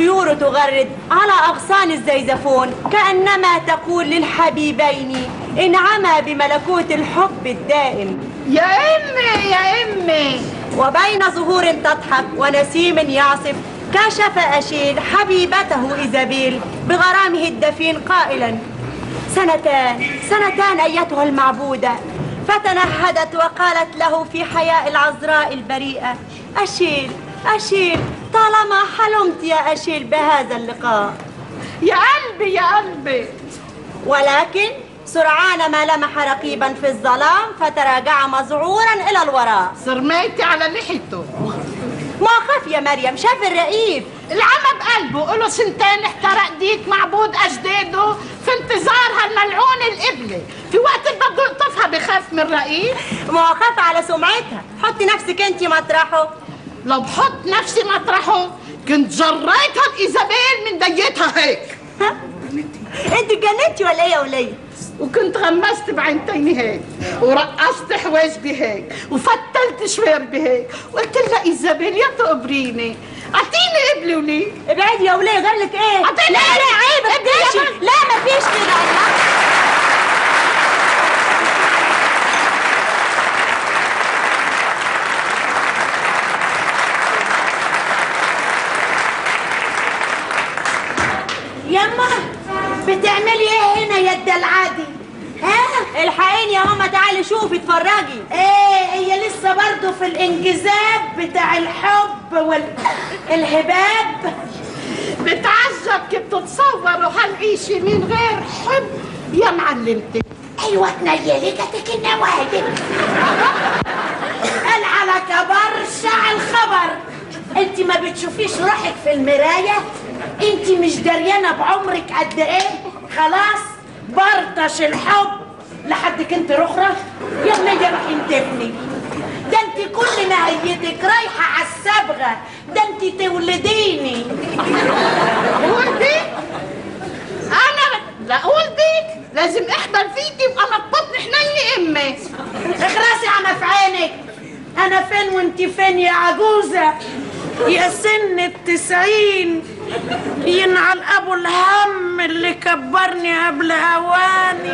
والطيور تغرد على أغصان الزيزفون كأنما تقول للحبيبين انعما بملكوت الحب الدائم يا امي يا امي وبين زهور تضحك ونسيم يعصف كشف أشيل حبيبته إيزابيل بغرامه الدفين قائلا سنتان سنتان أيتها المعبودة فتنهدت وقالت له في حياء العذراء البريئة أشيل أشيل طالما حلمت يا أشيل بهذا اللقاء يا قلبي يا قلبي ولكن سرعان ما لمح رقيبا في الظلام فتراجع مذعورا إلى الوراء صرميتي على لحيته ما خاف يا مريم شاف الرقيب العمى بقلبه قوله سنتين احترق ديك معبود اجداده في انتظار هالملعون القبلة في وقت اللي بده يقطفها بخاف من رقيب ما هو خاف على سمعتها حطي نفسك انت مطرحه لو بحط نفسي مطرحه كنت جريتها الايزابيل من ديتها هيك انت اتجننتي ولا ايه يا وليه وكنت غمست بعينتيني هيك ورقصت حواجبي هيك وفتلت شواربي هيك وقلت لها ايزابيل يا تقبريني اعطيني قبلي ولي ابعدي يا وليه غير لك ايه أعطيني لا لا قبلي. عيب ابني يا ابديشي بنت. لا ما فيش كده الله يما بتعملي ايه هنا يا الدلعادي ها الحقيني يا ماما تعالي شوفي اتفرجي ايه هي لسه برضه في الانجذاب بتاع الحب والهباب بتعجب كنت تصوروا هالعيشة من غير حب يا معلمتي ايوه تنيلتك النوادر قال على كبر شع الخبر انت ما بتشوفيش روحك في المرايه انت مش دريانه بعمرك قد ايه خلاص برطش الحب لحد انت رخرة يا ابني روح انتبني ده انت كل نهايتك رايحه على الصبغه ده انت تولديني ولدي انا لا ولدي لازم احبل فيكي وانا بطن حنيني امي اخرسي عم في عينك انا فين وانت فين يا عجوزة يا سن التسعين ينعل ابو الهم اللي كبرني قبل اواني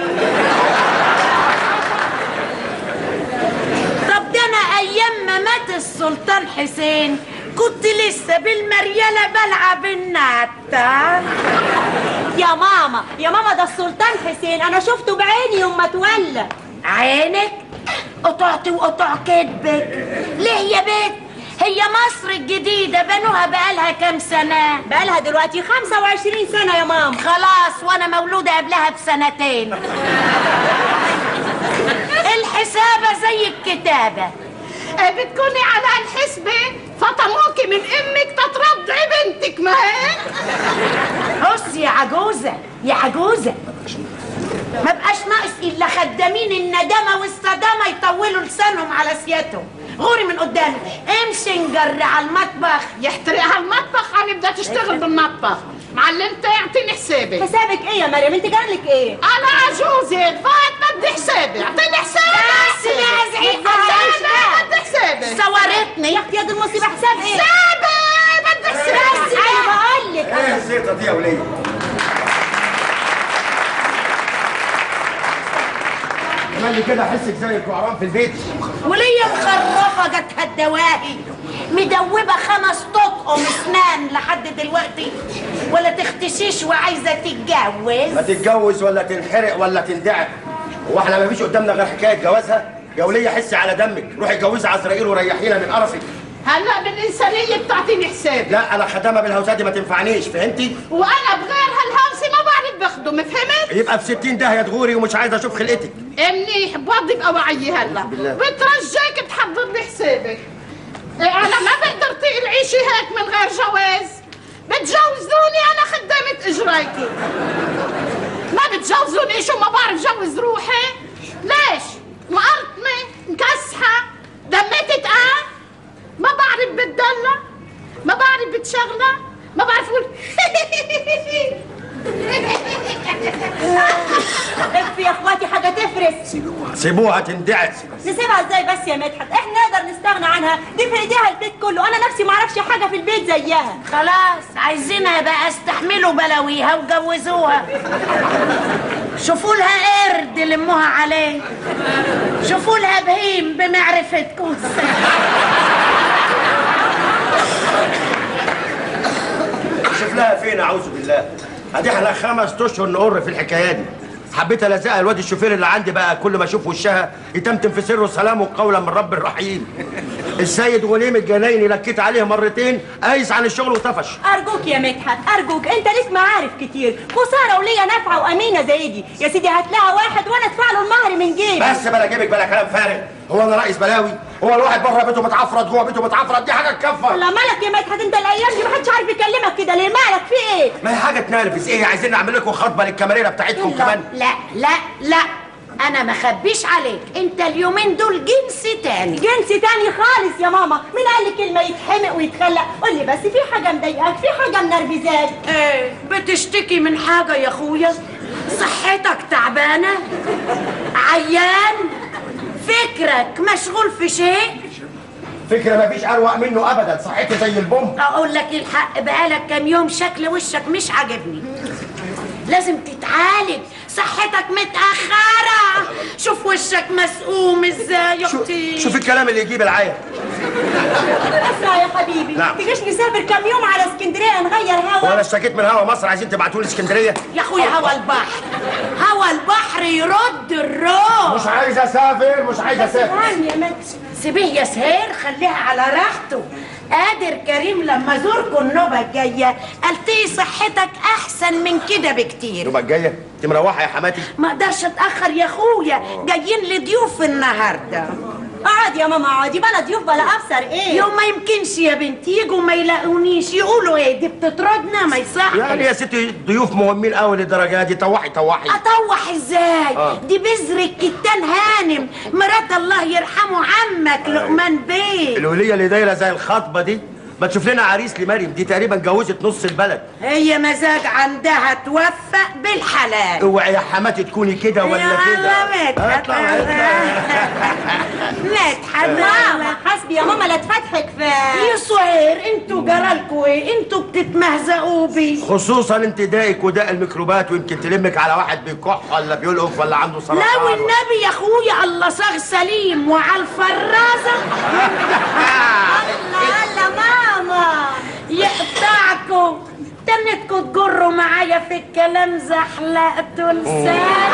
طب ده انا ايام ما مات السلطان حسين كنت لسه بالمريالة بلعب النتة يا ماما يا ماما ده السلطان حسين انا شفته بعيني يوم ما تولى عينك قطعتي وقطع كدبك ليه يا بنت هي مصر الجديدة بنوها بقالها كام سنة بقالها دلوقتي 25 سنة يا ماما خلاص وانا مولودة قبلها بسنتين الحسابة زي الكتابة إيه بتكوني على الحسبة فطموكي من امك تترضعي بنتك ما هيك بص يا عجوزة يا عجوزة ما بقاش ناقص الا خدامين الندامة والصدامة يطولوا لسانهم على سيادتهم غوري من قدامي امشي نجري على المطبخ يحترقها المطبخ هنبدا تشتغل بالمطبخ معلمتي اعطيني حسابي حسابك ايه يا مريم انت جارلك ايه انا عجوزة فات بدي حسابي اعطيني حسابي بس يا زعيم انا بدي حسابي صورتني يا اختي يا دي المصيبة حساب ايه حسابي بدي حسابي انا بقول لك ايه الزيطه دي يا وليه عمل كده احسك زي الكعران في البيت وليا مخرفة جت الدواهي مدوبة خمس تطقم اسنان لحد دلوقتي ولا تختشيش وعايزة ما تتجوز تتجوز ولا تنحرق ولا تندعك هو احنا ما فيش قدامنا غير حكايه جوازها يا وليه حسي على دمك روحي اتجوزي عزرائيل وريحينا من قرفك هلا بالانسانيه بتعطيني حسابي لا انا خدامه بالهوسات دي ما تنفعنيش فهمتي وانا بغير هالهوسه ما بعرف بخدم فهمت يبقى في 60 داهيه تغوري ومش عايز اشوف خلقتك منيح بوضي بقى وعي هلا بالله. بترجاك تحضر لي حسابك إيه انا ما بقدر طيق العيشه هيك من غير جواز بتجوزوني انا خدامه اجريكي ما بتجوزوني شو ما بعرف جوز روحي ليش مقرطمه مكسحه دمي تتقال ما بعرف بتدلع ما بعرف بتشغله ما بعرف اقول اف يا اخواتي حاجه تفرس سيبوها تندعس نسيبها ازاي بس يا مدحت احنا نقدر نستغنى عنها دي في ايديها البيت كله انا نفسي ما اعرفش حاجه في البيت زيها خلاص عايزينها بقى استحملوا بلاويها وجوزوها شوفوا لها قرد لموها عليه شوفوا لها بهيم بمعرفتكم شوف لها فين اعوذ بالله ادي احنا خمس اشهر نقر في الحكايه دي حبيت الزقها الواد الشوفير اللي عندي بقى كل ما اشوف وشها يتمتم في سره سلام قولا من رب الرحيم السيد غنيم الجنايني لكيت عليه مرتين قايس عن الشغل وطفش ارجوك يا مدحت ارجوك انت ليك معارف كتير خساره وليا نافعه وامينه زي دي يا سيدي هات لها واحد وانا ادفع له المهر من جيبي بس بلا جيبك بلا كلام فارغ هو انا رئيس بلاوي هو الواحد بره بيته متعفرت جوه بيته متعفرت دي حاجه تكفر لا مالك يا مدحت انت الايام دي محدش عارف يكلمك كده ليه مالك في ايه ما هي حاجه تنرفز ايه عايزين نعمل لكم خطبه للكاميرا بتاعتكم كمان لا لا لا انا ما خبيش عليك انت اليومين دول جنس تاني جنس تاني خالص يا ماما مين قال لي كلمه يتحمق ويتخلق قول لي بس في حاجه مضايقاك في حاجه منرفزاك ايه بتشتكي من حاجة يا اخويا صحتك تعبانة عيان فكرك مشغول في شيء فكره ما فيش اروق منه ابدا صحتي زي البوم اقول لك الحق بقالك كام يوم شكل وشك مش عاجبني لازم تتعالج صحتك متأخرة شوف وشك مسقوم ازاي يا شو اختي شوف الكلام اللي يجيب العيا اسمع يا حبيبي نعم. تجيش نسافر كام يوم على اسكندريه نغير هوا وانا اشتكيت من هوا مصر عايزين تبعتوا لي اسكندريه يا اخويا هوا البحر هوا البحر يرد الروح مش عايز اسافر مش عايز اسافر اسمعني يا مدحت سيبيه يا سهير خليها على راحته قادر كريم لما زوركم النوبة الجاية قلتي صحتك أحسن من كده بكتير النوبه الجايه انت مروحه يا حماتي ما اقدرش اتأخر يا أخويا جايين لضيوف النهاردة اقعد يا ماما اقعدي بلا ضيوف بلا افسر ايه يوم ما يمكنش يا بنتي يجوا ما يلاقونيش يقولوا ايه دي بتطردنا ما يصحش يعني يا ستي ضيوف مهمين قوي للدرجه دي طوحي طوحي اطوح ازاي آه. دي بذر الكتان هانم مرات الله يرحمه عمك لقمان بيه الوليه اللي دايره زي الخطبه دي ما تشوف لنا عريس لمريم دي تقريبا جوزت نص البلد هي مزاج عندها توفق بالحلال اوعي يا حماتي تكوني كده ولا يا كده الله مدحت اطلع اطلع مدحت ماما حسبي يا ماما لا تفتحك في يا سهير انتوا جرالكوا ايه انتوا بتتمهزقوا بي خصوصا انت دايك وداء الميكروبات ويمكن تلمك على واحد بيكح ولا بيلقف ولا عنده سرطان لا والنبي يا اخويا الله صاغ سليم وعلى الفرازه الله الله ماما يقطعكوا تنتكوا تجروا معايا في الكلام زحلقتوا لسان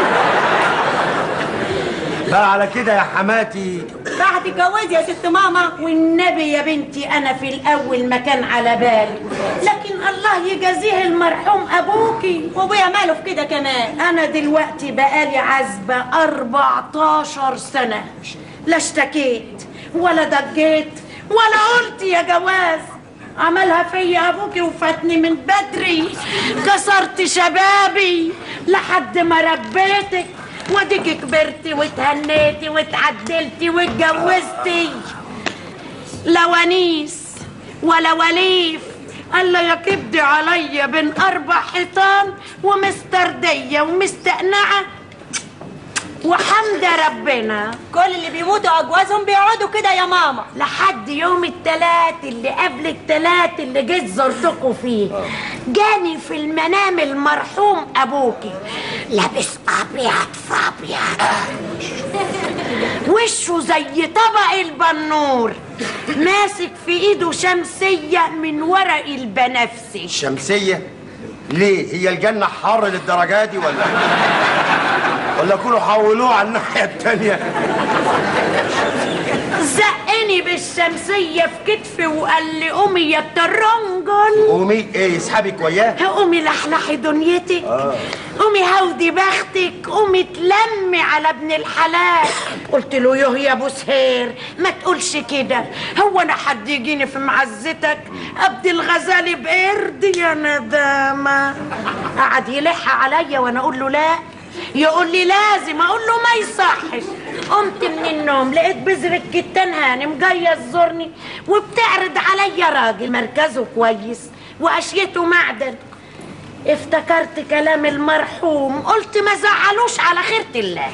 بقى على كده يا حماتي راح تتجوزي يا ست ماما والنبي يا بنتي انا في الاول ما كان على بالي لكن الله يجازيه المرحوم ابوكي وابويا ماله في كده كمان انا دلوقتي بقالي عزبة 14 سنة لا اشتكيت ولا ضجيت ولا قلت يا جواز عملها فيا ابوكي وفاتني من بدري كسرت شبابي لحد ما ربيتك واديكي كبرتي واتهنيتي واتعدلتي واتجوزتي لا ونيس ولا وليف الا يا كبدي عليا بين اربع حيطان ومسترديه ومستقنعه وحمد ربنا كل اللي بيموتوا اجوازهم بيقعدوا كده يا ماما لحد يوم التلات اللي قبل التلات اللي جيت زرتكم فيه جاني في المنام المرحوم ابوكي لابس ابيض في ابيض وشه زي طبق البنور ماسك في ايده شمسيه من ورق البنفسج شمسيه ليه هي الجنه حر للدرجه دي ولا ولا يكونوا حولوه على الناحيه التانيه زقني بالشمسيه في كتفي وقال لي قومي يا الترنجل قومي ايه يسحبك وياه قومي لحلحي دنيتك قومي هودي بختك قومي تلمي على ابن الحلال قلت له يوه يا ابو سهير ما تقولش كده هو انا حد يجيني في معزتك ابدي الغزال بقرد يا ندامه قعد يلح عليا وانا اقول له لا يقول لي لازم اقول له ما يصحش قمت من النوم لقيت بذر الكتان هانم جايه تزورني وبتعرض عليا راجل مركزه كويس واشيته معدن افتكرت كلام المرحوم قلت ما زعلوش على خيرة الله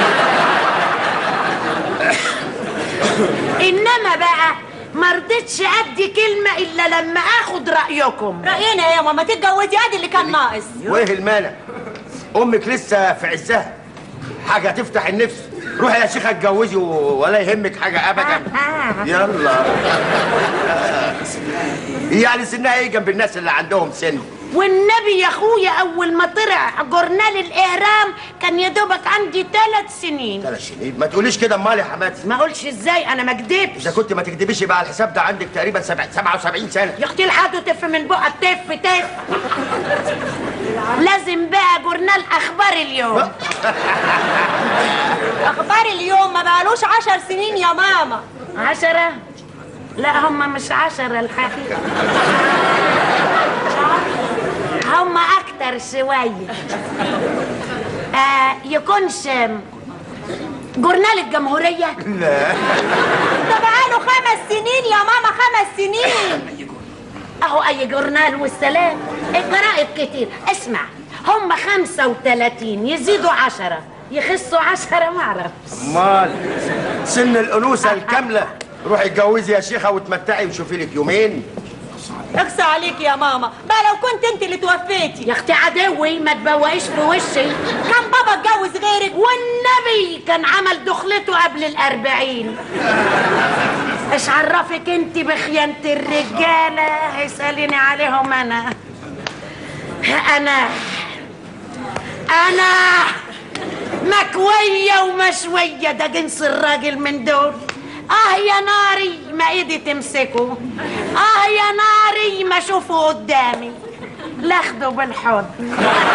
انما بقى ما رضيتش ادي كلمه الا لما اخد رايكم راينا يا ماما تتجوزي ادي اللي كان ناقص وايه المانع امك لسه في عزها حاجه تفتح النفس روحي يا شيخه اتجوزي و- ولا يهمك حاجه ابدا يلا يعني سنها ايه جنب الناس اللي عندهم سن والنبي يا اخويا اول ما طلع جورنال الاهرام كان يا دوبك عندي ثلاث سنين ثلاث سنين ما تقوليش كده امال يا حماتي ما اقولش ازاي انا ما كدبش اذا كنت ما تكدبيش يبقى على الحساب ده عندك تقريبا سبع- 77 سنه يا اختي الحاجة تف من بقى تف تف لازم بقى جورنال اخبار اليوم اخبار اليوم ما بقالوش عشر سنين يا ماما عشرة لا هم مش عشرة الحقيقة هم أكتر شوية آه يكونش جورنال الجمهورية ده بقاله خمس سنين يا ماما خمس سنين أهو أي جورنال والسلام الجرائد كتير اسمع هم خمسة وتلاتين يزيدوا عشرة يخسوا عشرة معرفش امال سن الانوثه الكامله روحي اتجوزي يا شيخه وتمتعي وشوفي لك يومين اقسى عليك يا ماما بقى لو كنت انت اللي توفيتي يا اختي عدوي ما تبوقيش في وشي كان بابا اتجوز غيرك والنبي كان عمل دخلته قبل الأربعين ايش عرفك انت بخيانة الرجالة هيسأليني عليهم انا انا انا مكوية ومشوية ده جنس الراجل من دول اه يا ناري ما ايدي تمسكه اه يا ناري ما اشوفه قدامي لاخده بالحضن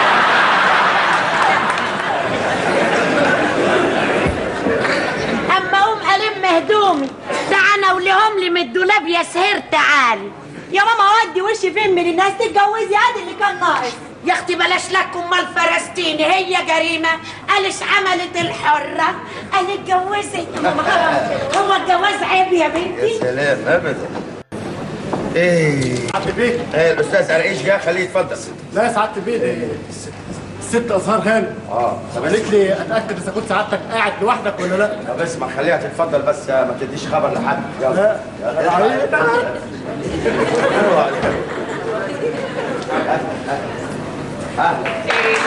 اما اقوم الم هدومي ده انا ولهم لي من الدولاب يا سهر تعالي يا ماما ودي وشي فين من الناس تتجوزي ادي اللي كان ناقص يا اختي بلاش لك امال فلسطيني هي جريمه قالش عملت الحره قال اتجوزي هو الجواز عيب يا بنتي سلام ابدا ايه سعادة البيه ايه الاستاذ قرقيش جه خليه يتفضل لا يا سعادة البيه دي الست أزهار هانم اه طب قالت لي اتاكد اذا كنت سعادتك قاعد لوحدك ولا لا طب اسمع خليها تتفضل بس ما تديش خبر لحد يلا لا يلا عيب. يلا عليك. اهلا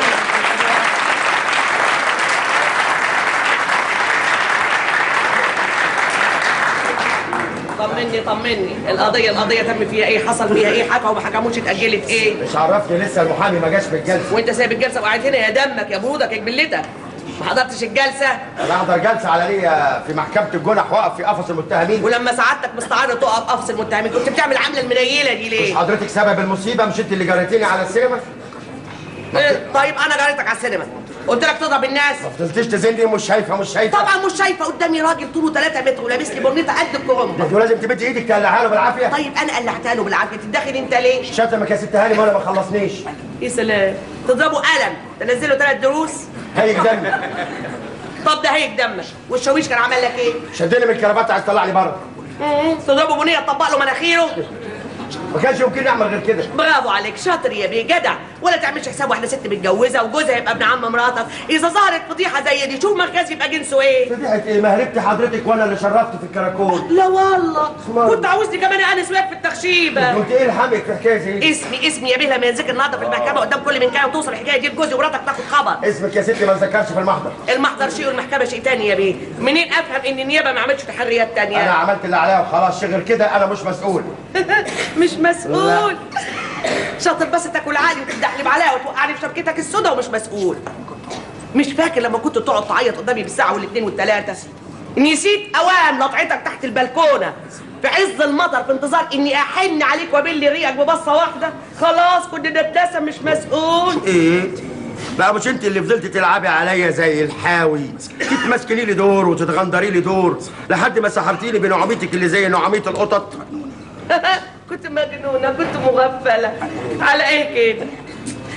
طمني طمني القضية القضية تم فيها ايه حصل فيها ايه حكوا وما حكموش اتأجلت ايه مش عرفني لسه المحامي ما جاش في الجلسه وانت سايب الجلسة وقاعد هنا يا دمك يا برودك يا جبلتك ما حضرتش الجلسة انا احضر جلسه على ليا في محكمه الجنح واقف في قفص المتهمين ولما سعادتك مستعارة تقف قفص المتهمين كنت بتعمل عاملة المنيلة دي مش ليه؟ حضرتك سبب المصيبه مش انت اللي جريتيني على السينما إيه؟ طيب انا جريتك على السينما قلت لك تضرب الناس ما فضلتيش تزني مش شايفه مش شايفه طبعا مش شايفه قدامي راجل طوله 3 متر ولابس لي برنيطه قد الكرنب انت لازم تمدي ايدك تقلعها له بالعافيه طيب انا قلعتها له بالعافيه تتدخل انت ليه؟ شتمك يا ست هاني وانا ما خلصنيش يا سلام تضربه قلم تنزله ثلاث دروس هيك دمي طب ده هيك دمك والشاويش كان عمل لك ايه؟ شدني من الكرافات عايز تطلعني بره تضربه بنيه تطبق له مناخيره ما كانش يمكن نعمل غير كده برافو عليك شاطر يا بيه جدع ولا تعملش حساب واحده ست متجوزه وجوزها يبقى ابن عم مراتك اذا ظهرت فضيحه زي دي شوف مركز يبقى جنسه ايه فضيحه ايه ما هربت حضرتك وانا اللي شرفت في الكراكون لا والله اسمع. كنت عاوزني كمان انس وياك في التخشيبه كنت ايه الحمك في حكايه زي دي اسمي اسمي يا بيه لما ينذكر النهارده في المحكمه قدام كل من كان وتوصل الحكايه دي لجوزي ومراتك تاخد خبر اسمك يا ستي ما ذكرش في المحضر المحضر شيء والمحكمه شيء تاني يا بيه منين افهم ان النيابه ما عملتش تحريات انا تانية عملت اللي عليا وخلاص شغل كده انا مش مسؤول مش مسؤول شاطر بس تاكل عالي وتدحلب عليها وتوقعني في شبكتك السودا ومش مسؤول مش فاكر لما كنت تقعد تعيط قدامي بالساعه والاثنين والثلاثه نسيت اوان لطعتك تحت البلكونه في عز المطر في انتظار اني احن عليك وابل ريقك ببصه واحده خلاص كنت نتنسى مش مسؤول ايه بقى مش انت اللي فضلتي تلعبي عليا زي الحاوي تتمسكني لي دور وتتغندري لي دور لحد ما سحرتيني بنعوميتك اللي زي نعوميه القطط كنت مجنونه كنت مغفله على ايه كده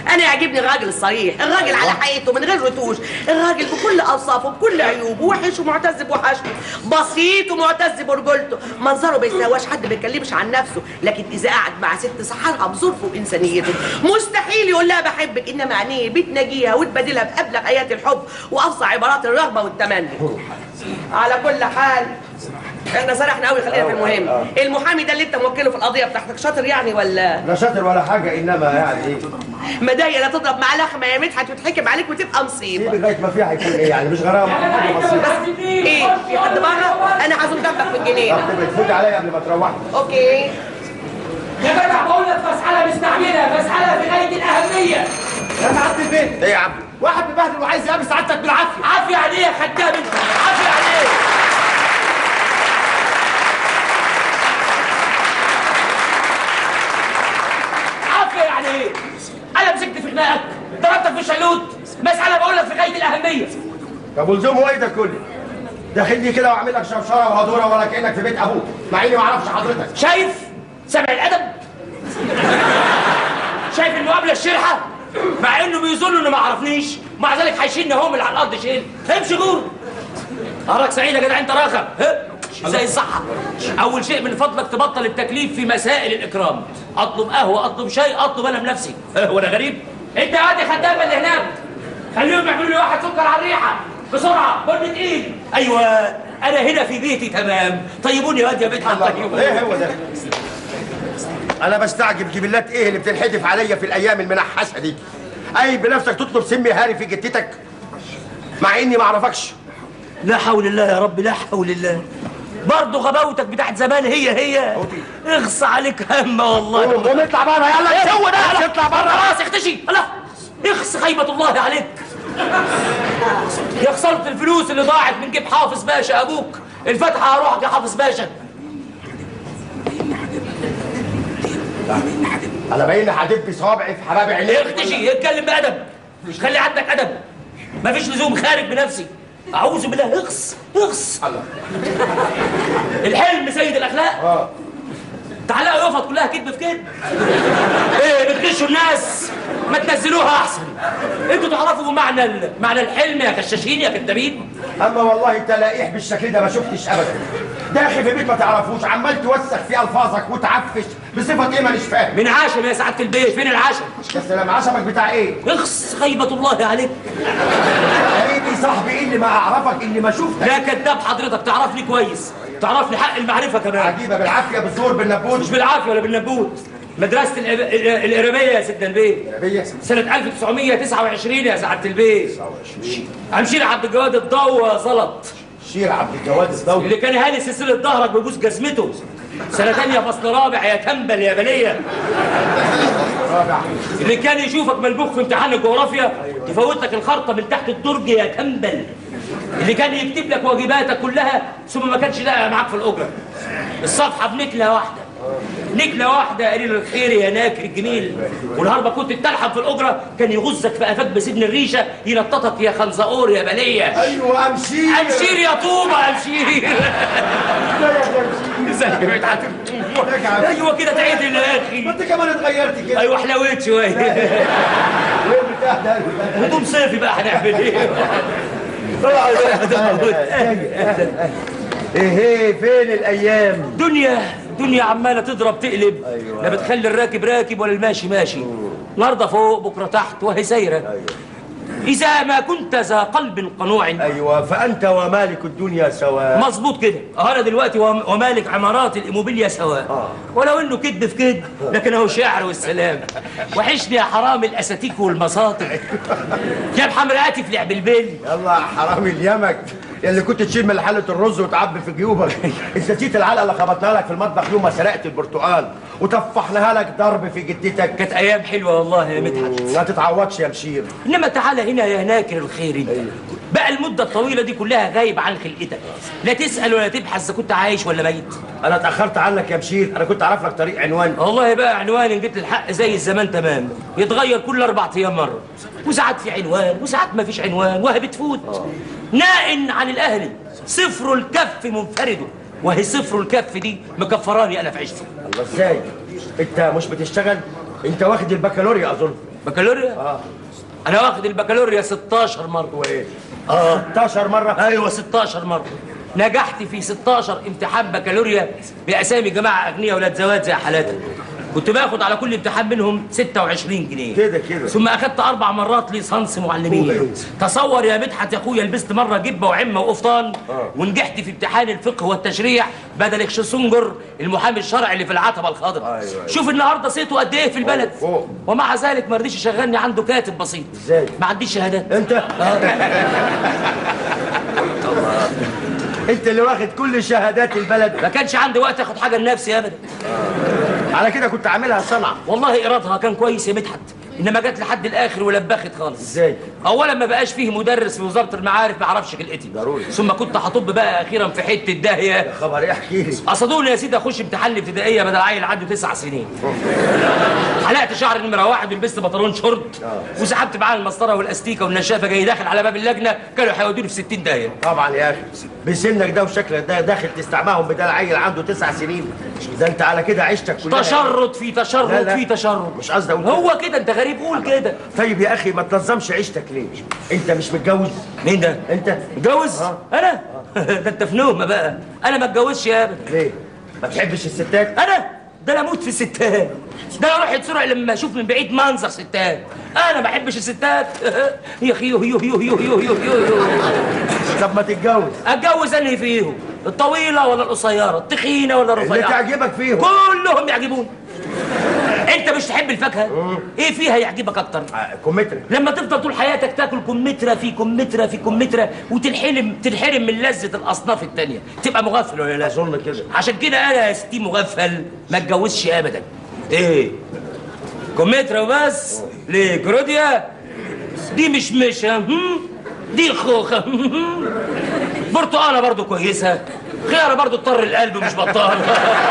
انا يعجبني الراجل الصريح الراجل على حقيقته من غير رتوش الراجل بكل اوصافه بكل عيوبه وحش ومعتز بوحشته بسيط ومعتز برجولته منظره ما يساواش حد ما يتكلمش عن نفسه لكن اذا قعد مع ست سحرها بظروفه وانسانيته مستحيل يقول لها بحبك انما عينيه بتناجيها وتبادلها بابلغ ايات الحب وافصح عبارات الرغبه والتمني على كل حال احنا سرحنا قوي خلينا في المهم المحامي ده اللي انت موكله في القضيه بتاعتك شاطر يعني ولا لا شاطر ولا حاجه انما يعني ايه مدايا لا تضرب مع لخمه يا مدحت وتحكم عليك وتبقى دي مصيبه لغايه ما فيها هيكون ايه يعني مش غرامه حاجه بسيطه ايه في حد بره انا عازم جنبك في الجنينه طب تفوت عليا قبل ما تروحي اوكي يا جدع بقول لك مسألة مستعجلة مسألة في غاية الأهمية يا سعاده البيت ايه يا عبد واحد مبهدل وعايز يقابل سعادتك بالعافيه عافية عليه يا خدام انت عافية عليه عافية يعني ايه؟ أنا مسكت في خناقك ضربتك في شلوت مسألة بقول لك في غاية الأهمية طب ولزومه ايه ده كله داخلني كده واعمل لك شرشره وهدوره ولا كانك في بيت ابوك مع اني ما اعرفش حضرتك شايف؟ سمع الأدب؟ شايف إنه قبل الشرحة؟ مع إنه بيظن إنه ما عرفنيش مع ذلك هيشيلني هو من على الأرض شيل امشي جور نهارك سعيد يا جدع أنت راخم ها؟ زي الصحة أول شيء من فضلك تبطل التكليف في مسائل الإكرام أطلب قهوة أطلب شاي أطلب أنا بنفسي ها، وأنا غريب؟ أنت هادي خدامة اللي هناك خليهم يعملوا لي واحد سكر على الريحة بسرعة بن تقيل أيوة أنا هنا في بيتي تمام طيبوني يا واد يا بيت طيبوني ايه هو ده انا بستعجب جبلات ايه اللي بتنحدف عليا في الايام المنحسه دي اي بنفسك تطلب سمي هاري في جتتك مع اني ما اعرفكش لا حول الله يا رب لا حول الله برضه غباوتك بتاعت زمان هي هي اغص عليك هم والله قوم اطلع بره يلا ايه هو ده اطلع بره خلاص اختشي الله اخص خيبة الله عليك يا خسرت الفلوس اللي ضاعت من جيب حافظ باشا ابوك الفاتحة هروحك يا حافظ باشا انا باين هدب صوابعي في حباب عينيك اختشي اتكلم بأدب خلي عندك أدب مفيش لزوم خارج بنفسي أعوذ بالله اغص اغص الحلم سيد الأخلاق اه تعالوا يقفط كلها كذب في كذب ايه بتغشوا الناس ما تنزلوها احسن انتوا تعرفوا معنى ال... معنى الحلم يا غشاشين يا كدابين اما والله تلاقيح بالشكل ده ما شفتش ابدا داخل في بيت ما تعرفوش عمال توسخ في الفاظك وتعفش بصفه ايه مانيش فاهم من عاشم يا سعاده البيت فين العاشم يا سلام عشمك بتاع ايه اخص خيبه الله عليك قريبي صاحبي اللي ما اعرفك اللي ما شفتك لا كذاب حضرتك تعرفني كويس تعرفني حق المعرفه كمان عجيبه بالعافيه بالزور مش بالنبوت بالعافيه ولا بالنبوت مدرسه الإب... ال- الإرابية يا سيدنا البيت نبيه سنة 1929 يا سعادة البيت أمشير عبد الجواد الضوء زلط شير عبد الجواد الضوء اللي كان هالي سلسلة ظهرك ببوس جزمته سنة تانية فصل رابع يا تنبل يا بلية رابع اللي كان يشوفك ملبوخ في امتحان الجغرافيا تفوت لك الخرطة من تحت الدرج يا تنبل اللي كان يكتب لك واجباتك كلها ثم ما كانش لاقي معاك في الأجرة الصفحة بنكلة واحدة نكلة واحدة يا قليل الخير يا ناكر الجميل ونهار ما كنت تلحم في الأجرة كان يغزك في قفاك بسجن الريشة ينططك يا خنزقور يا بلية ايوه امشير أمشير يا طوبة أمشير ازيك يا مدحت ايوه كده تعيد ما يا اخي انت كمان اتغيرت كده ايوه حلويت شويه وين بتاع ده هدوم صيفي بقى هنعمل ايه ايه ايه فين الايام دنيا دنيا عماله تضرب تقلب لا بتخلي الراكب راكب ولا الماشي ماشي النهارده فوق بكره تحت وهي سايره اذا ما كنت ذا قلب قنوع ايوه فانت ومالك الدنيا سواء مظبوط كده اه انا دلوقتي وم- ومالك عمارات الايموبيليا سواء ولو انه كذب في كذب لكن هو شاعر والسلام وحشني يا حرام الاساتيك والمساطق جاب حمرقاتي في لعب البيل يلا يا حرامي اليمك اللي كنت تشيل من حلة الرز وتعبي في جيوبك انت نسيت العلقه اللي خبطناها لك في المطبخ يوم ما سرقت البرتقال وطفحناها لك ضرب في جدتك كانت ايام حلوه والله يا مدحت ما تتعوضش يا مشير انما تعالى هنا يا ناكر الخير انت بقى المده الطويله دي كلها غايب عن خلقتك لا تسال ولا تبحث اذا كنت عايش ولا ميت انا اتاخرت عنك يا مشير انا كنت اعرف لك طريق عنوان والله بقى عنوان ان جيت الحق زي الزمان تمام يتغير كل اربع ايام مره وساعات في عنوان وساعات ما فيش عنوان وهي بتفوت نائن عن الاهلي صفر الكف منفرد وهي صفر الكف دي مكفراني انا في عشتي الله ازاي انت مش بتشتغل انت واخد البكالوريا اظن بكالوريا اه انا واخد البكالوريا 16 مره وايه اه 16 مره ايوه 16 مره نجحت في 16 امتحان بكالوريا باسامي جماعه اغنياء ولاد زواج زي حالاتك كنت باخد على كل امتحان منهم 26 جنيه كده كده. ثم اخدت اربع مرات ليسانس معلمين تصور يا مدحت يا اخويا لبست مره جبه وعمه وقفطان ونجحت في امتحان الفقه والتشريع بدل اكشسونجر المحامي الشرعي اللي في العتبه الخضراء أيوة، أيوة. شوف النهارده صيته قد ايه في البلد فوق. ومع ذلك ما رضيش يشغلني عنده كاتب بسيط ازاي؟ ما عنديش شهادات انت انت اللي واخد كل شهادات البلد ما كانش عندي وقت اخد حاجه لنفسي ابدا على كده كنت عاملها صنعه والله ايرادها كان كويس يا مدحت انما جت لحد الاخر ولبخت خالص ازاي؟ اولا ما بقاش فيه مدرس في وزاره المعارف ما يعرفش خلقتي ضروري. ثم كنت هطب بقى اخيرا في حته داهيه خبر ايه احكي لي قصدوني يا سيدي اخش امتحان الابتدائيه بدل عيل عنده تسع سنين حلقت شعر نمره واحد ولبست بنطلون شورت وسحبت معاه المسطره والاستيكه والنشافه جاي داخل على باب اللجنه كانوا هيودوني في 60 داهيه طبعا يا اخي بسنك ده وشكلك ده داخل تستعماهم بدل عيل عنده تسع سنين ده انت على كده عيشتك كلها تشرد في لا، تشرد لا. في تشرد مش قصدي اقول كده. هو كده انت غريب قول كده طيب يا اخي ما تنظمش عيشتك ليه انت مش متجوز مين ده انت متجوز آه. انا ده انت في نومه بقى انا ما اتجوزش يا ابدا ليه ما تحبش الستات انا ده انا اموت في الستات ده انا اروح اتسرع لما اشوف من بعيد منظر ستات انا ما بحبش الستات يا اخي يو يو يو يو يو يو يو يو طب ما تتجوز اتجوز انهي فيهم الطويله ولا القصيره التخينه ولا اللي الرفيعه تعجبك فيهم كلهم يعجبوني انت مش تحب الفاكهه ايه فيها يعجبك اكتر آه، كمثرى لما تفضل طول حياتك تاكل كمثرى في كمثرى في كمثرى وتنحرم تنحرم من لذة الأصناف التانية تبقى مغفل ولا لا؟ اظن كده عشان كده أنا يا ستي مغفل ما اتجوزش أبدا إيه؟ كمثرى وبس؟ ليه كروديا؟ دي مش مشة هم؟ دي خوخة هم؟ برتقالة برضو كويسة خيارة برضو اضطر القلب مش بطال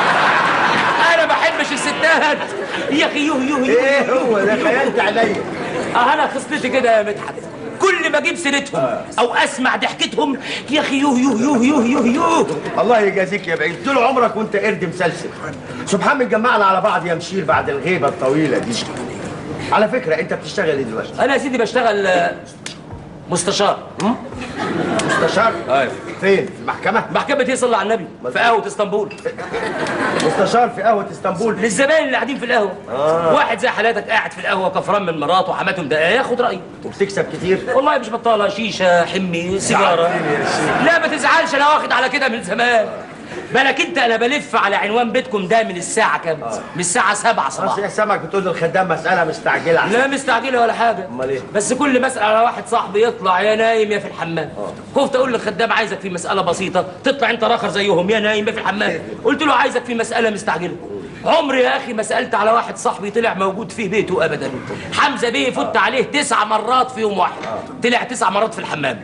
أنا ما بحبش الستات يا أخي يوه يوه يوه ايه هو ده خيالت عليا اه انا خصلتي كده يا مدحت كل ما اجيب سيرتهم او اسمع ضحكتهم يا اخي يوه يوه يوه يوه يوه يوه الله يجازيك يا بعيد طول عمرك وانت قرد مسلسل سبحان من جمعنا على بعض يا مشير بعد الغيبه الطويله دي على فكره انت بتشتغل ايه دلوقتي انا يا سيدي بشتغل آه، مستشار مستشار ايوه فين في المحكمه محكمة ايه صلى على النبي في قهوة اسطنبول مستشار في قهوه اسطنبول للزبائن اللي قاعدين في القهوة واحد زي حالاتك قاعد في القهوة كفران من مراته وحماته مدققة ياخد رأيي وبتكسب كتير والله مش بطالة شيشة حمي سيجارة زعلتني يا شيخ. لا ما تزعلش انا واخد على كده من زمان بالك انت انا بلف على عنوان بيتكم ده من الساعة كام؟ من الساعة 7 خلاص صباحا يا سمك بتقول للخدام مساله مستعجله عشان لا مستعجله ولا حاجه أمال إيه؟ بس كل مسألة على واحد صاحبي يطلع يا نايم يا في الحمام خفت اقول للخدام عايزك في مسألة بسيطة تطلع انت راخر زيهم يا نايم يا في الحمام قلت له عايزك في مسألة مستعجلة عمري يا اخي ما سألت على واحد صاحبي طلع موجود في بيته ابدا حمزة بيه فت عليه تسع مرات في يوم واحد طلع تسع مرات في الحمام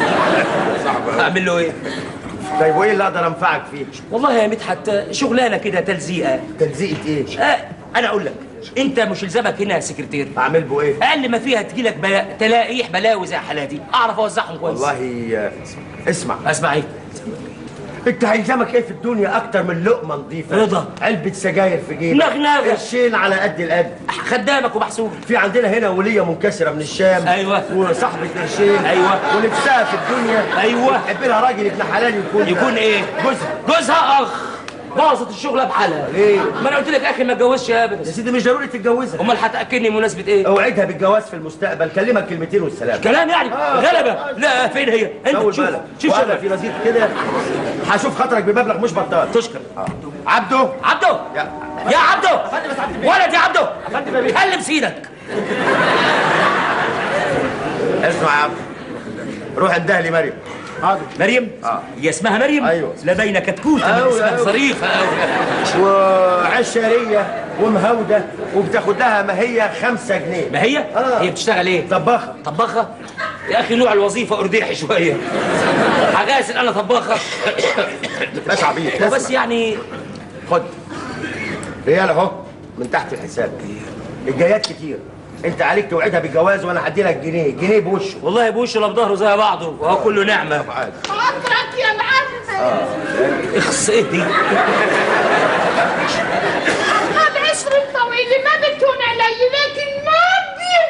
اعمل له ايه طيب وايه اللي اقدر انفعك فيه والله يا مدحت شغلانه كده تلزيقه تلزيقه ايه آه انا اقول لك انت مش الزمك هنا سكرتير اعمل بو ايه اقل ما فيها تجيلك بلا... تلاقيح بلاوي زي حالاتي اعرف اوزعهم كويس والله آه، اسمع اسمع ايه انت هيلزمك ايه في الدنيا اكتر من لقمه نظيفه رضا. علبه سجاير في جيبك نغنغة. قرشين على قد القد خدامك ومحسوب في عندنا هنا وليه منكسره من الشام أيوة. وصاحبه قرشين أيوة. ونفسها في الدنيا أيوة. تحب لها راجل ابن حلال يكون يكون ايه جوزها جوزها اخ باظت الشغله بحالها ليه؟ ما انا قلت لك اخي ما اتجوزش يا يا ابدا سيدي مش ضروري تتجوزها امال هتاكدني مناسبه ايه اوعدها بالجواز في المستقبل كلمك كلمتين والسلام كلام يعني آه. غلبه لا فين هي انت طول شوف بالك شوف وأنا شغلك في رصيد كده هشوف خاطرك بمبلغ مش بطال تشكر عبده عبده يا يا عبده ولد يا عبده فندم يا بيه. كلم سيدك اسمع يا عبده روح انده لي مريم حاضر مريم آه. هي اسمها مريم أيوة. لا باينه كتكوته من أوي، اسمها أوي. ظريفه قوي وعشريه ومهوده وبتاخد لها ما هي خمسة جنيه ما هي آه. هي بتشتغل ايه طباخه طباخه يا اخي نوع الوظيفه ارديحي شويه حجاسل انا طباخه مش عبيط بس اسمع. يعني خد ريال اهو من تحت الحساب الجايات كتير انت عليك توعدها بالجواز وانا هدي لك جنيه جنيه بوشه والله بوشه لا بظهره زي بعضه وهو كله نعمه عادي. خاطرك يا معلم اخص ايه دي هالعشر الطويلة ما بتهون علي لكن ما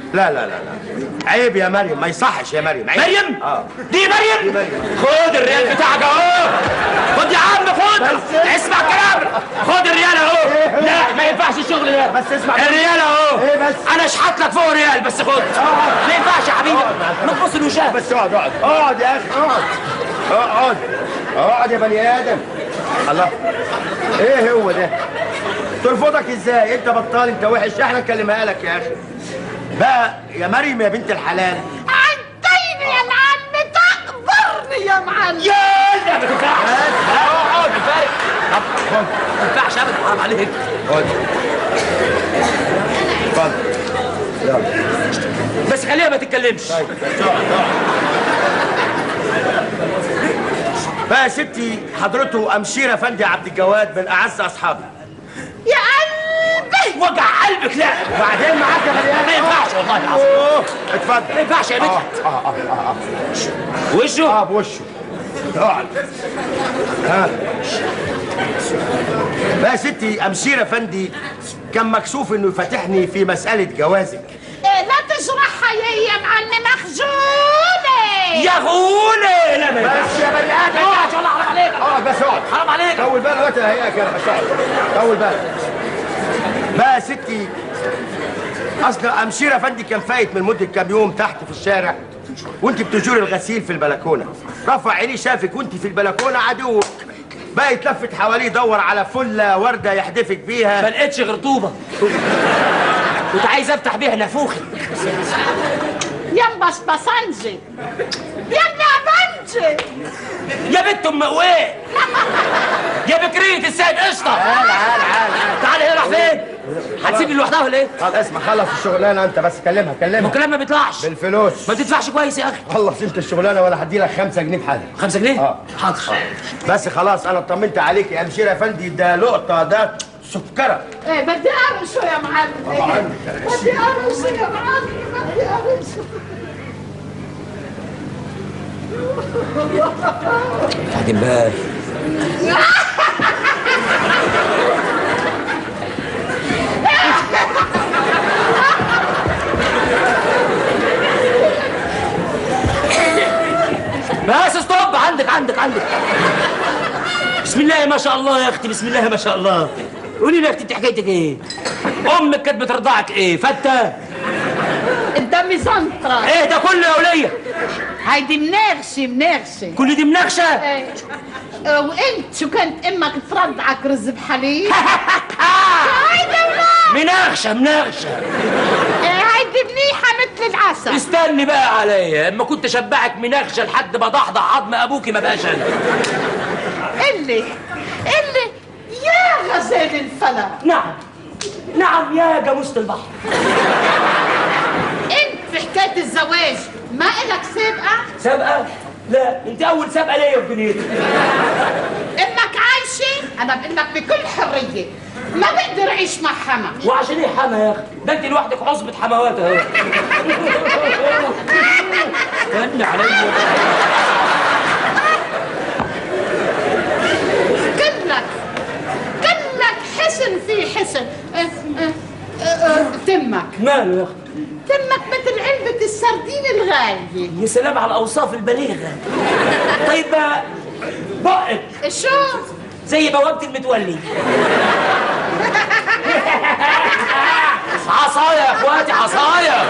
لا لا لا لا عيب يا مريم ما يصحش يا مريم عيب مريم اه دي مريم خد الريال بتاعك اهو خد يا عم خد اسمع كلام خد الريال اهو لا ما ينفعش الشغل ده بس اسمع الريال اهو ايه بس؟ انا اشحت لك فوق ريال بس خد ما ينفعش يا حبيبي ما تبص الوشاة بس اقعد اقعد اقعد يا اخي اقعد اقعد اقعد يا بني ادم الله ايه هو ده ترفضك ازاي انت بطال انت وحش احنا نكلمها لك يا اخي بقى يا مريم يا بنت الحلال عديني يا معلم تقبرني يا معلم يا ما تنفعش اقعد فارق ما ينفعش ابدا حرام عليك خد اتفضل يلا بس خليها ما تتكلمش طيب اقعد اقعد بقى يا ستي حضرته امشير افندي عبد الجواد من اعز اصحابي يا قلبي وجع قلبك لا وبعدين معاك يا بني ادم ما ينفعش والله العظيم أوه، اتفضل ما ينفعش يا اه مدحت اه اه اه وشه اه بوشه اقعد ها بقى يا ستي امشير افندي كان مكسوف انه يفتحني في مساله جوازك إيه لا تجرحها يا يا معلم مخجولة يا غولي لا ما ينفعش بس يا بني ما ادم ينفعش والله حرام عليك اقعد بس اقعد حرام عليك طول بالك وقت هيئك انا بس اقعد طول بالك بقى يا ستي اصل امشير افندي كان فايت من مده كام يوم تحت في الشارع وانت بتجوري الغسيل في البلكونه رفع عينيه شافك وانت في البلكونه عدوك بقى يتلفت حواليه يدور على فله ورده يحدفك ما بيها لقيتش غير طوبه كنت عايز افتح بيها نافوخي يا مبصبصنجي يا بنعبنجي يا بنت ام قويه يا بكريه السيد قشطه تعال تعال تعال تعالى هنا راح فين هتسيبني لوحدها ولا ايه خلاص اسمع خلص الشغلانه انت بس كلمها كلمها الكلام ما بيطلعش بالفلوس ما تدفعش كويس يا اخي خلص انت الشغلانه ولا هدي لك 5 جنيه بحالك خمسة جنيه اه. حاضر بس خلاص انا اطمنت عليك يا امشير افندي ده لقطه ده سكره إيه بدي أرشو يا معلم طبعاً. بدي أرشو يا معلم بدي أرشو بعدين بقى بس ستوب عندك عندك عندك بسم الله ما شاء الله يا اختي بسم الله ما شاء الله قولي لي يا اختي انت حكايتك ايه امك كانت بترضعك ايه فته قدامي زنطرة ايه ده كله يا وليه هيدي مناغشة مناغشة كل دي مناقشه إيه. آه، وانت شو كانت امك ترضعك رز بحليب هيدي مناغ مناقشه مناقشه إيه، هيدي منيحة مثل العسل استني بقى عليا اما كنت اشبعك مناقشه لحد ما ضحضح عظم ابوكي ما بقاش انا اللي اللي يا غزال الفلك نعم نعم يا جاموسة البحر انت في حكاية الزواج ما إلك سابقة سابقة؟ لا انت اول سابقة ليا في دنيتي انك عايشة انا بقول لك بكل حرية ما بقدر اعيش مع حما وعشان ايه حما يا اخي ده انت لوحدك عصبة حموات اهو استنى عليا كلك كلك حسن في حسن اه، اه، اه، اه، تمك ماله يا اخي تمك مثل علبة السردين الغالية يا سلام على الاوصاف البليغة طيب بقى بقك شو زي بوابة المتولي عصايا يا اخواتي عصايا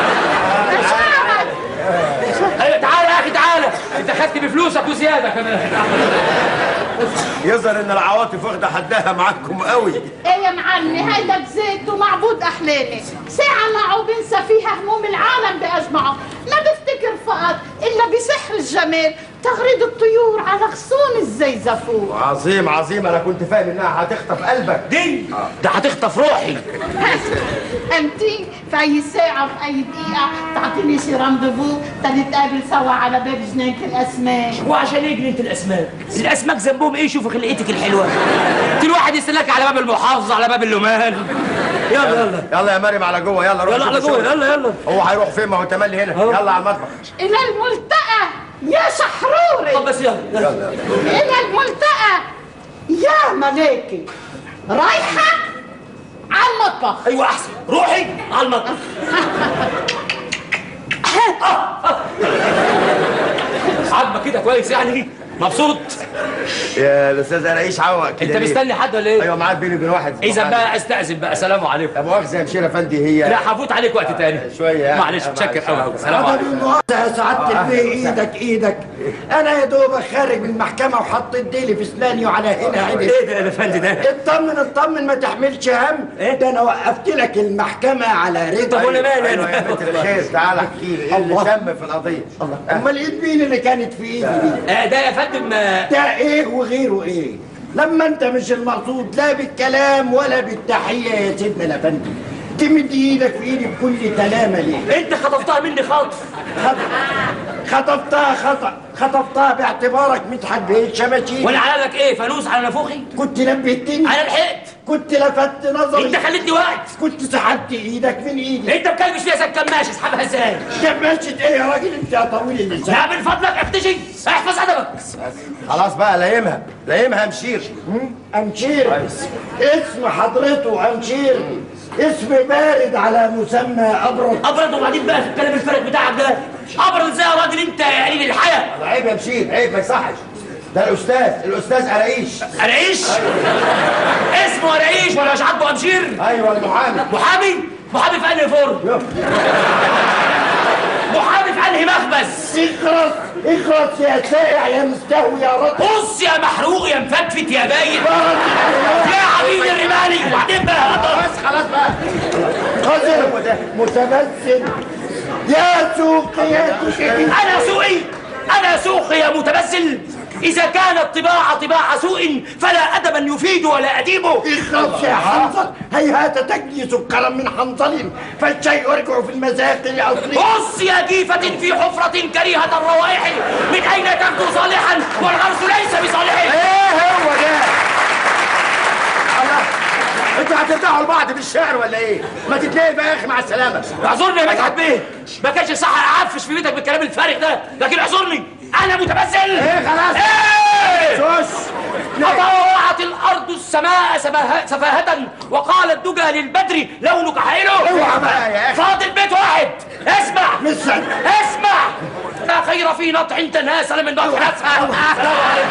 ايوه تعالى يا اخي تعالى انت خدت بفلوسك وزياده كمان يظهر ان العواطف واخده حدها معاكم قوي ايه يا معلمي هيدا بزيت ومعبود احلامي ساعة معه بنسى فيها هموم العالم باجمعه ما بفتكر فقط الا بسحر الجمال تغريد الطيور على غصون الزيزفور عظيم عظيم انا كنت فاهم انها هتخطف قلبك دي ده هتخطف روحي انتي في اي ساعة في اي دقيقة تعطيني شي رانديفو تنتقابل سوا على باب جنينة الاسماك وعشان ايه جنينه الاسماك الاسماك ذنبهم ايه شوفوا خلقتك الحلوه كل واحد يستناك على باب المحافظه على باب اللومان يلا يلا يلا يا مريم على جوه يلا روح يلا شوف على جوه الشغل. يلا يلا هو هيروح فين ما هو تملي هنا أهو. يلا على المطبخ الى الملتقى يا طب شحروري بس يلا يلا يلا الى الملتقى يا ملاكي رايحة على المطبخ ايوه احسن روحي على المطبخ آه، آه. عاجبك كده كويس يعني مبسوط يا الاستاذ قرايش عوق كده انت ليه؟ مستني حد ولا ايه ايوه معاك بيني وبين واحد اذا بقى استاذن بقى سلام عليكم لا مؤاخذه يا مشير افندي هي لا هفوت عليك وقت تاني شوية يعني. معلش آه، متشكر معلش. قوي قوي سلام هذا عليكم بالمؤاخذة يا سعادة البيه ايدك ايدك انا يا دوبك خارج من المحكمة وحطيت ديلي في اسناني وعلى هنا عدل ايه ده يا افندي ده اطمن اطمن ما تحملش هم ده انا وقفت لك المحكمة على رجل طب وانا مالي ايوه يا انا بنت الخير تعالى احكي لي ايه اللي الله. تم في القضيه الله امال ايد مين اللي كانت في ايدي دي آه، ده يا فندم آه، ده ايه وغيره ايه لما انت مش المقصود لا بالكلام ولا بالتحية يا سيدنا الافندي تمد ايدك في ايدي بكل سلامة ليه انت خطفتها مني خطف خط- خطفتها خطأ خطفتها باعتبارك مدحت بيه الشباشين وانا على لك ايه فانوس على نافوخي كنت نبهتني انا لحقت كنت لفت نظري انت خليتني وقت كنت سحبت ايدك من ايدي انت مكلبش فيها زي الكماش اسحبها ازاي كماشة ايه يا راجل انت يا طويل اللسان لا من فضلك اختشي احفظ ادبك خلاص بقى لايمها لايمها مشير امشير اسم حضرته امشير اسم بارد على مسمى ابرد ابرد وبعدين بقى في الكلام الفارغ بتاعك ده ابرد ازاي يا راجل انت يا قليل الحياه ده عيب يا مشير عيب ما يصحش ده الاستاذ الاستاذ قرايش قرايش اسمه قرايش ولا مش عاجبه امشير ايوه المحامي محامي محامي في انهي فرن محامي في انهي مخبز اخرس اخرس يا سائع يا مستهوي يا رجل بص يا محروق يا مفتفت يا باين يا عبيد الرمالي وبعدين بقى بس خلاص بقى قذر متمثل يا سوقياتك انا سوقي انا سوقي يا متبذل اذا كانت طباع طباع سوء فلا ادبا يفيد ولا اديبه اخرس يا حنظل هيهات تجني سكرا من حنظل فالشيء يرجع في المذاق لاصله بص يا جيفة في حفرة كريهة الروائح من أين تبدو صالحا والغرس ليس بصالح ايه هو ده الله انتوا هترجعوا لبعض بالشعر ولا ايه؟ ما تتلاقي بقى يا اخي مع السلامه اعذرني يا مدحت بيه ما كانش صح اعفش في بيتك بالكلام الفارغ ده لكن اعذرني انا متبذل ايه خلاص ايه سوس فطوعت الارض السماء سفاهة, سفاهة وقال الدجى للبدر لونك حلو اوعى بقى يا اخي فاضل بيت واحد اسمع مسك اسمع لا خير في نطع تناسل من بعض حسها سلام عليكم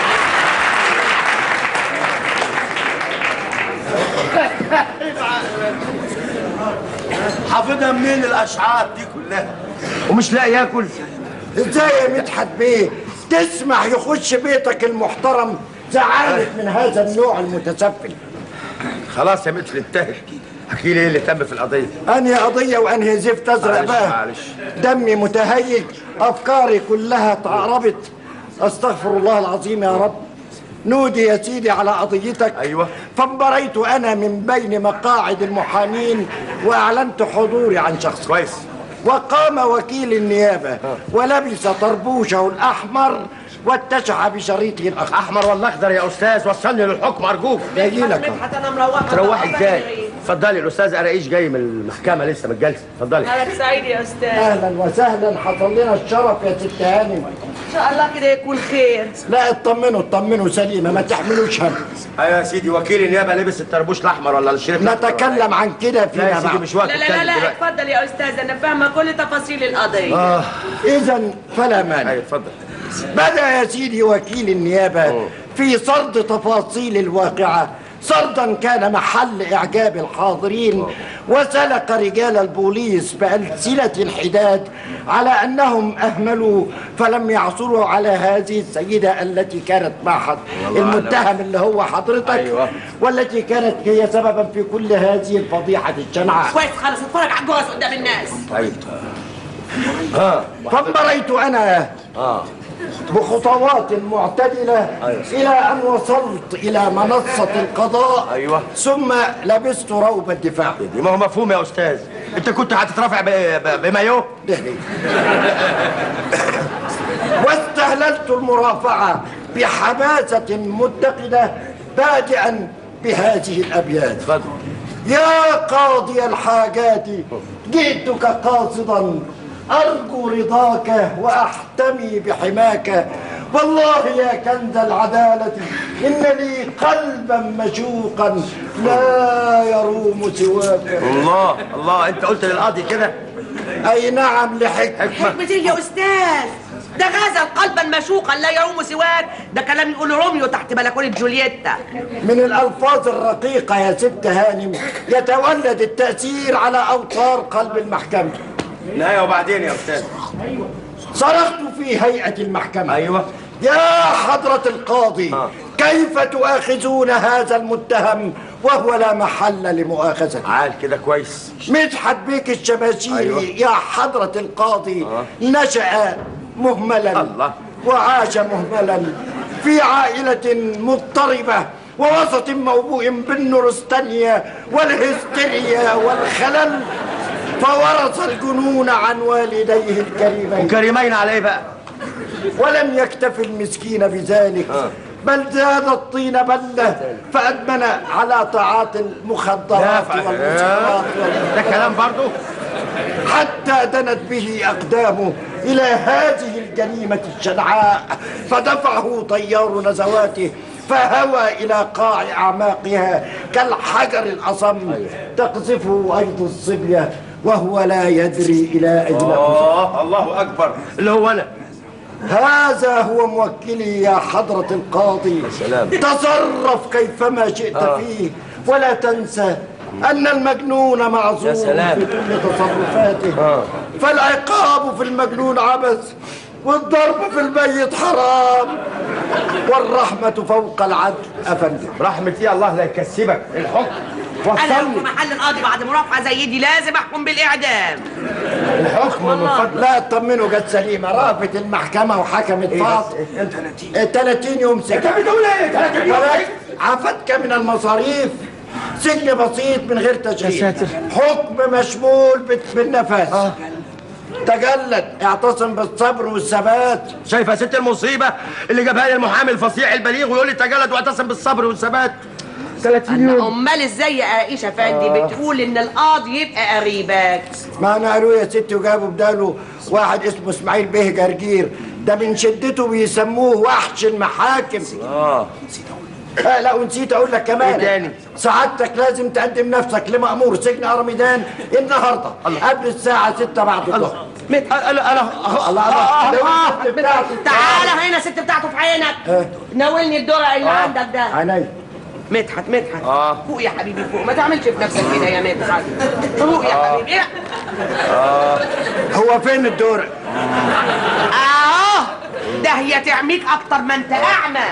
حافظها منين الاشعار دي كلها ومش لاقي ياكل ازاي يا مدحت بيه تسمح يخش بيتك المحترم زعلت من هذا النوع المتسفل خلاص يا مثل انتهت احكي لي ايه اللي تم في القضيه انهي قضيه وانهي زفت ازرق معلش، بقى معلش. دمي متهيج افكاري كلها اتعربت استغفر الله العظيم يا رب نودي يا سيدي على قضيتك أيوة. فانبريت انا من بين مقاعد المحامين واعلنت حضوري عن شخص كويس وقام وكيل النيابه ولبس طربوشه الاحمر واتسع بشريطه الاخضر احمر ولا اخضر يا استاذ وصلني للحكم ارجوك جاي لك أهو. مدحت انا مروحه تروحي ازاي اتفضلي الاستاذ قرايش جاي من المحكمه لسه من الجلسه اتفضلي اهلا سعيد يا استاذ اهلا وسهلا حصل لنا الشرف يا ست هانم ان شاء الله كده يكون خير لا اطمنوا اطمنوا سليمه ما تحملوش هم ايوه يا سيدي وكيل النيابه لبس الطربوش الاحمر ولا الشريف الأخضر ولا نتكلم عن كده إيه؟ لا فيما يا سيدي بعد مش وقت لا لا لا, اتكلم لا دلوقتي اتفضل يا استاذ انا فاهمه كل تفاصيل القضيه اذا فلا مانع ايوه اتفضل بدا يا سيدي وكيل النيابه في سرد تفاصيل الواقعه سردا كان محل اعجاب الحاضرين وسلك رجال البوليس بالسنه الحداد على انهم اهملوا فلم يعثروا على هذه السيده التي كانت مع حض- المتهم اللي هو حضرتك أيوة. والتي كانت هي سببا في كل هذه الفضيحه الشنعاء كويس خالص اتفرج على الجواز قدام الناس ايوه ها فانبريت انا بخطوات معتدلة إلى أن وصلت إلى منصة القضاء أيوة. ثم لبست روب الدفاع دي ما هو مفهوم يا استاذ انت كنت هتترافع ب- ب- بمايو ده ليه؟ واستهللت المرافعة بحماسة متقدة بادئا بهذه الأبيات اتفضل يا قاضي الحاجات جئتك قاصدا أرجو رضاك وأحتمي بحماك والله يا كنز العدالة إن لي قلبا مشوقا لا يروم سواك الله الله انت قلت للقاضي كده أي نعم لحكمة حكمة ايه يا استاذ ده غزل قلبا مشوقا لا يروم سواك ده كلام يقوله روميو تحت بلكونه جولييتا من الألفاظ الرقيقة يا ست هانم يتولد التأثير على أوتار قلب المحكمة نهايه وبعدين يا استاذ صرخت في هيئة المحكمة ايوه يا حضرة القاضي كيف تؤاخذون هذا المتهم وهو لا محل لمؤاخذته عال كده كويس مدحت بيك الشباشيري أيوة. يا حضرة القاضي نشأ مهملا الله. وعاش مهملا في عائلة مضطربة ووسط موبوء بالنورستانيا والهستيريا والخلل فورث الجنون عن والديه الكريمين وكريمين على ايه بقى ولم يكتف المسكين بذلك بل زاد الطين بلة فأدمن على طاعات المخدرات ف- والمسكرات ده كلام برضو حتى دنت به أقدامه إلى هذه الجريمة الشنعاء فدفعه طيار نزواته فهوى إلى قاع أعماقها كالحجر الأصم تقذفه أيض الصبية وهو لا يدري إلى أين أوصل. اه الله اكبر اللي هو انا هذا هو موكلي يا حضرة القاضي سلام. تصرف كيفما شئت آه. فيه ولا تنسى أن المجنون معذور يا سلام. في كل تصرفاته آه. فالعقاب في المجنون عبث والضرب في الميت حرام والرحمة فوق العدل أفندم رحمة ايه الله لا يكسبك الحكم انا لو في وصلني محل القاضي بعد مرافعه زي دي لازم احكم بالاعدام الحكم من فضلك لا اطمنوا جت سليمة رافت المحكمة وحكمت فاض انت 30 يوم سجن انت بتقول ايه 30 يوم خلاص عفتك من المصاريف سجن بسيط من غير تشغيل يا ساتر. حكم مشمول بت- بالنفس تجلد اعتصم بالصبر والثبات شايفه يا ست المصيبه اللي جابها لي المحامي الفصيح البليغ ويقول لي تجلد واعتصم بالصبر والثبات 30 يوم امال ازاي يا عائشه فندي بتقول ان القاضي يبقى قريبك ما انا قالوا يا ستي وجابوا بداله واحد اسمه اسماعيل بيه جرجير ده من شدته بيسموه وحش المحاكم اه آه لا ونسيت اقول لك كمان إيه تاني؟ سعادتك لازم تقدم نفسك لمأمور سجن ارميدان النهارده قبل الساعه 6 بعد الظهر مت... انا انا الله الله لو الست بتاعتي تعالى هنا ست بتاعته في عينك ناولني الدرع اللي عندك ده عيني مدحت مدحت آه. فوق يا حبيبي فوق ما تعملش في نفسك كده يا مدحت فوق يا حبيبي هو فين الدور اه ده هي تعميك اكتر ما انت اعمى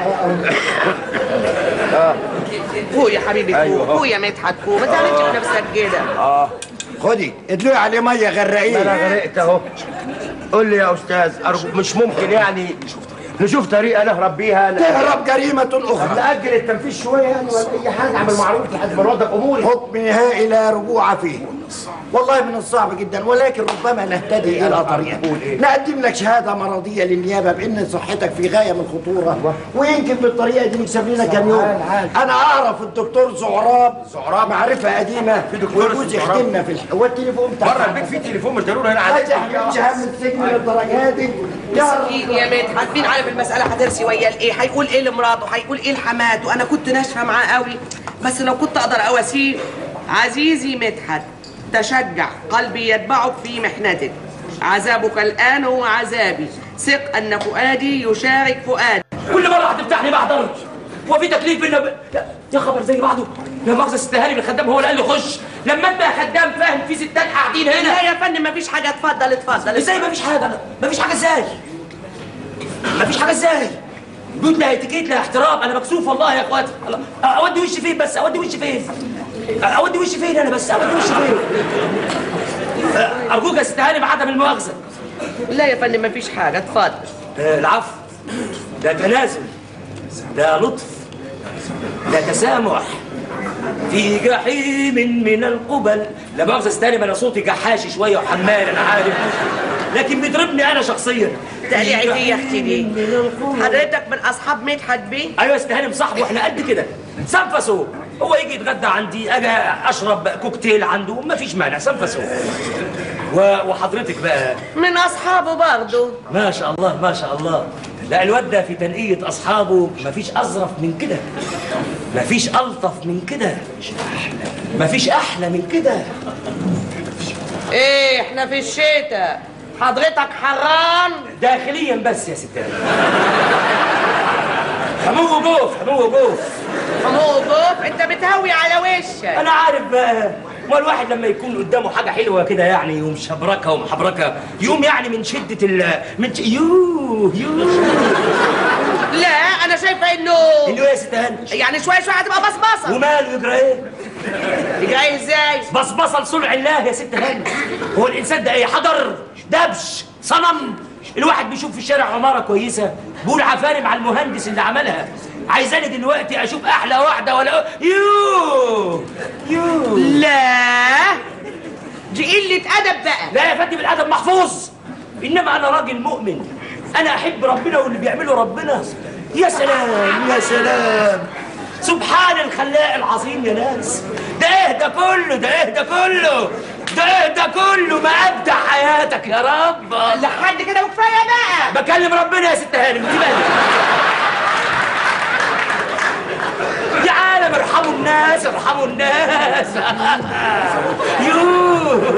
فوق يا حبيبي فوق أيوة. فوق يا مدحت فوق ما تعملش في نفسك كده خدي ادلوي عليه ميه غرقيه انا غرقت اهو قول لي يا استاذ أرجو مش ممكن يعني نشوف طريقه نهرب بيها ن- تهرب جريمه اخرى نأجل التنفيذ شويه يعني ولا اي حاجه اعمل معروف لحد ما نوضب اموري حكم نهائي لا رجوع فيه والله من الصعب جدا ولكن ربما نهتدي الى طريقه نقدم لك شهاده مرضيه للنيابه بان صحتك في غايه من الخطوره ويمكن بالطريقه دي نكسب لنا كام يوم انا اعرف الدكتور زعراب زعراب معرفه قديمه في دكتور ويجوز اسمه زعراب؟ يخدمنا في الح... والتليفون بتاعك بره البيت في تليفون مش ضروري هنا ما عندي تحملش هم السجن للدرجه دي يا مسكين يا مدحت مين عارف المسألة هترسي ويا الايه هيقول ايه لمراته هيقول ايه لحماته انا كنت ناشفة معاه قوي بس لو كنت اقدر اواسيه عزيزي مدحت تشجع قلبي يتبعك في محنتك عذابك الآن هو عذابي ثق أن فؤادي يشارك فؤادي كل مره هتفتحني بحضر هو في تكليف بينا ب... يا- يا خبر زي بعضه يا مؤاخذه ست هاني الخدام هو اللي قال لي خش لما انت يا خدام فاهم في ستات قاعدين هنا لا يا فندم مفيش حاجة اتفضل اتفضل ازاي مفيش حاجه مفيش حاجه ازاي مفيش حاجه ازاي بيوت لا اتيكيت لا احترام انا مكسوف والله يا اخواتي الله. اودي وشي فين بس اودي وشي فين اودي وشي فين انا بس اودي وشي فين ارجوك يا ست هاني بعدم المؤاخذه لا يا فندم مفيش حاجة اتفضل آه، العفو ده تنازل ده لطف ده تسامح في جحيم من القبل لا مؤاخذة استاني ما انا صوتي جحاشي شوية وحمال انا عارف لكن بيضربني انا شخصيا تقليعي دي يا اختي دي حضرتك من اصحاب مدحت بيه ايوه استهاني مصاحبه احنا قد كده سنفسه هو يجي يتغدى عندي اجي اشرب كوكتيل عنده مفيش مانع سنفسه و- وحضرتك بقى من اصحابه برضه ما شاء الله ما شاء الله لا الواد ده في تنقية أصحابه مفيش أظرف من كده مفيش ألطف من كده مفيش أحلى من كده ايه احنا في الشتاء حضرتك حران داخليا بس يا ستات حمو وجوف حمو وجوف حمو بوف انت بتهوي على وشك انا عارف بقى ما الواحد لما يكون قدامه حاجه حلوه كده يعني يقوم شبركه ومحبركه يقوم يعني من شده ال من ش... يوه يوه لا انا شايفه انه انه يا ست هاني يعني شويه شويه هتبقى بصبصه وماله يجرى ايه؟ جاي ازاي بصبصه لصنع الله يا ست هاني هو الانسان ده ايه حضر دبش صنم الواحد بيشوف في الشارع عماره كويسه بيقول عفاري مع المهندس اللي عملها عايزاني دلوقتي اشوف احلى واحده ولا يوه يوه لا دي قله ادب بقى لا يا فندم الادب محفوظ انما انا راجل مؤمن انا احب ربنا واللي بيعمله ربنا يا سلام يا سلام سبحان الخلاق العظيم يا ناس ده ايه ده كله ده ايه ده كله ده ايه ده كله ما ابدع حياتك يا رب لحد كده وكفايه بقى بكلم ربنا يا ست هانم انت مالك يا عالم ارحموا الناس ارحموا الناس يوه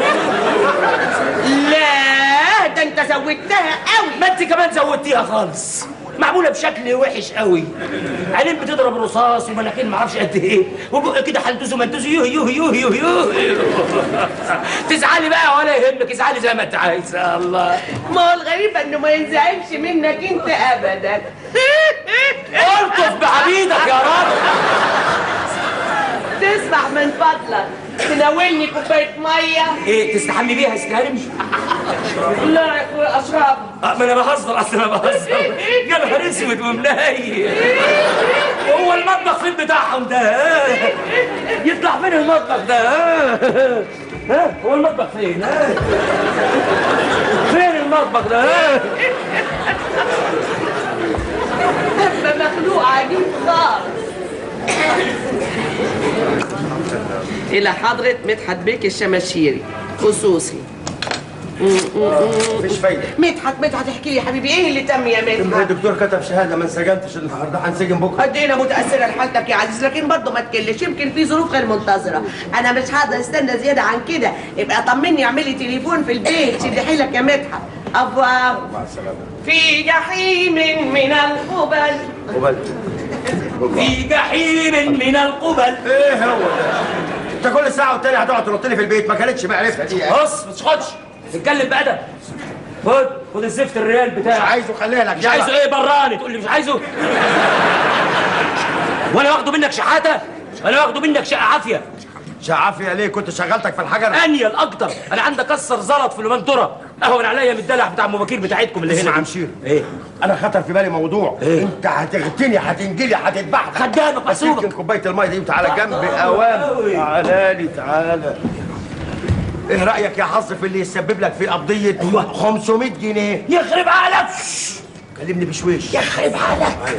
لا ده انت زودتها قوي ما انت كمان زودتيها خالص معموله بشكل وحش قوي عينين بتضرب رصاص ومناخير معرفش قد ايه وبق كده حنتوز ومنتوز يوه يوه يوه يوه يوه تزعلي بقى ولا يهمك ازعلي زي ما انت عايزه الله ما هو الغريب انه ما ينزعجش منك انت ابدا الطف بعبيدك يا رب تسمح من فضلك تناولني كوبايه ميه ايه تستحمي بيها يا ست هانم؟ لا يا اخويا اشرب آه، ما انا بهزر اصل انا بهزر يا نهار اسود ومناي هو المطبخ فين بتاعهم ده ها؟ يطلع فين المطبخ ده ها؟ ها هو المطبخ فين ها؟ فين المطبخ ده ها؟ هبه مخلوق عجيب خالص إلى حضرة مدحت بيك الشماشيري خصوصي مفيش فايده مدحت مدحت احكي لي يا حبيبي ايه اللي تم يا مدحت؟ الدكتور كتب شهاده ما انسجنتش النهارده هنسجن بكره قد ايه انا متاثره لحالتك يا عزيز لكن برضه ما تكلش يمكن في ظروف غير منتظره انا مش هقدر استنى زياده عن كده يبقى طمني اعمل لي تليفون في البيت شد حيلك يا مدحت ابا مع السلامه في جحيم من القبل قبل في جحيم من القبل ايه هو ده انت كل ساعه والتانيه هتقعد تنط لي في البيت ما كانتش معرفه دي بص ما تشخطش اتكلم بأدب خد خد الزفت الريال مش بتاعك عايزه خليها لك مش عايزه ايه براني تقول لي مش عايزه ولا واخده منك شحاته ولا واخده منك شقه عافيه عافيه ليه كنت شغلتك في الحجر انيل اكتر انا عندي اكسر زلط في المنطره اهون عليا من الدلع بتاع ام بكير بتاعتكم اللي هنا اسمع دي. مشير ايه انا خطر في بالي موضوع إيه؟ انت هتغتني هتنجلي هتذبحني خدامك بس يمكن محسوبك كوبايه الميه دي وتعالى جنبي أوي. اوام تعالى لي تعالى ايه رايك يا حظ في اللي يسبب لك في قضيه أيوة. 500 جنيه يخرب عقلك كلمني بشويش يخرب عقلك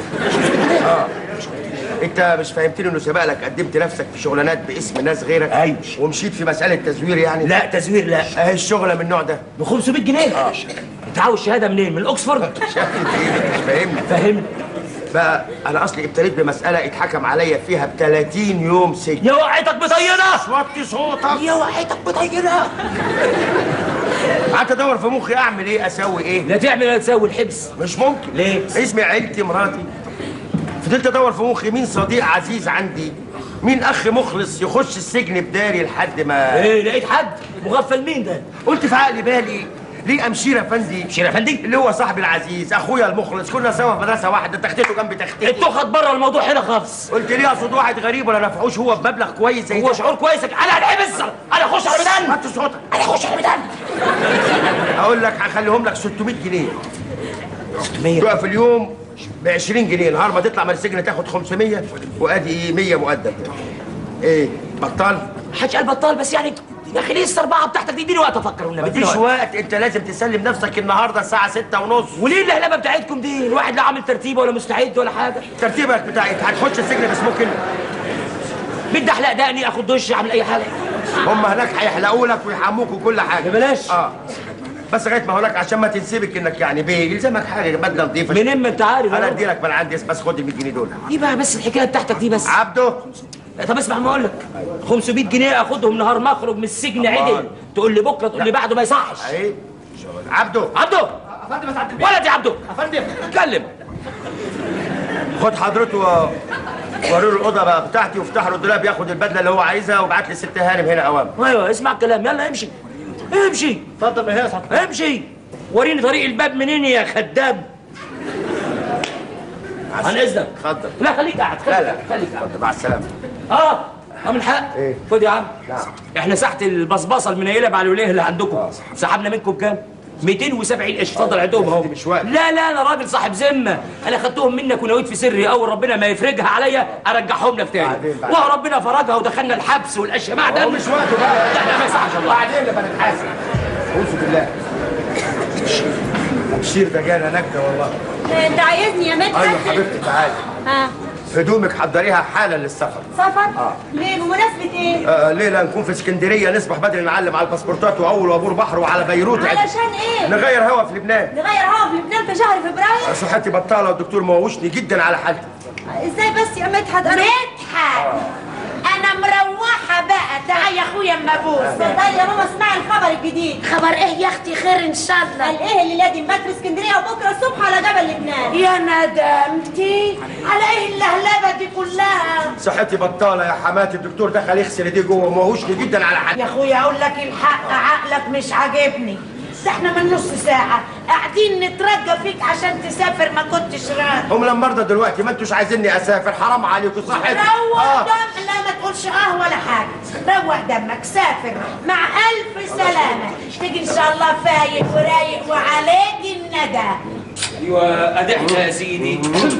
انت مش فهمتني انه سبق لك قدمت نفسك في شغلانات باسم ناس غيرك أيوة. ومشيت في مساله تزوير يعني لا تزوير لا اهي الشغله من النوع ده ب 500 جنيه انت عاوز شهاده منين من اوكسفورد شايف ايه مش فاهمني فهمني بقى انا اصلي ابتليت بمساله اتحكم عليا فيها ب 30 يوم سجن يا وقعتك بطينه وطي صوتك يا وقعتك بطينه قعدت ادور في مخي اعمل ايه اسوي ايه لا تعمل ولا تسوي الحبس مش ممكن ليه؟ اسمي عيلتي مراتي فضلت ادور في مخي مين صديق عزيز عندي مين اخ مخلص يخش السجن بداري لحد ما ايه لقيت حد مغفل مين ده قلت في عقلي بالي ليه امشير افندي مشير افندي اللي هو صاحبي العزيز اخويا المخلص كنا سوا في مدرسه واحده تخته جنب تختتي انتوا خد بره الموضوع هنا خالص قلت ليه اقصد واحد غريب ولا نفعوش هو بمبلغ كويس زي هو ده شعور كويس انا هنحبس انا اخش على الميدان وطي صوتك انا اخش على الميدان اقول لك هخليهم لك 600 جنيه 600 تقف اليوم ب 20 جنيه نهار ما تطلع من السجن تاخد 500 وادي ايه 100 مقدم ايه بطال حاج قال بطال بس يعني يا اخي ليه السربعه بتاعتك دي اديني وقت افكر والنبي اديني مفيش وقت وقت انت لازم تسلم نفسك النهارده الساعه 6 ونص وليه اللهلبه بتاعتكم دي الواحد لا عامل ترتيبه ولا مستعد ولا حاجه ترتيبك بتاعت هتخش السجن بس ممكن بدي احلق دقني اخد دش اعمل اي حاجه هم هناك هيحلقوا لك ويحموك وكل حاجه ببلاش. اه بس لغايه ما هقولك عشان ما تنسبك انك يعني بيه يلزمك حاجه بدله نظيفه منين ما انت عارف انا أهو. ادي لك من عندي بس خد ال 100 جنيه دول دي بقى بس الحكايه بتاعتك دي بس عبده طب اسمع ما اقول لك 500 جنيه اخدهم نهار ما اخرج من السجن عدل تقول لي بكره تقول لي بعده ما يصحش اهي عبده عبده افندم يا سعاده البيه ولد يا عبده افندم اتكلم خد حضرته و- وريه له الاوضه بقى بتاعتي وافتح له الدولاب ياخد البدله اللي هو عايزها وابعت لي ست هانم هنا اوام ايوه اسمع الكلام يلا امشي امشي اتفضل يا سعاده امشي وريني طريق الباب منين يا خدام عن اذنك اتفضل لا خليك قاعد لا لا خليك قاعد اتفضل مع السلامه اه اه من حق إيه؟ خد يا عم نعم. احنا ساعه البصبصه المنيله بعلوليه اللي عندكم سحبنا منكم كام 270 قرش اتفضل عندهم اهو مش وقت. لا لا انا راجل صاحب ذمه انا خدتهم منك ونويت في سري اول ربنا ما يفرجها عليا ارجعهم لك تاني بعدين- بعدين. وهو ربنا فرجها ودخلنا الحبس والاشياء بعد هو مش وقته بقى لا لا ما يصحش الله بعدين نبقى نتحاسب اعوذ بالله الشير ده جانا نكده والله انت عايزني يا مدحت ايوه حبيبتي تعالي ها هدومك حضريها حالا للسفر سفر ليه بمناسبه ايه آه ليله نكون في اسكندريه نصبح بدري نعلم على الباسبورتات واول وابور بحر وعلى بيروت علشان ايه نغير هوا في لبنان نغير هوا في لبنان في شهر فبراير صحتي بطاله والدكتور موشني جدا على حالتي ازاي بس يا مدحت انا مدحت انا مروحه بقى تعال يا اخويا اما ابوس اتفضلي يا ماما اسمعي الخبر الجديد خبر ايه يا اختي خير ان شاء الله قال ايه اللي لازم بات في اسكندريه وبكره الصبح على جبل لبنان يا ندمتي على ايه اللهلبه دي كلها صحتي بطاله يا حماتي الدكتور دخل يغسل ايديه جوه وموشني جدا على حالتي يا اخويا اقول لك الحق عقلك مش عاجبني ده احنا من نص ساعة قاعدين نترجى فيك عشان تسافر ما كنتش راضي هم لما مرضى دلوقتي ما انتوش عايزيني اسافر حرام عليكم صحتي روق آه. دم لا ما تقولش اه ولا حاجة روق دمك سافر مع ألف سلامة تيجي إن شاء الله فايق ورايق وعليك الندى ايوه ادحت يا سيدي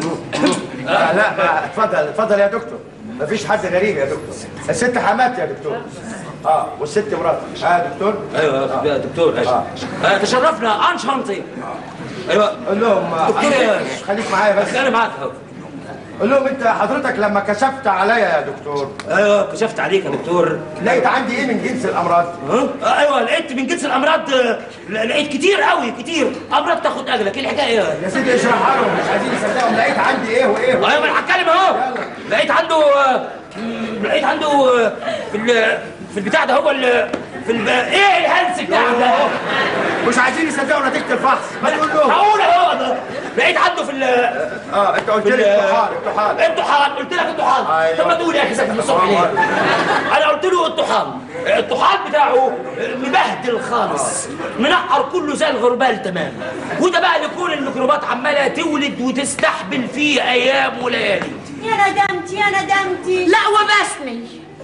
آه لا ما اتفضل اتفضل يا دكتور مفيش حد غريب يا دكتور الست حماتي يا دكتور اه والست مراتي اه دكتور ايوه يا دكتور آه. آه، تشرفنا ان شانتي ايوه قول لهم آه، دكتور يا- خليك معايا بس انا معاك اهو قول لهم انت حضرتك لما كشفت عليا يا دكتور ايوه كشفت عليك يا دكتور لقيت عندي ايه من جنس الامراض ها؟ آه، ايوه لقيت من جنس الامراض آه، لقيت كتير قوي كتير امراض تاخد اجلك ايه الحكايه يا سيدي اشرحها لهم مش عايزين يصدقهم لقيت عندي ايه وايه وإيه. ايوه ما انا هتكلم اهو لقيت عنده آه، م- لقيت عنده آه، في ال- في البتاع ده هو ال- في الب... ايه الهلس بتاع ده مش عايزين يصدقوا نتيجه الفحص ما تقول لهم هقول اهو ده. لقيت عنده في ال اه انت قلت في لي ال- الطحال الطحال الطحال قلت لك الطحال أيوة. طب ما تقول يا اخي ساكت من الصبح ليه انا قلت له الطحال الطحال بتاعه مبهدل خالص منقر كله زي الغربال تمام وده بقى لكون الميكروبات عماله تولد وتستحبل فيه ايام وليالي يا ندمتي يا ندمتي لا وبسني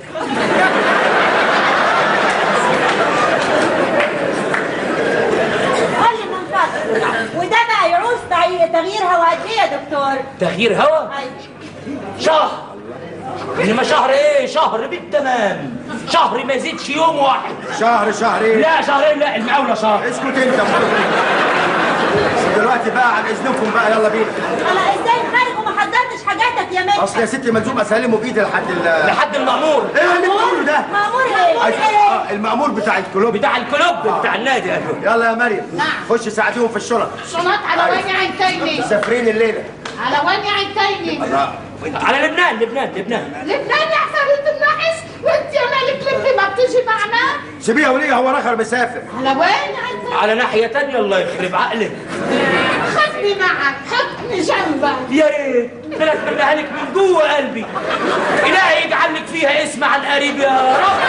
قال لي من فضلك وده بقى يعوز تغيير تغيير هوا قد ايه يا دكتور تغيير هوا أيوة. شهر انما شهر ايه شهر بالتمام شهر ما يزيدش يوم واحد شهر شهرين لا شهرين لا المقاولة شهر اسكت انت دلوقتي بقى عن اذنكم بقى يلا بينا انا ازاي خارج وما حضرتش حاجاتك يا مدحت اصل يا ستي ملزوم اسلمه بايدي لحد ال لحد المأمور ايه اللي بتقوله ده؟ مأمور ايه عايز- آه، المأمور بتاع الكلوب بتاع الكلوب بتاع النادي ايوه يلا يا مريم خش ساعديهم في الشنط شنط على وين عينتيني مسافرين الليله على وين عينتيني على لبنان لبنان لبنان لبنان يا عفاريت النحس وانت يا مالك لبني ما بتيجي معنا سيبيها وليه هو رخر مسافر على وين عينتيني على ناحية تانية الله يخرب عقلك خدني معك حطني جنبك يا ريت انا اتمناها لك من جوه قلبي الهي يجعل لك فيها اسم عن قريب يا رب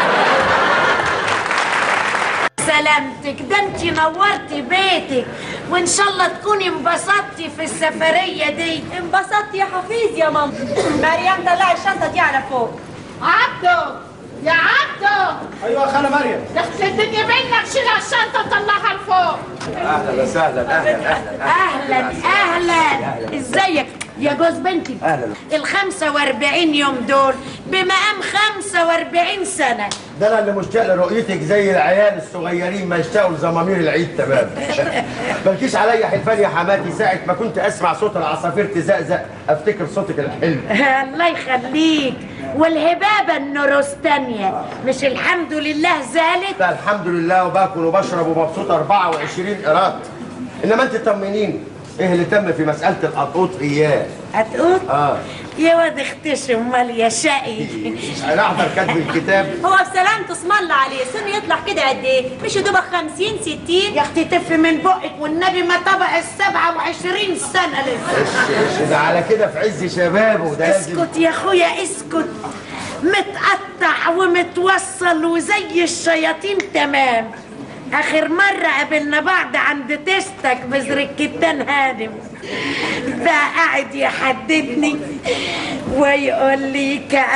سلامتك ده انت نورتي بيتك وان شاء الله تكوني انبسطتي في السفرية دي انبسطت يا حفيظ يا ماما مريم طلعي الشنطه دي على فوق عبدو يا عبدو ايوه خاله مريم دخل الدنيا بينك شيل الشنطة طلعها لفوق اهلا وسهلا اهلا اهلا اهلا اهلا ازيك يا جوز بنتي أهلا. ال 45 يوم دول بمقام 45 سنة ده انا اللي مشتاق لرؤيتك زي العيال الصغيرين ما يشتاقوا لزمامير العيد تمام مالكيش عليا حلفان يا حماتي ساعة ما كنت اسمع صوت العصافير تزقزق افتكر صوتك الحلو الله يخليك والهبابة النورستانية مش الحمد لله زالت لا الحمد لله وباكل وبشرب ومبسوط 24 قيراط انما انت طمنيني ايه اللي تم في مساله القطوط اياه هتقول اه يا واد اختشم امال يا شقي انا احضر كاتب الكتاب هو بسلامته اسم الله عليه سنه يطلع كده قد ايه مش يدوبك 50 60 يا اختي تف من بقك والنبي ما طبع السبعة وعشرين سنة لسه ايش ايش ده على كده في عز شبابه ده لازم اسكت يا اخويا اسكت متقطع ومتوصل وزي الشياطين تمام اخر مرة قابلنا بعض عند تستك بزر الكتان هادم ده قاعد يحددني ويقول لي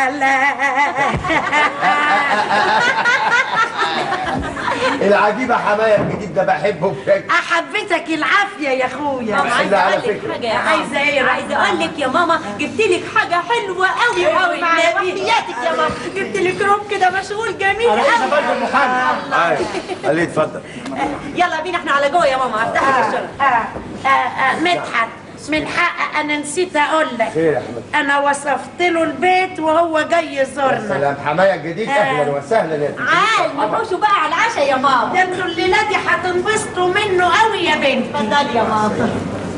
كلام العجيبه حمايه الجديد ده بحبه بشكل احبتك العافية يا اخويا ماما إلا عايزه على اقول لك فكرة. حاجه يا ماما عايزة إيه؟ عايزه اقول لك يا ماما جبت لك حاجه حلوه قوي قوي معايا والنبي. وحياتك يا ماما جبت لك روب كده مشغول جميل انا لسه قوي برضه المحامي ايوه خليه اتفضل يلا بينا احنا على جوه يا ماما افتحي آه الشرب آه آه مدحت من حق انا نسيت اقول لك خير يا احمد انا وصفت له البيت وهو جاي يزورنا سلام حمايه الجديد اهلا وسهلا يا عال نخشوا بقى على العشاء يا ماما ده انتوا الليله دي هتنبسطوا منه قوي يا بنتي اتفضلي يا ماما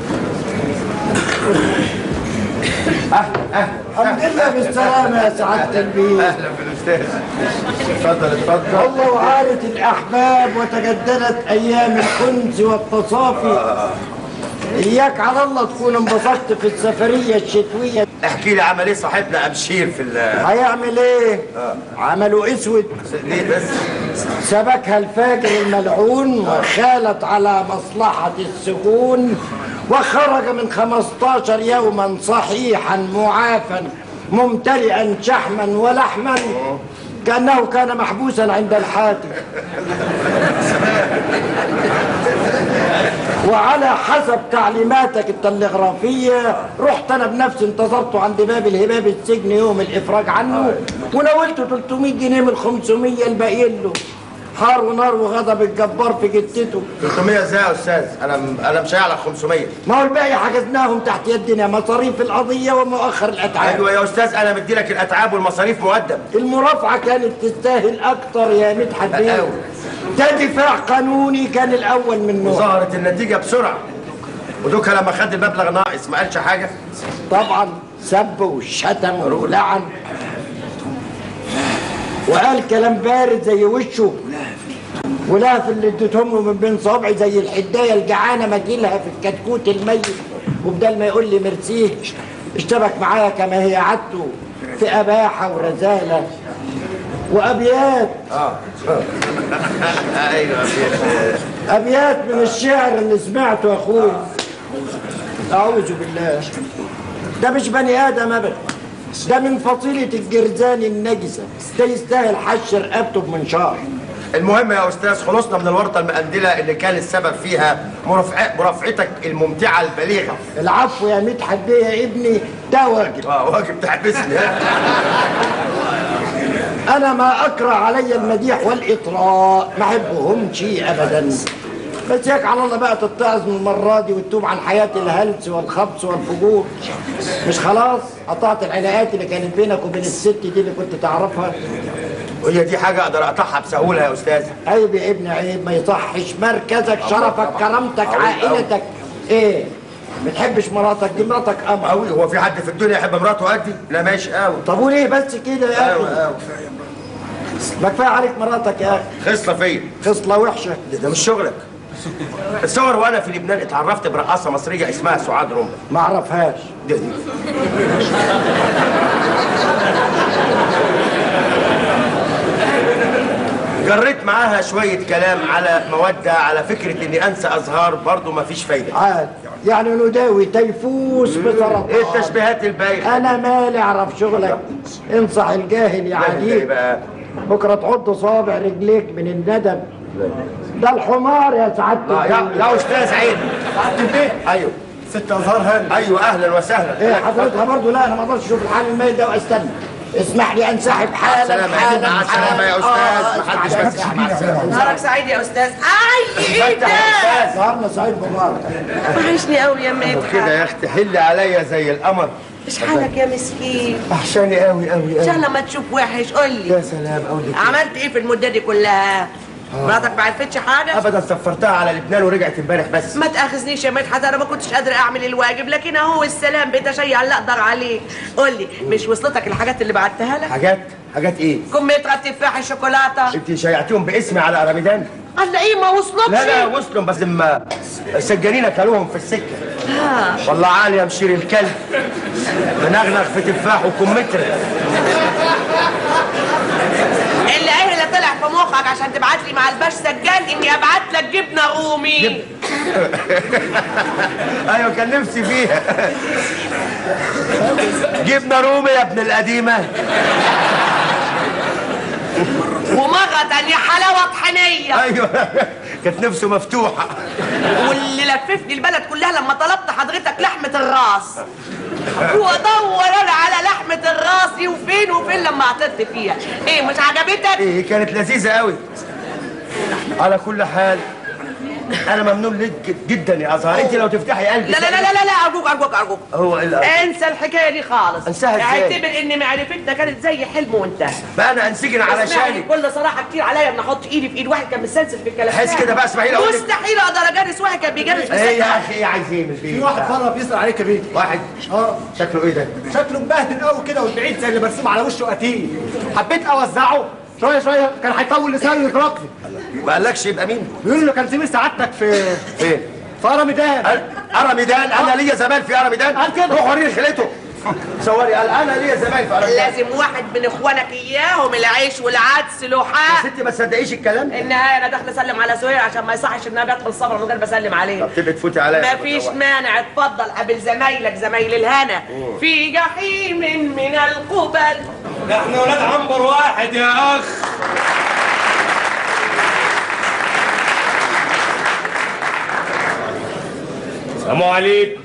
الحمد لله بالسلامة يا سعادة البيت اهلا بالاستاذ اتفضل اتفضل الله وعارت الأحباب وتجددت أيام الأنس والتصافي إياك على الله تكون انبسطت في السفرية الشتوية احكي لي عمل ايه صاحبنا ابشير في ال هيعمل إيه؟ عمله أسود ليه بس سبكها الفاجر الملعون وخالت على مصلحة السجون وخرج من 15 يوما صحيحا معافا ممتلئا شحما ولحما كأنه كان محبوسا عند الحاكم وعلى حسب تعليماتك التلغرافية رحت أنا بنفسي انتظرته عند باب الهباب السجن يوم الإفراج عنه وناولته 300 جنيه من 500 الباقيين له حار ونار وغضب الجبار في جتته 300 ازاي يا استاذ انا انا مش على 500 ما هو الباقي حجزناهم تحت يدنا مصاريف القضية ومؤخر الأتعاب ايوه يا استاذ انا مدي لك الاتعاب والمصاريف مقدم المرافعة كانت تستاهل أكتر يا مدحت بيه أوي. ده دفاع قانوني كان الأول من نوعه وظهرت النتيجه بسرعه ودوكا لما خد المبلغ ناقص ما قالش حاجه طبعا سب وشتم ولعن وقال كلام بارد زي وشه ولهف اللي اديتهم له من بين صوابعي زي الحدايه الجعانه ماكلها في الكتكوت الميت وبدل ما يقول لي ميرسيه اشتبك معايا كما هي عادته في اباحه ورزاله وابيات ايوه ابيات من الشعر اللي سمعته يا اخويا اعوذ بالله ده مش بني ادم ابدا ده من فصيلة الجرذان النجسة ده يستاهل حش رقبته بمنشار المهم يا استاذ خلصنا من الورطه المقندله اللي كان السبب فيها مرافع- مرافعتك الممتعه البليغه العفو يا مدحت بيه يا ابني ده واجب اه واجب تحبسني ها؟ انا ما اكره علي المديح والاطراء ما احبهمش ابدا بس ياك على الله بقى تتعظ من المره دي وتتوب عن حياه الهلس والخبث والفجور مش خلاص قطعت العلاقات اللي كانت بينك وبين الست دي اللي كنت تعرفها وهي دي حاجه اقدر اقطعها بسهوله يا استاذ عيب يا ابني عيب ما يصحش مركزك شرفك كرامتك عائلتك ايه ما تحبش مراتك دي مراتك قمر قوي هو في حد في الدنيا يحب مراته قدي لا ماشي قوي طب وليه بس كده يا قوي اخي قوي ما كفايه عليك مراتك يا اخي خصله فيا خصله وحشه ده, ده مش شغلك الصور وانا في لبنان اتعرفت برقاصه مصريه اسمها سعاد رمبة ما اعرفهاش دي دي جريت معاها شوية كلام على مودة على فكرة إني أنسى أزهار برضو مفيش فايدة عاد يعني نداوي تيفوس بسرطان إيه التشبيهات البايخة؟ انا مالي اعرف شغلك انصح الجاهل يا إيه عديد بقى؟ بكره تعض صابع رجليك من الندم ده الحمار يا سعاده آه يا, الدين. يا أستاذ عيد أيوه ست ازهار هاني أيوه أهلا وسهلا ايه حضرتك برضه لا انا ما اقدرش اشوف الحال الميت ده واستنى اسمح لي انسحب حالا السلامة يا حالا مع السلامة يا أستاذ محدش بس مع السلامة نهارك سعيد يا استاذ اي ايه فتح ده يا أستاذ نهارنا سعيد مبارك وحشني قوي يا مدحت كده يا أختي حل عليا زي القمر ايش حالك يا مسكين وحشاني قوي قوي ان شاء الله ما تشوف وحش قول لي يا سلام اقول لك إيه؟ عملت ايه في المده دي كلها مراتك ما عرفتش حاجه ابدا سفرتها على لبنان ورجعت امبارح بس ما تاخذنيش يا مدحت انا ما كنتش قادره اعمل الواجب لكن اهو السلام بيتشيع اللي اقدر عليه قول لي مش وصلتك الحاجات اللي بعتها لك حاجات حاجات ايه كمثرى تفاح الشوكولاته انت شيعتيهم باسمي على رمضان قال ايه ما وصلكش لا لا وصلوا بس لما سجانين اكلوهم في السكه والله عالي يا مشير الكلب بنغنغ في تفاح وكمثرى اللي ايه اللي طلع في مخك عشان تبعت لي مع الباش سجان اني ابعت لك جبنه رومي ايوه كان نفسي فيها جبنه رومي يا ابن القديمه ومره تانية حلاوه طحينيه ايوه كانت نفسه مفتوحه واللي لففني البلد كلها لما طلبت حضرتك لحمه الراس وادور انا على لحمه الراس دي وفين وفين لما عطلت فيها ايه مش عجبتك ايه كانت لذيذه قوي على كل حال انا ممنون لك جد- جدا يا ازهر انت لو تفتحي قلبك لا لا لا لا لا, لا ارجوك ارجوك ارجوك هو ال- انسى الحكايه دي خالص انساها ازاي؟ اعتبر ان معرفتنا كانت زي حلم وانتهى بقى انا انسجن اسمعني علشانك بكل صراحه كتير عليا ان احط ايدي في ايد واحد كان مستنسل في الكلام حس كده بقى اسماعيل اقول لك مستحيل اقدر اجرس واحد كان بيجرس في ايه يا السكه اخي ايه عايزين البيت في واحد بره بيسأل عليك يا بيه واحد اه شكله ايه ده شكله مبهدل قوي كده والبعيد زي اللي مرسوم على وشه قتيل حبيت اوزعه شويه شويه كان هيطول لسانه يضربني ما قالكش يبقى مين بيقول له كان زميل سعادتك في فين في رمضان ارميدان انا ليا زمان في ارميدان قال كده. روح وريني خليته صوري قال انا ليا زمان في ارميدان لازم واحد من اخوانك اياهم العيش والعدس له يا حق ستي ما تصدقيش الكلام النهايه انا داخله اسلم على سهير عشان ما يصحش ان انا بدخل صبر من غير بسلم عليه طب تبقي تفوتي عليا مفيش مانع اتفضل قابل زمايلك زمايل الهنا في جحيم من القبل احنا ولاد عنبر واحد يا اخ السلام عليكم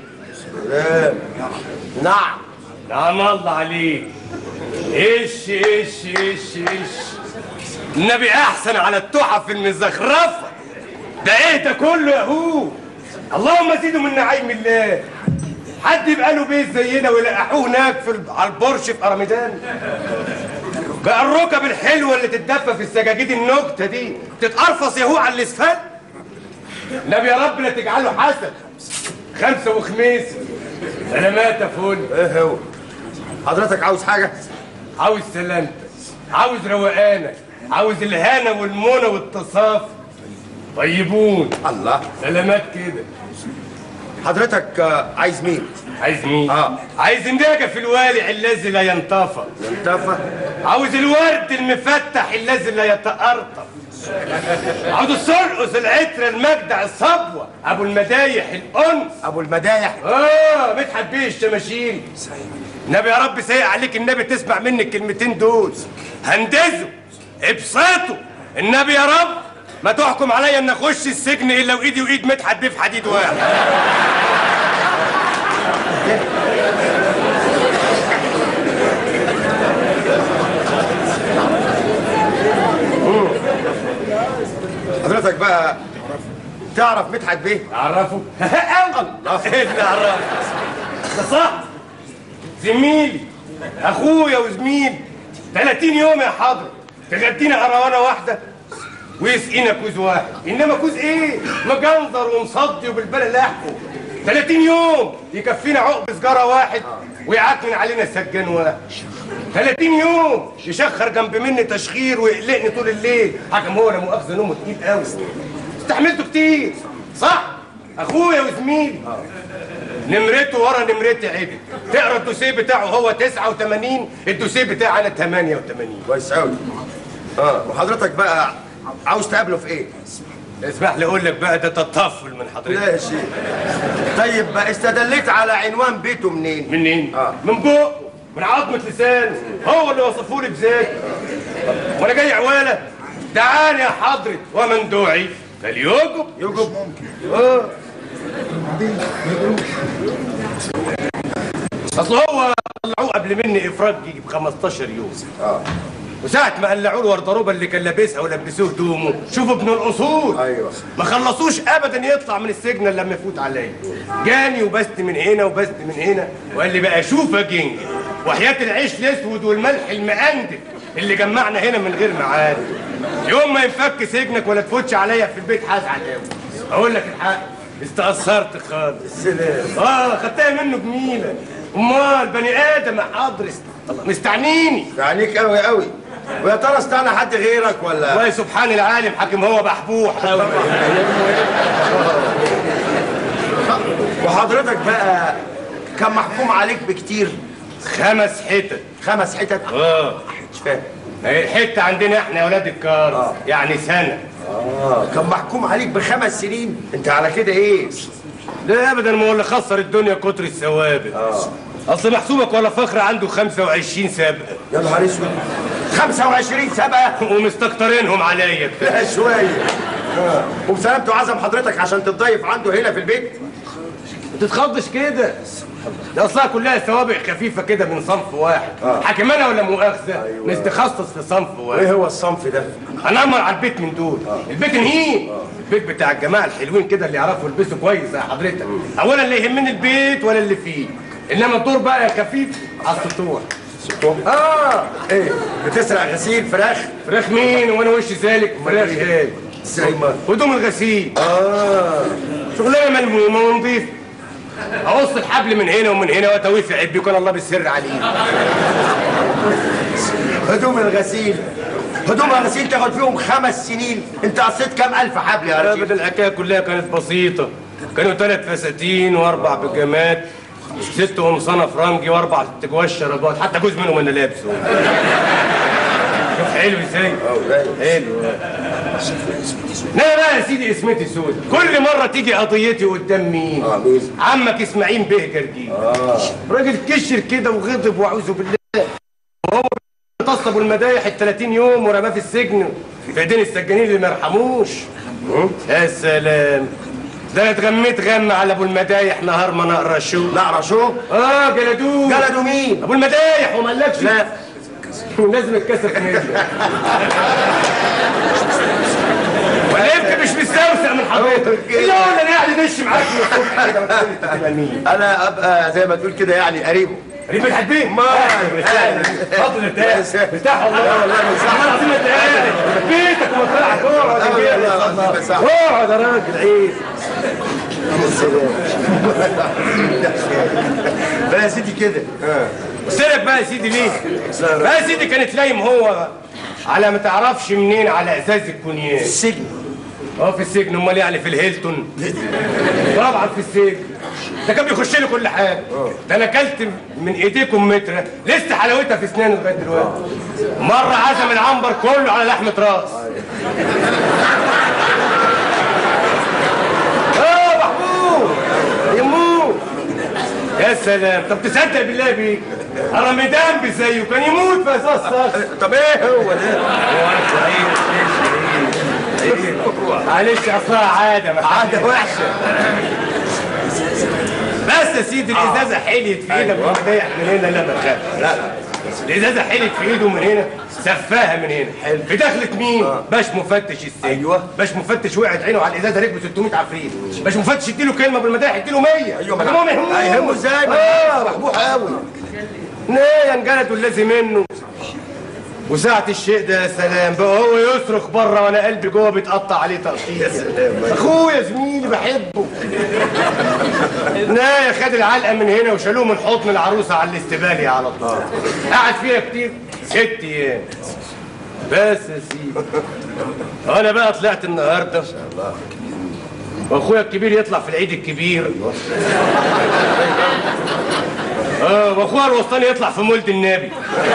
نعم نعم الله عليك ايش ايش ايش ايش النبي احسن على التحف المزخرفه ده ايه ده كله يا هو اللهم زيدوا من نعيم الله حد يبقى له بيت زينا ويلقحوه هناك في ال- على البرج في رمضان بقى الركب الحلوه اللي تتدفى في السجاجيد النكته دي تتقرفص يا هو على الاسفل النبي يا رب لا تجعله حسن خمسه وخميس سلامات يا فل ايه هو حضرتك عاوز حاجه عاوز سلامتك عاوز روقانك عاوز الهنا والمنى والتصاف طيبون الله سلامات كده حضرتك آه، عايز مين عايز مين؟ آه. عايز النجف في الوالع الذي لا ينطفى انتفى عاوز الورد المفتح الذي لا يتأرطف عاوز السرقس العترة المجدع الصبوة أبو المدايح الأنس ابو المدايح آه مدحت بيه الشماشين النبي يا رب سيء عليك النبي تسمع مني الكلمتين دول هندزه ابسطه النبي يا رب ما تحكم عليا ان اخش السجن الا وايدي وايد مدحت بيه في حديد واحد حضرتك بقى تعرف مدحت بيه اعرفه الله ايه اللي اعرفه ده صح زميلي اخويا وزميلي 30 يوم يا حضر تغدينا قروانه واحده ويسقينا كوز واحد انما كوز ايه مجنظر ومصدي وبالبلة لحقه 30 يوم يكفينا عقب سجاره واحد ويعكن علينا سجان واحد 30 يوم يشخر جنب مني تشخير ويقلقني طول الليل حكم هو لا مؤاخذه نومه تقيل قوي استحملته كتير صح اخويا وزميلي نمرته ورا نمرتي عدل تقرا الدوسيه بتاعه هو 89 الدوسيه بتاعي انا 88 كويس قوي اه وحضرتك بقى عاوز تقابله في ايه اسمح لي اقول لك بقى ده تطفل من حضرتك لا يا شيخ طيب بقى استدليت على عنوان بيته منين منين؟ آه. من بقه من عظمة لسانه هو اللي وصفه لي بذاته وانا جاي عواله دعاني يا حضرة ومن دعي فليجب يجب اه اصل هو طلعوه قبل مني افراج يجي ب 15 يوم وساعة ما قلعوا له وردروبة اللي كان لابسها ولبسوه هدومه شوفوا ابن الأصول أيوة. ما خلصوش أبدا يطلع من السجن إلا لما يفوت عليا جاني وبست من هنا وبست من هنا وقال لي بقى شوف يا جنجل وحياة العيش الأسود والملح المقندل اللي جمعنا هنا من غير ميعاد يوم ما ينفك سجنك ولا تفوتش عليا في البيت هزعل قوي أقول لك الحق استأثرت خالص سلام اه خدتها منه جميلة امال بني ادم يا حضرس مستعنيني عليك قوي قوي ويا ترى استنى حد غيرك ولا والله سبحان العالم حاكم هو بحبوح قوي وحضرتك بقى كان محكوم عليك بكتير خمس حتت خمس حتت اه مش فاهم هي الحته عندنا احنا يا ولاد الكار يعني سنه اه كان محكوم عليك بخمس سنين انت على كده ايه لا ابدا ما هو اللي خسر الدنيا كتر السوابق اه اصل محسوبك ولا فخر عنده 25 سابقه يا نهار اسود 25 سبقه ومستكترينهم عليا لا شويه آه. وبسلامته عزم حضرتك عشان تتضيف عنده هنا في البيت ما تتخضش كده ده اصلها كلها سوابق خفيفه كده من صنف واحد آه. حاكم انا ولا مؤاخذه مش تخصص في صنف واحد ايه هو الصنف ده هنأمر على البيت من دول البيت نهين البيت بتاع الجماعه الحلوين كده اللي يعرفوا يلبسوا كويس زي حضرتك اولا اللي يهمني البيت ولا اللي فيه انما الدور بقى يا خفيف على السطوح اه ايه بتسرق غسيل فراخ فراخ مين وانا وشي سالك فراخ ايه ازاي ما هدوم الغسيل اه شغلانه ملمومه ونظيفه اقص الحبل من هنا ومن هنا واتويه في عيب يكون الله بالسر عليه هدوم الغسيل هدوم الغسيل تاخد فيهم خمس سنين انت قصيت كام الف حبل يا رشيد ابدا الحكايه كلها كانت بسيطه كانوا ثلاث فساتين واربع بيجامات ست قمصانه فرنجي واربع تجوال شرابات حتى جزء منهم انا لابسه شوف حلو ازاي حلو لا بقى يا سيدي اسمتي سود كل مره تيجي قضيتي قدام مين اه مين عمك اسماعيل بيه جرجير اه راجل كشر كده وغضب واعوذ بالله وهو اغتصب ابو المدايح ال 30 يوم ورماه في السجن في ايدين السجانين اللي ما يرحموش يا سلام ده انا اتغميت غم على ابو المدايح نهار ما نقرا شو لا رشوه اه جلدوه جلدوا مين ابو المدايح وما قالكش لا لازم يتكسر في نيله ولا يمكن مش مستوسع من حضرتك الا هو اللي انا قاعد ادش معاك من الصبح كده وتقول لي تبقى مين انا ابقى زي ما تقول كده يعني قريبه قريب الحبيب ما اتفضل ارتاح ارتاح والله والله والله العظيم انت قاعد بيتك ومطرحك اقعد يا والله جيل. العظيم بس اقعد يا راجل عيب بقى يا سيدي كده قلت لك بقى يا سيدي ليه؟ بقى يا سيدي كانت لايم هو على ما تعرفش منين على ازاز الكونياك السجن اه في السجن امال يعني في الهيلتون طبعا في السجن ده كان بيخش لي كل حاجه ده انا اكلت من ايديكم متره لسه حلاوتها في اسناني لغايه دلوقتي مره عزم العنبر كله على لحمه راس اه محمود يموت يا سلام طب تصدق بالله بيك رمضان بزيه كان يموت في اساس صخر طب ايه هو ده معلش اصلها عاده عاده وحشه بس يا سيدي الازازه حلت في ايدك ومضايق من هنا لا ما تخافش لا الازازه حلت في ايده من هنا سفاها من هنا في دخلة مين؟ باش مفتش السجن أيوة. باش مفتش وقعت عينه على الازازه ركبه 600 عفريت باش مفتش اديله كلمه بالمداح اديله 100 ايوه ما هو مهموم هيهمه ازاي اه محبوح قوي نايا انجلد والذي منه وساعة الشيء ده يا سلام بقى هو يصرخ بره وانا قلبي جوه بيتقطع عليه تقطيع يا سلام اخويا زميلي بحبه نايا خد العلقه من هنا وشالوه من حضن العروسه على الاستبالي على طول قعد فيها كتير ست ايام بس يا سيدي انا بقى طلعت النهارده واخويا الكبير يطلع في العيد الكبير اه واخويا الوسطاني يطلع في مولد النبي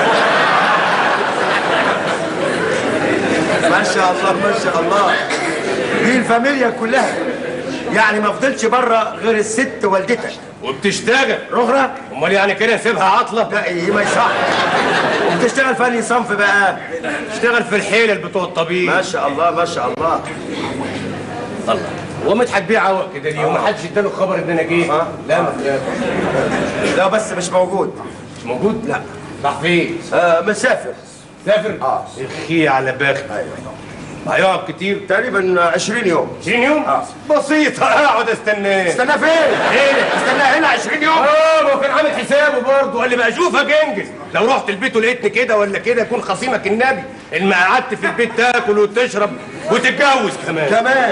ما شاء الله ما شاء الله دي الفاميليا كلها يعني ما فضلش بره غير الست والدتك وبتشتغل رغرة امال يعني كده نسيبها عطله لا ايه ما يصح وبتشتغل في انهي صنف بقى تشتغل في الحيلة بتوع الطبيب ما شاء الله ما شاء الله الله هو مدحت بيه عوق كده ليه ومحدش اداله خبر ان انا جيت آه. لا ما لا. لا بس مش موجود مش موجود لا راح فين آه مسافر سافر اه اخي على باخي هيقعد كتير تقريبا 20 يوم 20 يوم آه. بسيطة اقعد استناه استنى فين؟ ايه استنى هنا 20 يوم اه ما هو كان عامل حسابه برضه قال لي بقى اشوفك انجز لو رحت البيت ولقيتني كده ولا كده يكون خصيمك النبي ان ما قعدت في البيت تاكل وتشرب وتتجوز كمان كمان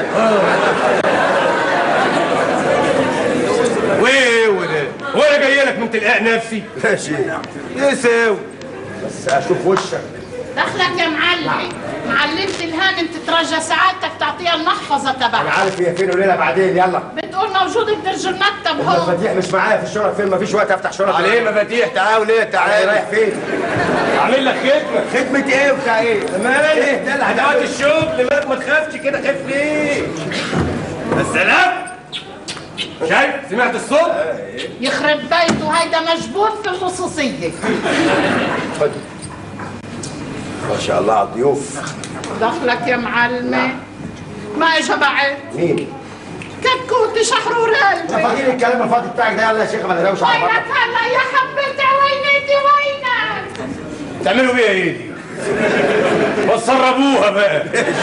وايه وده وانا جاي لك من تلقاء نفسي ماشي يساوي بس اشوف وشك دخلك يا معلم معلمة الهانم تترجى سعادتك تعطيها المحفظة انا تبعها عارف هي فين وليلة بعدين يلا بتقول موجودة بدرج المكتب هون المفاتيح مش معايا في الشنط فين مفيش وقت افتح شنط عليه مفاتيح تعال ليه تعال رايح فين؟ اعمل لك خدمه خدمة ايه وبتاع ايه؟ مالك ده اللي هتقعد الشغل ما ما تخافش كده خايف ليه السلام شايف سمعت الصوت يخرب بيته هيدا مجبور في الخصوصية ما شاء الله على الضيوف دخلك يا معلمة ما اجا بعد مين؟ كتكوت شحرور قلبي فاضيين الكلام الفاضي بتاعك ده يلا يا شيخ ما نروش على وينك بعض هلا يا حبيبتي وينتي وينك تعملوا بيها ايه دي وتسربوها بقى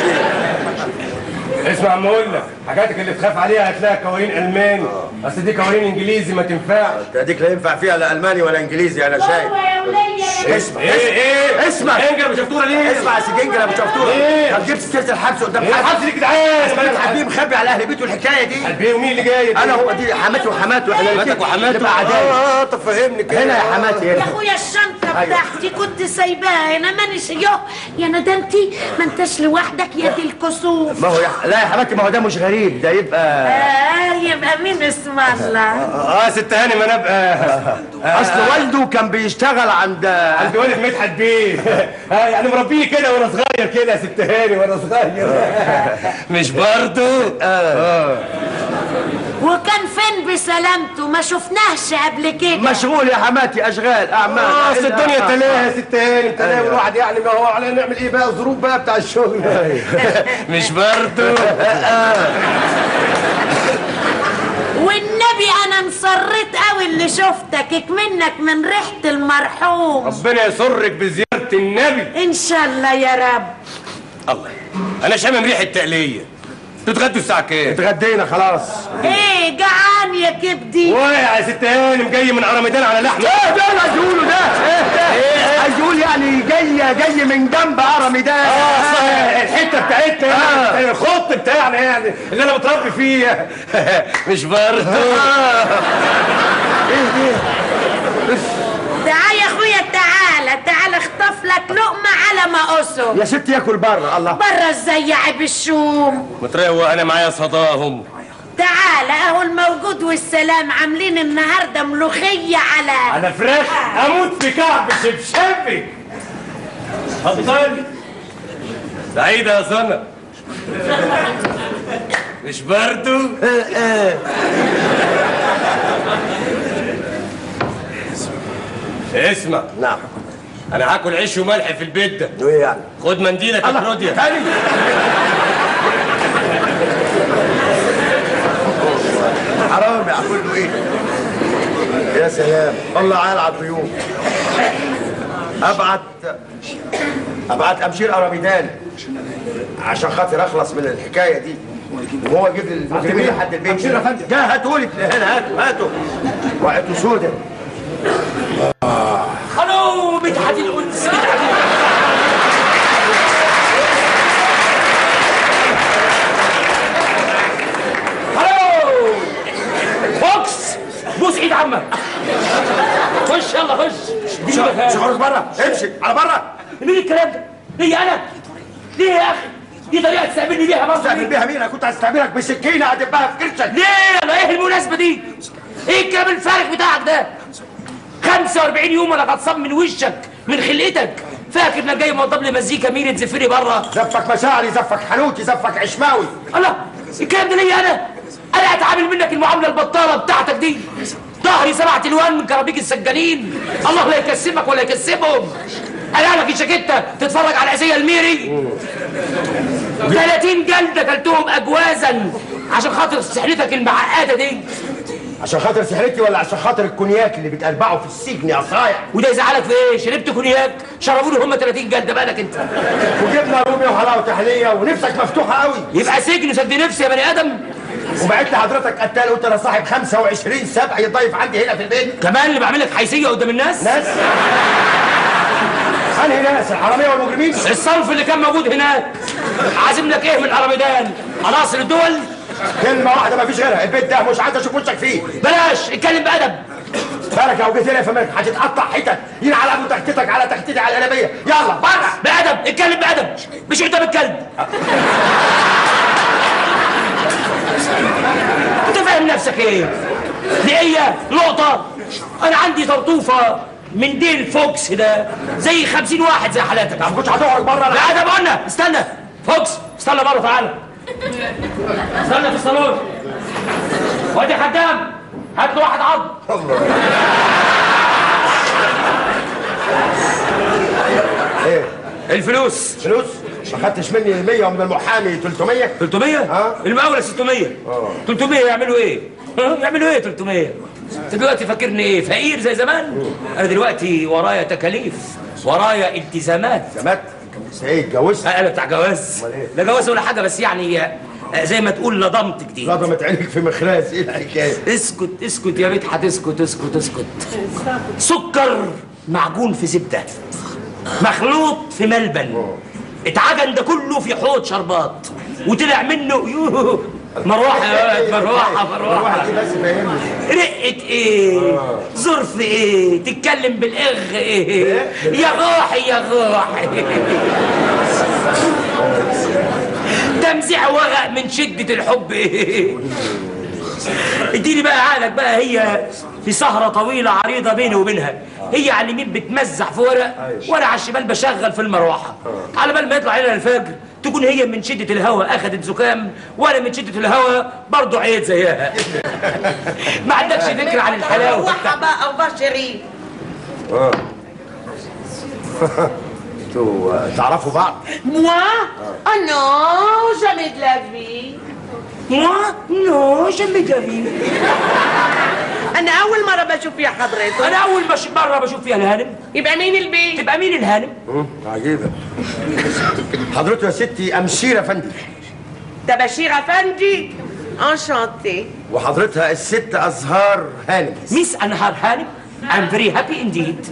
اسمع عم اقول لك حاجاتك اللي تخاف عليها هتلاقي قوانين الماني اصل دي قوانين انجليزي ما تنفعش اديك لا ينفع فيها لا الماني ولا انجليزي انا شايف يا ولية اسمع ايه ايه اسمع. انجر مش شفتوها ليه اسمع يا سيدي انا مش شفتوها إيه؟ طب جبت سيره الحبس قدام ايه حد الحبس اللي جدعان اسمع حبيبي مخبي على اهل بيته الحكايه دي البيه ومين اللي جاي انا هو دي حماتي وحماته احنا حماتك وحماته نبقى اعداء اه طب فهمني كده هنا يا حماتي يا هنا اخويا الشنطة بتاعتي كنت سايباها هنا مانيش يوه يا ندمتي ما انتش لوحدك يا دي الكسوف ما هو يا لا يا حماتي ما هو ده مش غريب ده يبقى آه يبقى مين اسم الله اه ست هانم انا ابقى اصل والده كان بيشتغل عند عندي والد مدحت بيه آه يعني مربيه كده وانا صغير كده يا ست هاني وانا صغير مش برضه وكان فين بسلامته ما شفناهش قبل كده مشغول يا حماتي اشغال اعمال اه اصل الدنيا آه. تلاهي يا ست هاني تلاهي والواحد يعني ما هو على نعمل ايه بقى الظروف بقى بتاع الشغل مش برضه والنبي انا انصريت قوي اللي شفتك اكمنك من ريحة المرحوم ربنا يسرك بزيارة النبي ان شاء الله يا رب الله انا شامم ريحة تقلية تتغدوا الساعة كام؟ اتغدينا خلاص ايه جعان يا كبدي واقع يا ست هانم جاي من عرمدان على لحمة ايه ده اللي عايز يقوله ده ايه ده عايز يقول يعني جاي جاي من جنب هرمي ده اه صح الحته بتاعتنا يعني الخط بتاعنا يعني اللي انا متربي فيه مش برضه تعال يا اخويا تعالى تعالى اخطف لك لقمة على ما قصه يا ست ياكل بره الله بره ازاي يا عيب الشوم متروق انا معايا صداهم تعالى اهو الموجود والسلام عاملين النهارده ملوخية على على فراخ اموت في كعب شبشبي اتفضلي سعيدة يا سنة مش برضو اسمع نعم انا هاكل عيش وملح في البيت ده ايه يعني خد منديلك يا كروديا تاني حرام يا له ايه يا سلام الله عال على الضيوف ابعت ابعت امشير اراميدان عشان خاطر اخلص من الحكايه دي وهو يجيب لي المجرمين لحد البيت أمشير يا فندم. جا هاتوا لي هنا هاتوا هاتوا وقعتوا سودا الو مدحت الانس مدحت الأنس. الو فوكس بوس ايد عمك خش يلا خش اديني مكان. شعورك بره امشي على بره مين الكلام ده؟ ليه انا؟ ليه يا اخي؟ دي طريقه تستقبلني بيها برضه تعمل بيها مين انا كنت هستعملك بسكينه ادبها في كرشك ليه؟ لا ايه المناسبه دي؟ ايه الكلام الفارغ بتاعك ده؟ 45 يوم انا غطسان من وشك من خلقتك فاكر انك جاي موضب لي مزيكا مين تزفري بره زفك مشاعري زفك حنوتي زفك عشماوي الله الكلام ده ليا انا انا اتعامل منك المعامله البطاله بتاعتك دي ظهري سبعة الوان من كرابيك السجانين الله لا يكسبك ولا يكسبهم انا لك الشاكيته تتفرج على عزيه الميري 30 جلده كلتهم اجوازا عشان خاطر سحلتك المعقده دي عشان خاطر سحرتي ولا عشان خاطر الكونياك اللي بتقلبعه في السجن يا صايع وده يزعلك في ايه شربت كونياك شربوا لي هم 30 جلده بالك انت وجبنا رومي وحلاوه تحليه ونفسك مفتوحه قوي يبقى سجن سد نفسي يا بني ادم وبعت لي حضرتك قتال قلت انا صاحب 25 سبع يضيف عندي هنا في البيت كمان اللي بعمل لك حيثيه قدام الناس ناس انهي ناس الحراميه والمجرمين الصنف اللي كان موجود هناك عازم لك ايه من الارميدان عناصر الدول كلمه واحده ما فيش غيرها البيت ده مش عايز اشوف وشك فيه بلاش اتكلم بادب بالك لو جيت هنا في امريكا هتتقطع حتت ينعل ابو تختتك على تختتي على الانابيه يلا بره بادب اتكلم بادب مش قدام الكلب انت فاهم نفسك ايه دقيقة نقطة انا عندي طرطوفة من ديل فوكس ده زي خمسين واحد زي حالاتك ما كنتش هتخرج بره لا ده قلنا استنى فوكس استنى بره تعالى استنى في الصالون وادي خدام هات له واحد عض ايه الفلوس فلوس ما خدتش مني 100 ومن المحامي 300 300 اه. المقاولة 600 300 يعملوا ايه ها؟ يعملوا ايه 300 انت دلوقتي فاكرني ايه فقير زي زمان انا دلوقتي ورايا تكاليف ورايا التزامات سمعت ايه اتجوزت انا بتاع جواز أمال إيه؟ لا جواز ولا حاجه بس يعني آه، زي ما تقول لضمت جديد لضمت عينك في مخراز ايه الحكايه اسكت اسكت يا مدحت اسكت اسكت اسكت سكر معجون في زبده مخلوط في ملبن اتعجن ده كله في حوض شربات وطلع منه يوه مروحه يا ولد مروحه مروحه واحد بس فاهمني رقة ايه ظرف ايه تتكلم بالاغ ايه يا غاحي يا غاحي تمزيع وغق من شدة الحب ايه اديني بقى عقلك بقى هي في سهرة طويلة عريضة بيني وبينها هي على اليمين بتمزح في ورق وانا على الشمال بشغل في المروحة على بال ما يطلع علينا الفجر تكون هي من شدة الهوا اخدت زكام وانا من شدة الهوا برضه عيت زيها ما عندكش فكرة عن الحلاوة روحها بقى وبشري انتوا تعرفوا بعض Moi Oh non, jamais de la vie. Moi non jamais de la vie. انا اول مره بشوف فيها حضرتك انا اول مش مرة بشوف فيها الهانم يبقى مين البيت تبقى مين الهانم عجيبه حضرته يا ستي امشير افندي ده بشير افندي انشانتي وحضرتها الست ازهار هانم ميس انهار هانم I'm very happy indeed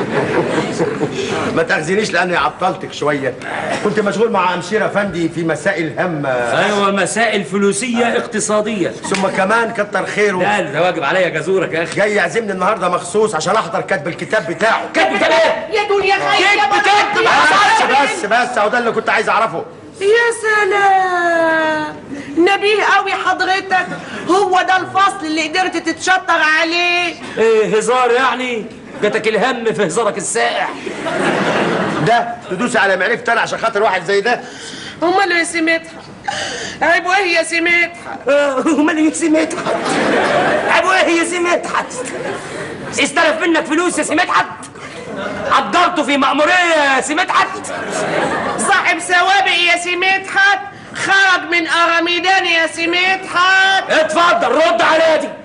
ما تاخذنيش لاني عطلتك شويه كنت مشغول مع امشير افندي في مسائل هامه ايوه مسائل فلوسية اقتصادية ثم كمان كتر خيره لا ده واجب عليا جزورك يا اخي جاي يعزمني النهارده مخصوص عشان احضر كتب الكتاب بتاعه كاتب كتاب ايه؟ يا دنيا خير يا كتب كتب بس بس بس اهو ده اللي كنت عايز اعرفه يا سلام نبيه قوي حضرتك هو ده الفصل اللي قدرت تتشطر عليه ايه هزار يعني جاتك الهم في هزارك السائح ده تدوس على معرفتي انا عشان خاطر واحد زي ده امال يا سمتها عيب ايه يا سمتها امال هي سمتحت ابو ايه هي سمتحت استلف منك فلوس يا سمتحت قدرته في مأمورية يا سمتحت صاحب سوابق يا سمتحت خرج من اراميدان يا سمتحت اتفضل رد عليا دي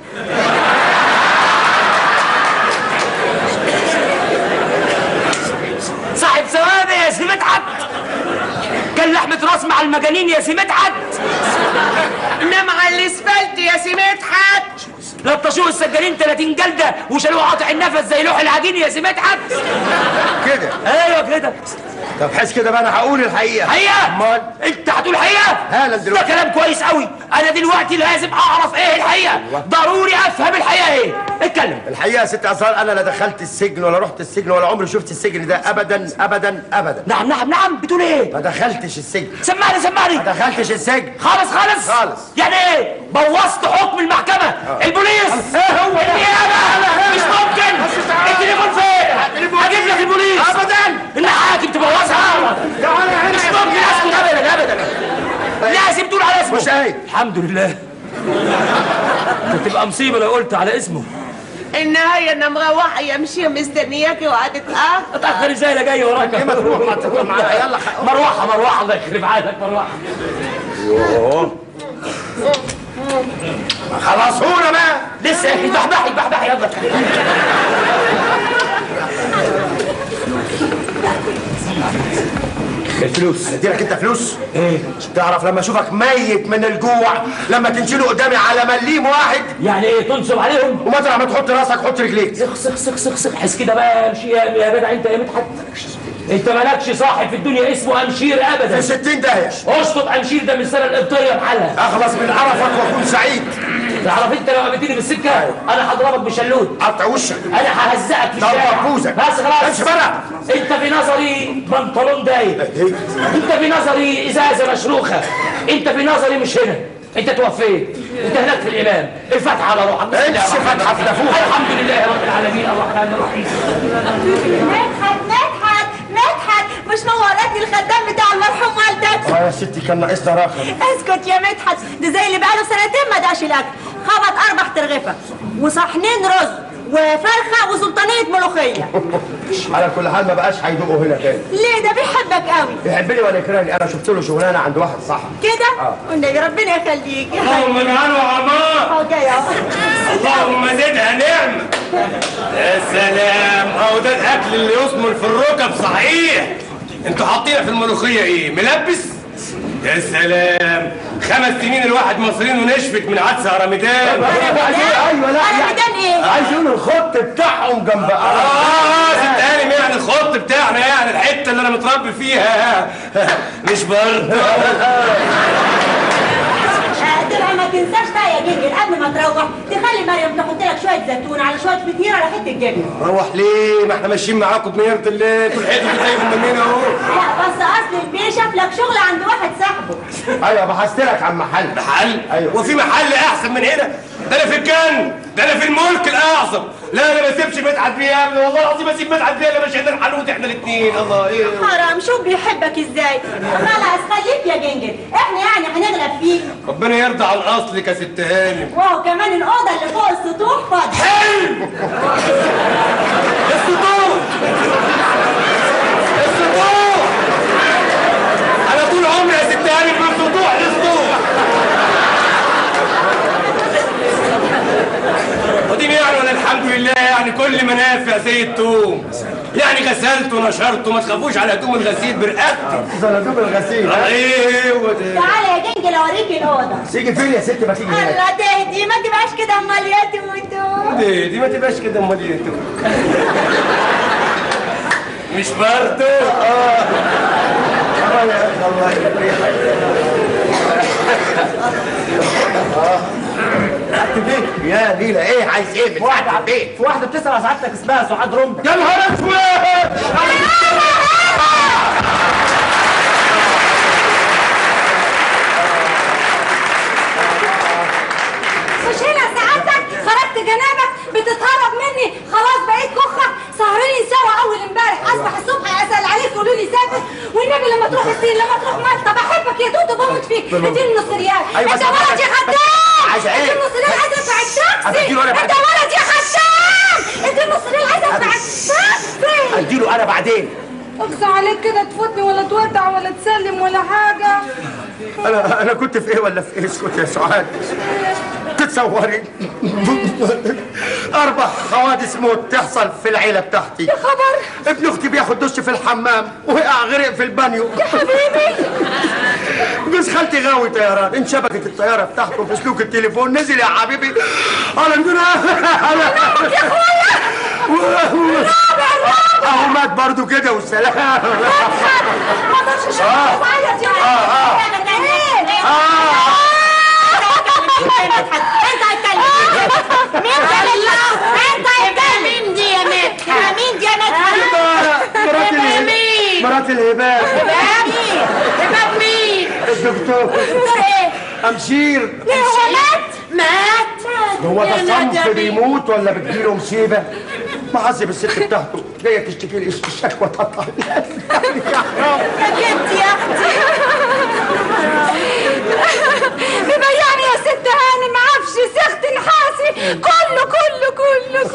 صاحب ثوابت يا سي مدحت كان لحمة راس مع المجانين يا سي مدحت نام على الاسفلت يا سمتحت لطشوه السجانين 30 جلدة وشالوه قاطع النفس زي لوح العجين يا سي مدحت كده ايوه كده طب حس كده بقى انا هقول الحقيقه حقيقة امال انت هتقول حقيقة هلا ده دلوقتي كلام كويس قوي انا دلوقتي لازم اعرف ايه الحقيقة ضروري افهم الحقيقة ايه اتكلم الحقيقه يا ست ازهار انا لا دخلت السجن ولا رحت السجن ولا عمري شفت السجن ده ابدا ابدا ابدا نعم نعم نعم بتقول ايه ما دخلتش السجن سمعني سمعني ما دخلتش السجن خالص خالص خالص. يعني ايه بوظت حكم المحكمة البوليس ايه هو النيابة مش ممكن التليفون فين هجيب لك البوليس ابدا الحاكم تبوظها مش ممكن اسكت ابدا ابدا لازم تقول على اسمه مش قايل. الحمد لله كانت تبقى مصيبة لو قلت على اسمه النهاية انا مروحة يا مشي مستنياكي وهتتأخر اتأخر ازاي انا جاي وراك ما تروح ما تروح معانا يلا خ- مروحة مروحة الله يخرب عقلك مروحة يوه خلصونا بقى لسه بحبحي بحبحي يلا الفلوس اديلك انت فلوس ايه تعرف لما اشوفك ميت من الجوع لما تنشيله قدامي على مليم واحد يعني ايه تنصب عليهم ومطرح ما تحط راسك حط رجليك سخ سخ سخ سخ سخ حس كده بقى امشي يا يا جدع انت يا مدحت انت مالكش صاحب في الدنيا اسمه امشير ابدا في 60 داهيه اشطب امشير ده من السنه القبطيه بحالها اخلص من عرفك واكون سعيد تعرف انت لو قابلتني في السكه انا هضربك بشلوت قطع وشك انا ههزقك في ضربة الشارع بوزك. بس خلاص امشي بره. انت في نظري بنطلون دايب انت في نظري ازازه مشروخه انت في نظري مش هنا انت توفيت انت هناك في الامام الفتحه على روحك بسم الله امشي الرحمن فتحة في نافوخك. الحمد لله رب العالمين الرحمن الرحيم مدحت مدحت مدحت مش نورتني الخدام بتاع المرحوم والدك اه يا ستي كان ناقصنا راخر اسكت يا مدحت ده زي اللي بقاله سنتين ما داش الاكل خبط اربع ترغفه وصحنين رز وفرخه وسلطانيه ملوخيه على كل حال ما بقاش هيدوقوا هنا تاني ليه ده بيحبك قوي يحبني ولا يكرهني انا شفت له شغلانه عند واحد صاحبي كده آه. والنبي ربنا يخليك اللهم اجعله عمار اهو جاي اهو اللهم زدها نعمة يا سلام اهو ده الاكل اللي يثمر في الركب صحيح انتوا حاطين في الملوخية ايه ملبس يا سلام خمس سنين الواحد مصريين ونشفت من عدسة رمضان ايوه لا انا يعني ميدان ايه عايز يقول الخط بتاعهم جنب اه اه ست هانم يعني الخط بتاعنا يعني الحتة اللي انا متربي فيها مش برضه تبقى ما تنساش بقى يا جنجل قبل ما تروح تخلي مريم تحط لك شويه زيتون على شويه فطير على حته جبنه روح ليه ما احنا ماشيين معاكم بنيرة الليل كل حته بتلاقيكم مننا اهو لا بس اصل البيه شاف لك شغل عند واحد صاحبه ايوه بحثت لك عن محل محل أيوة. وفي محل احسن من هنا ده انا في الجنة ده انا في الملك الاعظم لا انا ما اسيبش مدحت بيه يا ابني والله العظيم اسيب مدحت بيه انا مش هنقدر حنوت احنا الاثنين الله ايه حرام شوف بيحبك ازاي خلاص خليك يا جنجل احنا يعني هنغلب فيك ربنا يرضى عن اصلك يا ست هانم واو كمان الاوضه اللي فوق السطوح فاضيه حلو السطوح السطوح انا طول عمري يا ست هانم من سطوح لسطوح ودي يعني وانا الحمد لله يعني كل منافع زي التوم يعني غسلت ونشرت وما تخافوش على هدوم الغسيل برقبتي زنادوب الغسيل آه، ايه هو ده تعالى يا جنجل اوريك الاوضه تيجي فين يا ست ما تيجي هنا الله تهدي ما تبقاش كده امال يا توتو دي دي ما تبقاش كده امال ايه انتوا؟ مش برضه اه آه يا أخي، الله يريحك قعدت البيت يا ليلى ايه عايز ايه من قعدت البيت في واحده بتسال على سعادتك اسمها سعاد رمبي يا نهار اسود مش هنا سعادتك خرجت جنابك بتتهرب مني خلاص بقيت كخة سهرانين سوا اول امبارح اصبح الصبح اسال عليك يقولوا لي سافر والنبي لما تروح الصين لما تروح مالطا بحبك يا دودو بموت فيك اديني نص ريال أيوة انت بس أنا ولد يا عايز- خدام عايزة إيه؟ اديني نص ريال عايز ادفع التاكسي أديله أنا انت بعدين. ولد يا خدام اديني نص ريال عايز ادفع التاكسي اديله انا بعدين اقسى عليك كده تفوتني ولا تودع ولا تسلم ولا حاجه انا انا كنت في ايه ولا في ايه اسكت يا سعاد تتصوري اربع حوادث موت تحصل في العيله بتاعتي يا خبر ابن اختي بياخد دش في الحمام وقع غرق في البانيو يا حبيبي جوز خالتي غاوي طيران انشبكت الطياره بتاعته في سلوك التليفون نزل يا حبيبي على الجناح يا اخويا اهو مات برضه كده والسلام ما اقدرش اشوفك آه. بعيط يا آه، آه. انت هتكلم مين ده الله انت هتكلم مين دي يا مدحت مين دي يا مدحت مرات الهباب مرات الهباب مين هباب مين الدكتور دكتور ايه امشير ليه هو مات مات هو يا ده صنف ندمي. بيموت ولا بتجيله مصيبه؟ معذب الست بتاعته جايه تشتكي لي الشكوى تطلع يا حرام يا بنتي يا اختي مبيعني يا ست هاني ما عفش سخت نحاسي كله كله كله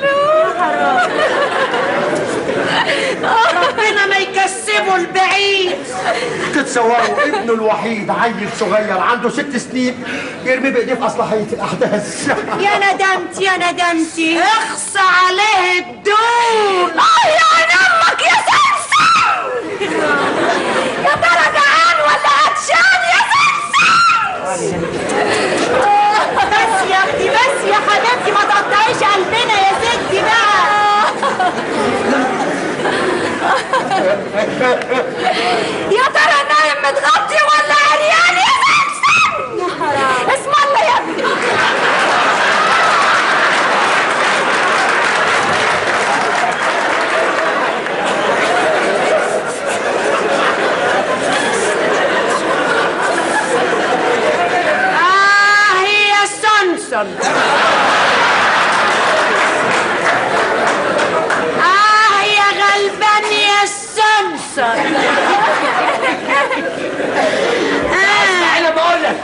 كله ربنا ما يكسبه البعيد تتصوروا ابنه الوحيد عيل صغير عنده ست سنين يرمي بايديه في اصلاحيه الاحداث يا ندمت يا ندمتي اخص عليه الدون اه يا عين امك يا سمسم يا ترى جعان ولا عطشان يا سمسم بس يا اختي بس يا حبيبتي ما تقطعيش قلبنا يا ستي بقى يا ترى نايم متغطي ولا عريان يا سمسم يا حرام اسم الله يا ابني اه يا سونسون اه يا غلبان يا سونسون انا بقول لك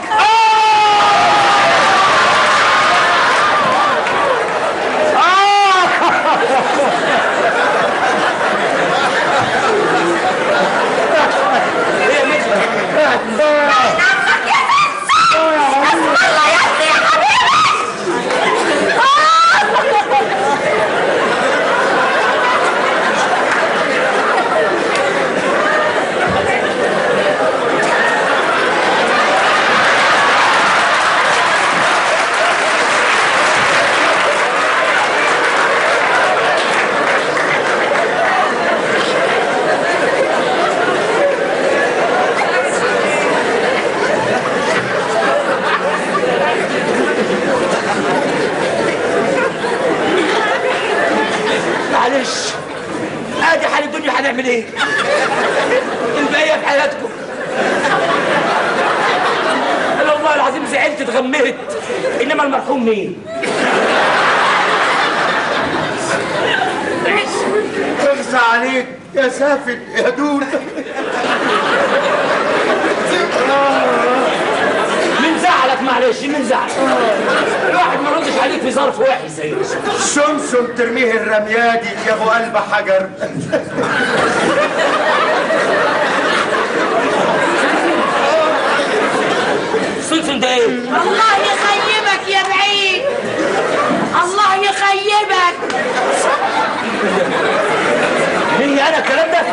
الله يا ابني يا حبيبي معلش ادي حال الدنيا هنعمل ايه البقيه في حياتكم انا والله العظيم زعلت اتغميت انما المرحوم مين اخزى عليك يا سافل يا دود من زعلك معلش من زعلك الواحد ما ردش عليك في ظرف وحش زي ده. سمسم ترميه الرميادي يا ابو قلب حجر سلسل ده ايه الله يخيبك يا بعيد الله يخيبك هي انا الكلام ده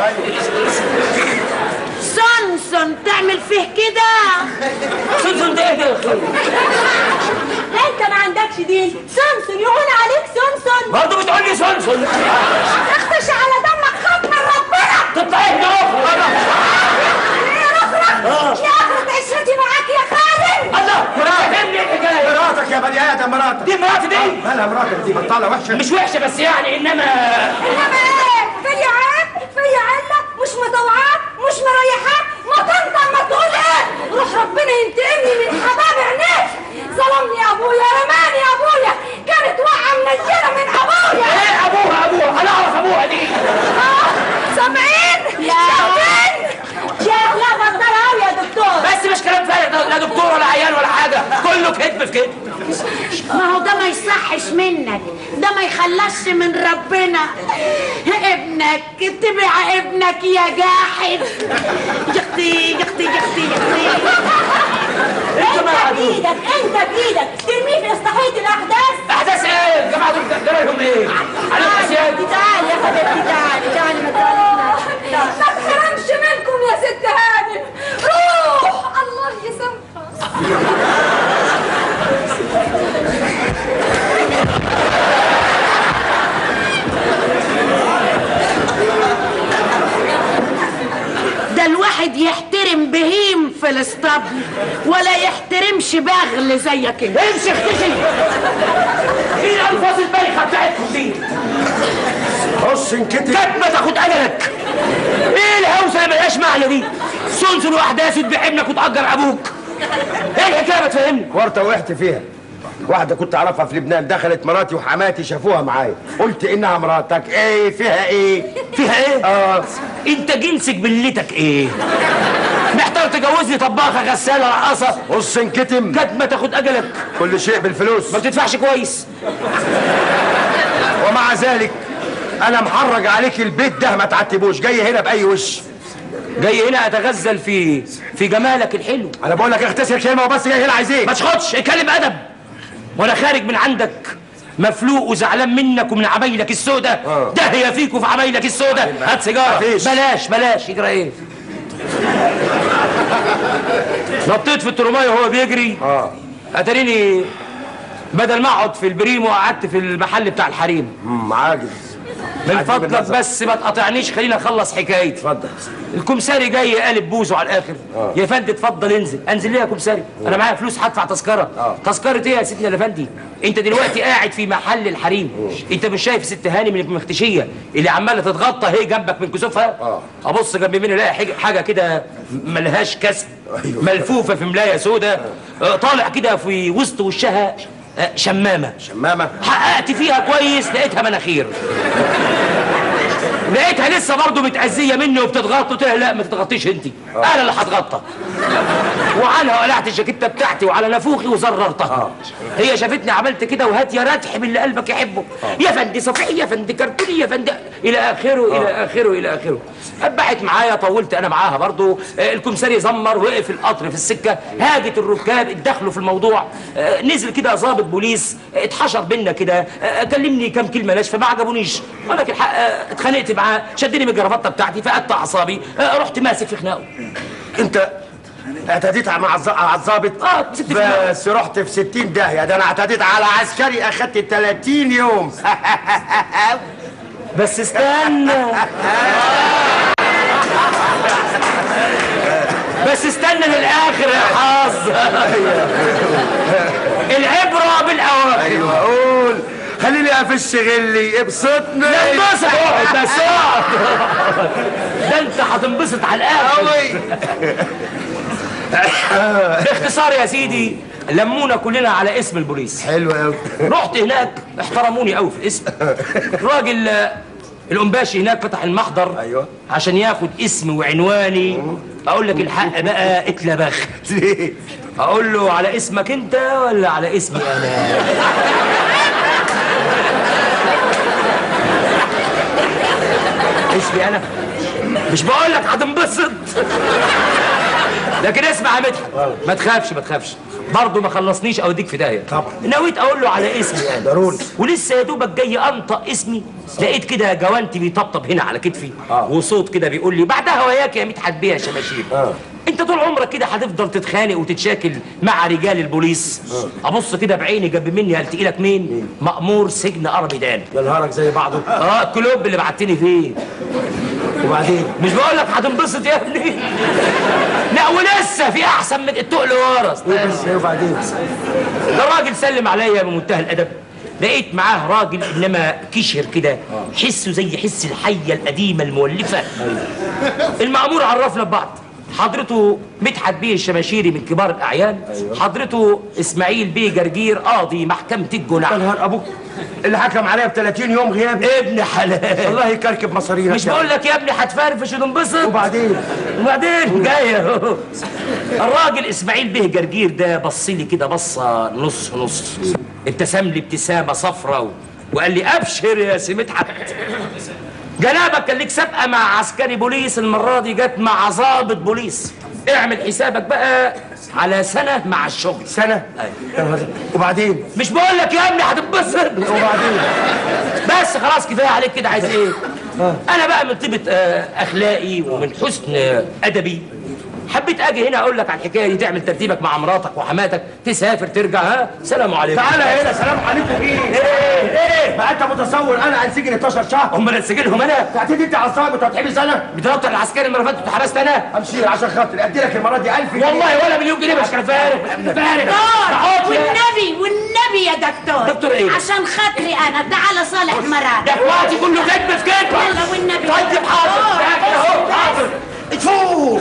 سونسون تعمل فيه كده سلسل ده ايه ده يا أخي؟ انت ما عندكش دين سمسم يهون عليك سمسم برضه بتقول لي سلسل اختش على دمك خاف من ربنا تطلع ايه ده يا رخرة يا اخرة عشرتي معاك يا خالد الله مراتي ايه الحكايه مراتك يا بني ادم مراتك دي مراتي دي مالها مراتك دي بطاله وحشه مش وحشه بس يعني انما انما ايه في عيب في علة مش مطوعاك مش مريحاك ما تنطق ما تقول ايه روح ربنا ينتقمني من حباب عينيك ظلمني يا ابويا رماني يا ابويا كانت واقعه منجره من ابويا ايه ابوها ابوها انا اعرف ابوها دي آه، سامعين شايفين يا لا بطلها قوي يا دكتور بس مش كلام فارغ ده لا دكتور ولا عيان ولا حاجه كله كذب في كذب ما هو ده ما يصحش منك ده ما يخلصش من ربنا ابنك تبع ابنك يا جاحد يا اختي يا اختي يا اختي يا اختي انت ما انت عدو بايدك انت بايدك ترميه في اصلاحيه الاحداث احداث ايه الجماعه دول جرى لهم ايه عليهم اسياد تعالي يا حبيبتي تعالي تعالي ما تعاليش ما تحرمش منكم يا ست هانم روح الله يسامحك ده الواحد يحترم بهيم في الاسطبل ولا يحترمش بغل زيك انت امشي اختشي ايه الالفاظ البايخه بتاعتكم دي بص انكتب كانت ما تاخد اجلك ايه الهوسه اللي ملهاش معنى دي سلسل واحداث تبيع ابنك وتاجر ابوك ايه الحكايه ما تفهمني ورطه وقعت فيها واحدة كنت أعرفها في لبنان دخلت مراتي وحماتي شافوها معايا قلت إنها مراتك إيه فيها إيه فيها ايه آه انت جنسك بلتك ايه محتار تجوزني طباخه غساله رقاصه بص انكتم كانت ما تاخد اجلك كل شيء بالفلوس ما بتدفعش كويس ومع ذلك أنا محرج عليك البيت ده ما تعتبوش جاي هنا بأي وش جاي هنا اتغزل في في جمالك الحلو انا بقول لك اغتسل كلمه وبس جاي هنا عايز ايه ما تاخدش اتكلم ادب وانا خارج من عندك مفلوق وزعلان منك ومن عمايلك السوداء داهيه فيك وفي عمايلك السوداء هات سيجاره مفيش. بلاش بلاش يجرى ايه نطيت في الترمايه وهو بيجري اه اتاريني بدل ما اقعد في البريمو قعدت في المحل بتاع الحريم أمم، عاجز من عجيب فضلك النظر. بس ما تقاطعنيش خليني اخلص حكايتي اتفضل الكمساري جاي قالب بوزه على الاخر يا فندم اتفضل انزل انزل ليه يا كمساري انا معايا فلوس هدفع تذكره تذكره ايه يا سيدنا يا فندي انت دلوقتي قاعد في محل الحريم انت مش شايف ست هاني من المختشيه اللي عماله تتغطى هي جنبك من كسوفها ابص جنب مني الاقي حاجه حاجه كده ملهاش كسب ملفوفه في ملايه سودة آه، طالع كده في وسط وشها آه، شمامه شمامه حققت فيها كويس لقيتها مناخير لقيتها لسه برضه متأذية مني وبتتغطى قلت لها لا ما تتغطيش انت انا اللي هتغطى وعنها قلعت الجاكيته بتاعتي وعلى نافوخي وزررتها هي شافتني عملت كده وهات يا رتح باللي قلبك يحبه يا فندي صفحي يا فندي كرتوني يا فندي الى اخره الى اخره الى اخره اتبعت معايا طولت انا معاها برضه آه، الكمساري زمر وقف القطر في السكه هاجت الركاب اتدخلوا في الموضوع آه، نزل كده ضابط بوليس آه، اتحشر بينا كده آه، كلمني كام كلمه ناشفه ما عجبونيش ولك الحق آه، اتخانقت معاه شدني من الجرافطه بتاعتي فقدت اعصابي آه، رحت ماسك في خناقه انت اعتديت مع الظ- على الظابط اه مسكت في خناقه بس رحت في 60 داهيه ده انا اعتديت على عسكري اخدت 30 يوم بس استنى بس استنى للاخر يا حظ العبره بالاواخر ايوه قول خليني افش غلي ابسطني انبسط اقعد بس اقعد ده انت هتنبسط على الاخر قوي باختصار يا سيدي لمونا كلنا على اسم البوليس حلو قوي رحت هناك احترموني قوي في الاسم الراجل آه، القنباشي هناك فتح المحضر أيوة. عشان ياخد اسم وعنواني اقول لك الحق بقى اتلبخت ليه اقول له على اسمك انت ولا على اسمي انا اسمي انا مش بقول لك هتنبسط لكن اسمع يا مدحت ما تخافش ما تخافش برضه ما خلصنيش اوديك في داهيه طبعا. نويت اقول له على اسمي انا ضروري. ولسه يا دوبك جاي انطق اسمي لقيت كده جوانتي بيطبطب هنا على كتفي وصوت كده بيقول لي بعدها وياك يا مدحت بيه يا شماشير انت طول عمرك كده هتفضل تتخانق وتتشاكل مع رجال البوليس ابص كده بعيني جنب مني هلتقي لك مين مأمور سجن ارميدان يا نهارك زي بعضه اه الكلوب اللي بعتني فيه وبعدين مش بقول لك هتنبسط يا ابني لا ولسه في احسن من التقل ورا ايه بس ايه وبعدين ده الراجل سلم عليا بمنتهى الادب لقيت معاه راجل انما كشر كده حسه زي حس الحيه القديمه المولفه المأمور عرفنا ببعض حضرته مدحت بيه الشماشيري من كبار الاعيان حضرته اسماعيل بيه جرجير قاضي محكمه يا الجنح نهار ابوك اللي حكم عليا ب 30 يوم غياب ابن حلال الله يكركب مصارينا مش بقول لك يا ابني هتفرفش وتنبسط وبعدين وبعدين جاي اهو الراجل اسماعيل بيه جرجير ده بص لي كده بصه نص نص ابتسم لي ابتسامه صفراء وقال لي ابشر يا سي مدحت جنابك كان ليك سابقه مع عسكري بوليس المره دي جت مع ضابط بوليس اعمل حسابك بقى على سنه مع الشغل سنه يا نهار وبعدين مش بقول لك يا ابني هتتبسط وبعدين بس خلاص كفايه عليك كده عايز ايه انا بقى من طيبه آه، اخلاقي ومن حسن آه، ادبي حبيت اجي هنا اقول لك على الحكايه دي تعمل ترتيبك مع مراتك وحماتك تسافر ترجع ها سلام عليكم تعالى هنا سلام عليكم ايه ايه ايه ما انت متصور انا هنسجن 12 شهر هم نسجلهم انا تعتدي انت على الظابط وهتحبس انا بتنطر العسكري المره اللي فاتت واتحبست انا امشي عشان خاطري ادي لك المره دي 1000 جنيه والله ولا مليون جنيه مش كان فارق فارق دكتور اقعد يا- والنبي والنبي يا دكتور دكتور إيه؟ عشان خاطري انا تعالى صالح مراد ده وقتي كله كذب في كذب يلا والنبي طيب حاضر تعال اهو حاضر اتفوق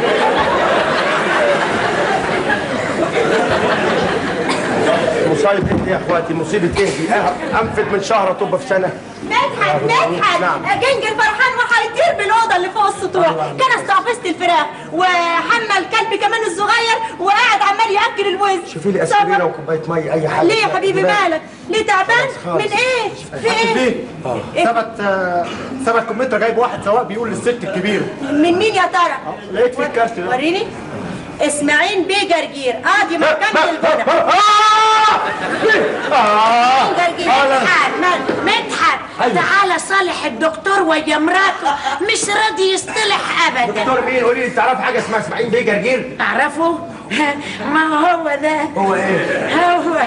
مصايب ايه يا اخواتي مصيبه ايه دي أه، انفت من شهر طب في سنه مدحت مدحت نعم. جنجر فرحان وهيطير بالاوضه اللي فوق السطوح مفتوح كان استعفست الفراخ وحمى الكلب كمان الصغير وقاعد عمال ياكل الوز شوفي لي اسبرينه وكوبايه ميه اي حاجه ليه يا حبيبي مالك ليه تعبان خالص. من ايه في ايه فين؟ ثبت آه، ثبت كمبيوتر جايب واحد سواق بيقول للست الكبيره من مين يا ترى لقيت فيه الكارت ده وريني اسماعيل بيه جرجير قاضي محكمة البنى جرجير مدحت مدحت تعالى صالح الدكتور ويا مراته مش راضي يصطلح ابدا دكتور مين قولي لي تعرف حاجه اسمها اسماعيل بيه جرجير تعرفه ما هو ده هو ايه هو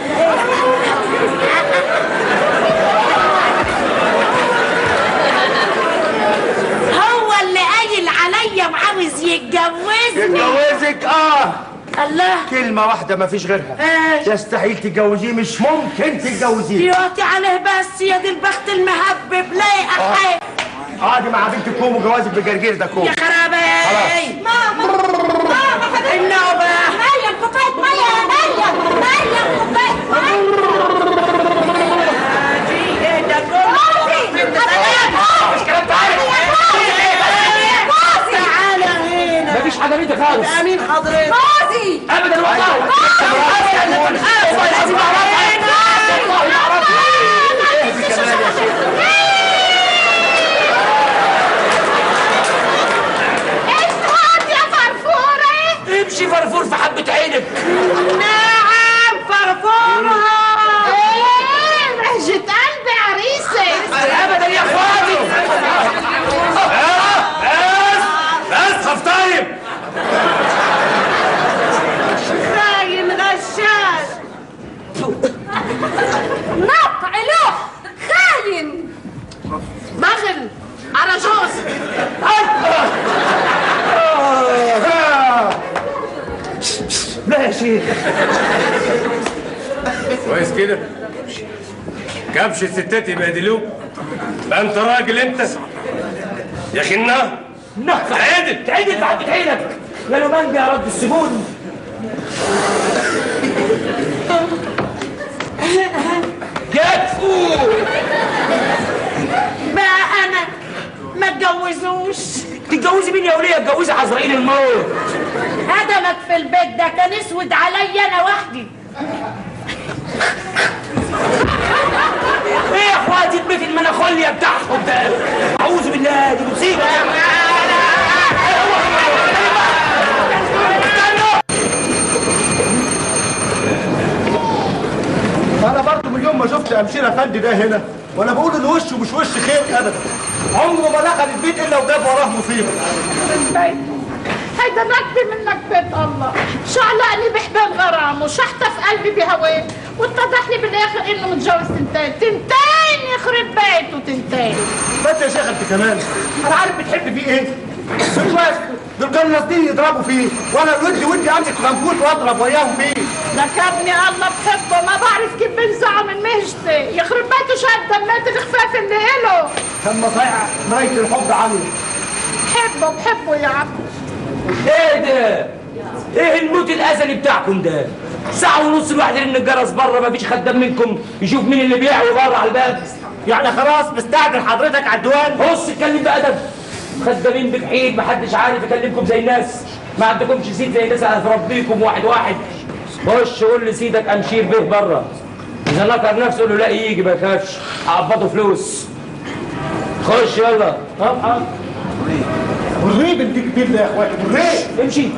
هو اللي قايل عليا وعاوز يتجوزني يتجوزك اه الله كلمة واحدة ما فيش غيرها آه. يستحيل تتجوزيه مش ممكن تتجوزيه يعطي عليه بس يا دي البخت المهبب لايقه حاجه اقعدي مع بنت كوم وجوازك بجرجير ده كوم يا خرابي ماما ماما حبيبتي النوبة مريم كوباية مية يا مريم مريم كوباية مية ايه ده كله مش كلام تعالى تعالى هنا مفيش حاجه بيتي خالص امين حضرتك جوزي ابدا والله ابدا والله لازم اعرفها والله اعرفها اسكت يا فرفورة امشي فرفور في حبه عينك نعم فرفورها ايه رهجة قلبي عريسة ابدا يا اخواتي بس خف طيب خاين غشاش نقطع له خاين بغل على جوز لا يا شيخ كويس كده كبش الستات يبهدلوك بقى انت راجل انت يا اخي النار نخ عدل تعدل في حبه عينك يا لو مانجا يا رب السجون كتفو بقى انا ما اتجوزوش تتجوزي مين يا وليه اتجوزي عزرائيل الموت هدمك في البيت ده كان اسود عليا انا وحدي ايه يا اخواتي البيت المناخوليا بتاعهم ده اعوذ بالله دي مصيبه انا برضه من يوم ما شفت امشير افندي ده هنا وانا بقول ان وشه مش وش خير ابدا عمره ما دخل البيت الا وجاب وراه مصيبه هيدا نكبة منك بيت الله شعلقني بحبال غرام وشحتة في قلبي بهواه واتضح لي بالاخر انه متجوز تنتين تنتين يخرب بيته تنتين بس يا شيخ انت كمان انا عارف بتحب فيه ايه دول دول كانوا نازلين يضربوا فيه وانا ودي ودي امسك خنفوت واضرب وياهم فيه ذكرني الله بحبه ما بعرف كيف بنزعه من مهجتي يخرب بيته شاد دمات الخفاف اللي إله كان مصايع مرايه الحب عني بحبه بحبه يا عم ايه ده ايه الموت الازلي بتاعكم ده ساعة ونص الواحد يرن الجرس بره مفيش خدام منكم يشوف مين اللي بيعوي بره على الباب يعني خلاص مستعجل حضرتك على الديوان بص اتكلم بأدب خدامين بجحيد محدش عارف يكلمكم زي الناس ما عندكمش سيد زي الناس اللي هتربيكم واحد واحد خش قول لسيدك امشير به بره اذا نكر نفسه قول له لا يجي ما يخافش اقبضه فلوس خش يلا طب حاضر وريه بنتي كتير ده يا اخواتي وريه امشي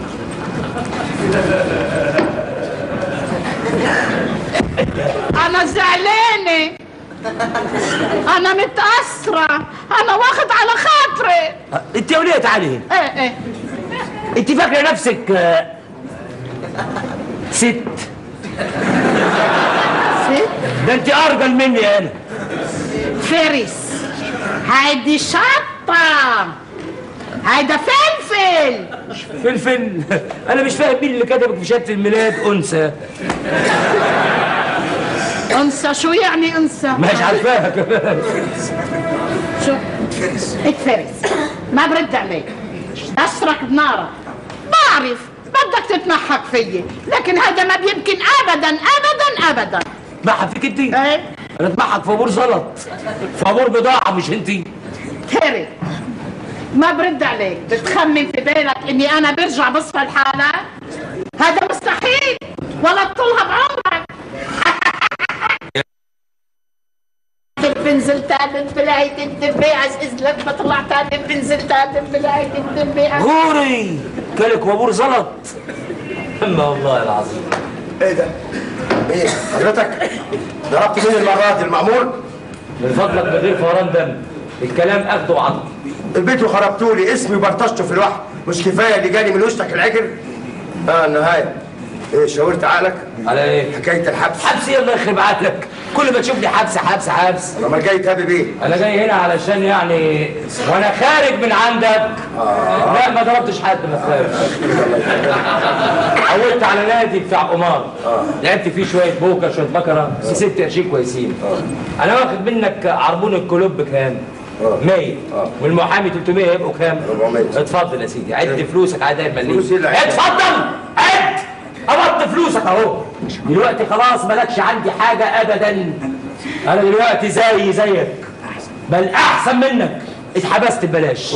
أنا زعلانة أنا متأثرة أنا واخد على خاطري انت يا وليه تعالي هنا إيه إيه انت فاكره نفسك آه، ست ست ده انت ارجل مني انا فارس هيدي شطة هيدا فلفل فلفل انا مش فاهم مين اللي كتبك في شهاده الميلاد انثى انثى شو يعني انثى؟ مش عارفاها كمان شو؟ اتفرس ما برد عليك اشرك بنارك بعرف بدك تتمحك فيي لكن هذا ما بيمكن ابدا ابدا ابدا اتمحك فيك انت ايه انا اتمحك في امور زلط في امور بضاعه مش انت تري ما برد عليك بتخمن في بالك اني انا برجع بصفى الحالة هذا مستحيل ولا تطولها بعمرك بنزل تاني بلعيد الدبي عزيز لك بطلع تاني بنزل تاني بلعيد الدبي غوري كلك وابور زلط اما والله العظيم ايه ده؟ ايه حضرتك ضربت مين المرة دي المأمور؟ من فضلك من غير فوران دم الكلام اخده وعطه البيت وخربتوا لي اسمي وبرطشته في الواحد مش كفايه اللي جالي من وشك العجل؟ اه النهايه ايه شاورت عقلك؟ على ايه؟ حكايه الحبس حبس ايه الله يخرب عقلك كل ما تشوف لي حبس حبس حبس امال جاي تهابي بيه؟ انا جاي هنا علشان يعني وانا خارج من عندك لا ما ضربتش حد ما تخافش حولت على نادي بتاع قمار لعبت فيه شويه بوكر شويه بكره كسبت قرشين كويسين انا واخد منك عربون الكلوب بكام 100 والمحامي 300 يبقوا كام 400. اتفضل يا سيدي عد فلوسك عدايا فلوسي مليم اللي عدها. اتفضل عد قبضت فلوسك اهو دلوقتي خلاص مالكش عندي حاجه ابدا انا دلوقتي زي زيك بل احسن منك اتحبست ببلاش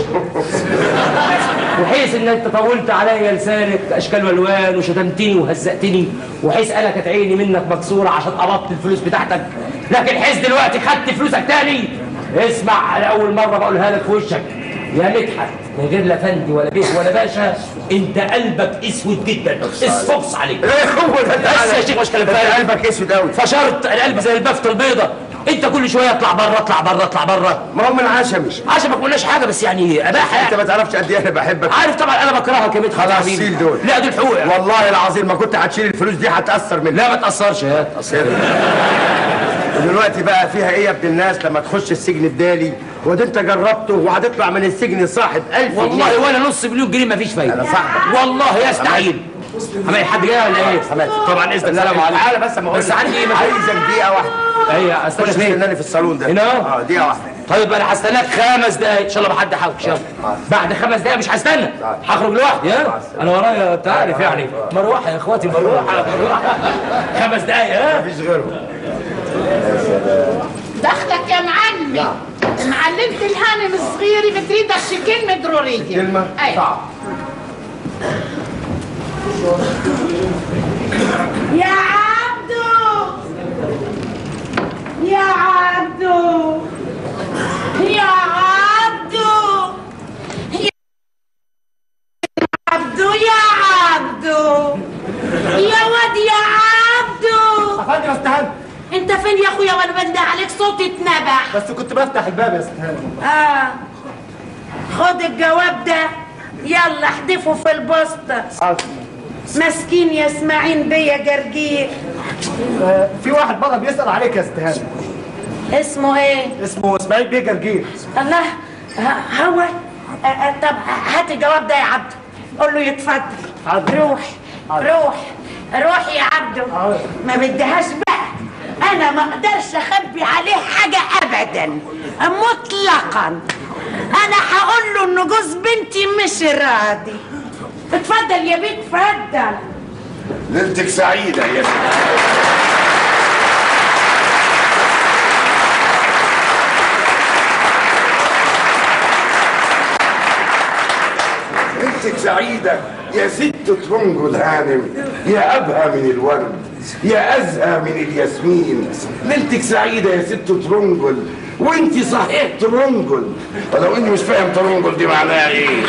وحيث ان انت طولت عليا لسانك اشكال والوان وشتمتني وهزقتني وحيث انا كانت عيني منك مكسوره عشان قبضت الفلوس بتاعتك لكن حيث دلوقتي خدت فلوسك تاني اسمع انا اول مره بقولها لك في وشك يا مدحت من غير لا فندي ولا بيه ولا باشا انت قلبك اسود جدا اسفقس عليك ايه هو ده بس يا شيخ مش كلام ده فارغ قلبك اسود قوي فشرت القلب زي البفته البيضه انت كل شويه اطلع بره اطلع بره اطلع بره ما هو من عشمي عشان ما قلناش حاجه بس يعني اباحه انت يعني ما تعرفش قد ايه انا بحبك عارف طبعا انا بكرهك يا مدحت يا خلاص حبيبي. شيل دول لا دول حقوق والله العظيم ما كنت هتشيل الفلوس دي هتاثر منك لا ما تاثرش يا تاثر دلوقتي بقى فيها ايه يا ابن الناس لما تخش السجن الدالي وده انت جربته وهتطلع من السجن صاحب ألف والله جنيه. ولا نص مليون جنيه ما فيش فايده أنا صاحبك. والله يستحيل حماية حد جاي ولا ايه؟ حماية. طبعا اذنك لا، سلام عليكم تعالى بس اما اقول بس لك. عندي ايه مشاكل؟ عايزك دقيقه واحده ايه استنى خش فين؟ استناني في الصالون ده هنا اهو؟ اه دقيقه واحده طيب انا هستناك خمس دقايق ان شاء الله ما حد حوش يلا بعد خمس دقايق مش هستنى هخرج لوحدي ها انا ورايا انت عارف يعني مروحه يا اخواتي مروحه مروحه خمس دقايق ها مفيش غيره دخلك يا معلمي معلمة الهانم الصغيرة بتريدك شي كلمة ضرورية كلمه أي. صعب يا عبدو يا عبدو يا عبدو يا عبدو يا عبدو يا واد يا عبدو افندم يا استهان انت فين يا اخويا وانا بنده عليك صوتي اتنبح بس كنت بفتح الباب يا استهان اه خد الجواب ده يلا احدفه في البوسطة مسكين يا اسماعيل بيا جرجير آه، في واحد بره بيسال عليك يا استهان اسمه ايه اسمه اسماعيل بيه جرجير الله ه- هو آه، آه، طب هات الجواب ده يا عبدو قول له يتفضل حاضر. روح روح روح يا عبدو حاضر. ما بديهاش بقى انا ما اقدرش اخبي عليه حاجه ابدا مطلقا انا هقول له ان جوز بنتي مش راضي اتفضل يا بيه اتفضل ليلتك سعيدة يا ليلتك سعيدة يا ست ترنجو الهانم يا أبهى من الورد يا أزهى من الياسمين ليلتك سعيدة يا ست ترنجل وانت صحيح ترنجل ولو اني مش فاهم ترنجل دي معناها ايه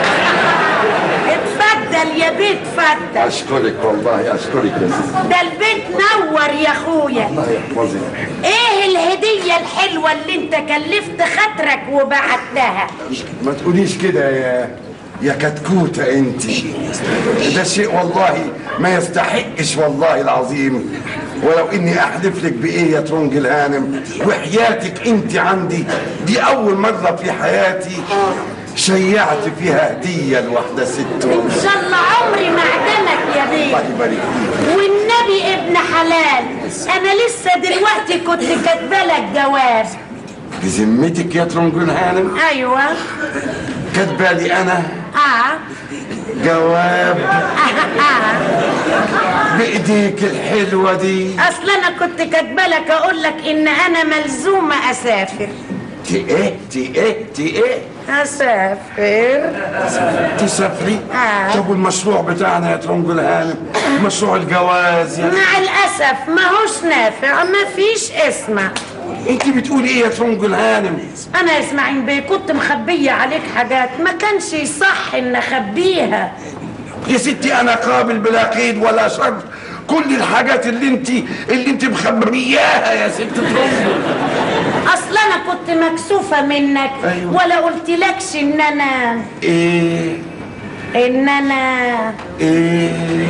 اتفضل يا بيه اتفضل اشكرك والله اشكرك يا ست ده البيت نور يا اخويا الله يحفظك ايه الهدية الحلوة اللي انت كلفت خاطرك وبعتها ما تقوليش كده يا يا كتكوتة انت ده شيء والله ما يستحقش والله العظيم ولو اني احلف لك بايه يا ترنج الهانم وحياتك انت عندي دي اول مرة في حياتي شيعت فيها هدية لواحدة ست ان شاء الله عمري ما اعدمك يا الله بيه يبارك فيك والنبي ابن حلال انا لسه دلوقتي كنت كاتبالك جواب بذمتك يا ترنج الهانم ايوه كاتبالي انا اه جواب آه. آه. بايديك الحلوة دي اصل انا كنت كاتبالك اقول لك ان انا ملزومة اسافر تي ايه تي ايه تي ايه اسافر تسافري آه. طب والمشروع بتاعنا يا ترنج الهانم مشروع الجواز يا مع الاسف ما هوش نافع ما فيش اسمه انت بتقولي ايه يا ترنج الهانم انا يا اسماعيل بيه كنت مخبيه عليك حاجات ما كانش يصح ان اخبيها يا ستي انا قابل بلا قيد ولا شر كل الحاجات اللي انت اللي انت مخبياها يا ست ترنج اصل انا كنت مكسوفه منك أيوة. ولا قلتلكش ان انا ايه ان انا ايه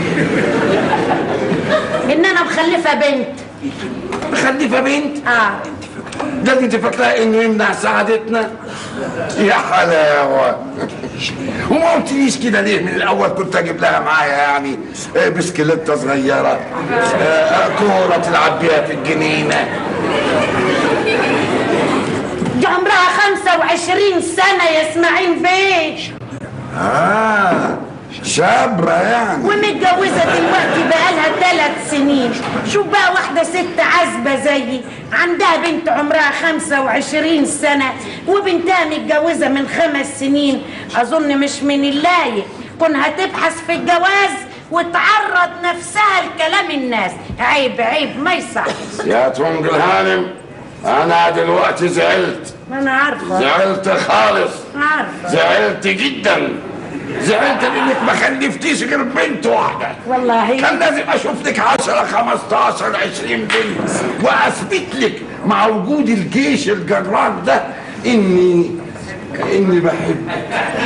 ان انا مخلفه بنت مخلفه بنت اه ده اللي انت فاكراه انه يمنع سعادتنا يا حلاوه وما قلتليش كده ليه من الاول كنت اجيب لها معايا يعني آه، بسكليته صغيره آه، كوره تلعب بيها في الجنينه دي عمرها 25 سنه يا اسماعيل بيه اه شابه يعني ومتجوزه دلوقتي بقالها ثلاث سنين شوف بقى واحده ست عازبه زيي عندها بنت عمرها 25 سنه وبنتها متجوزه من خمس سنين اظن مش من اللايق كونها تبحث في الجواز وتعرض نفسها لكلام الناس عيب عيب ما يصحش يا تونج الهانم انا دلوقتي زعلت ما انا عارفه زعلت خالص عارفه زعلت جدا زعلت لانك ما خلفتيش غير بنت واحده والله كان لازم اشوف لك 10 15 20 بنت واثبت لك مع وجود الجيش الجرار ده اني اني بحبك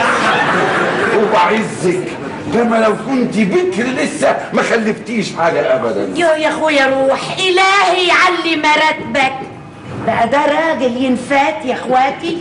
وبعزك كما لو كنت بكر لسه ما خلفتيش حاجه ابدا يو يا اخويا روح الهي يعلي مراتبك بقى ده راجل ينفات يا اخواتي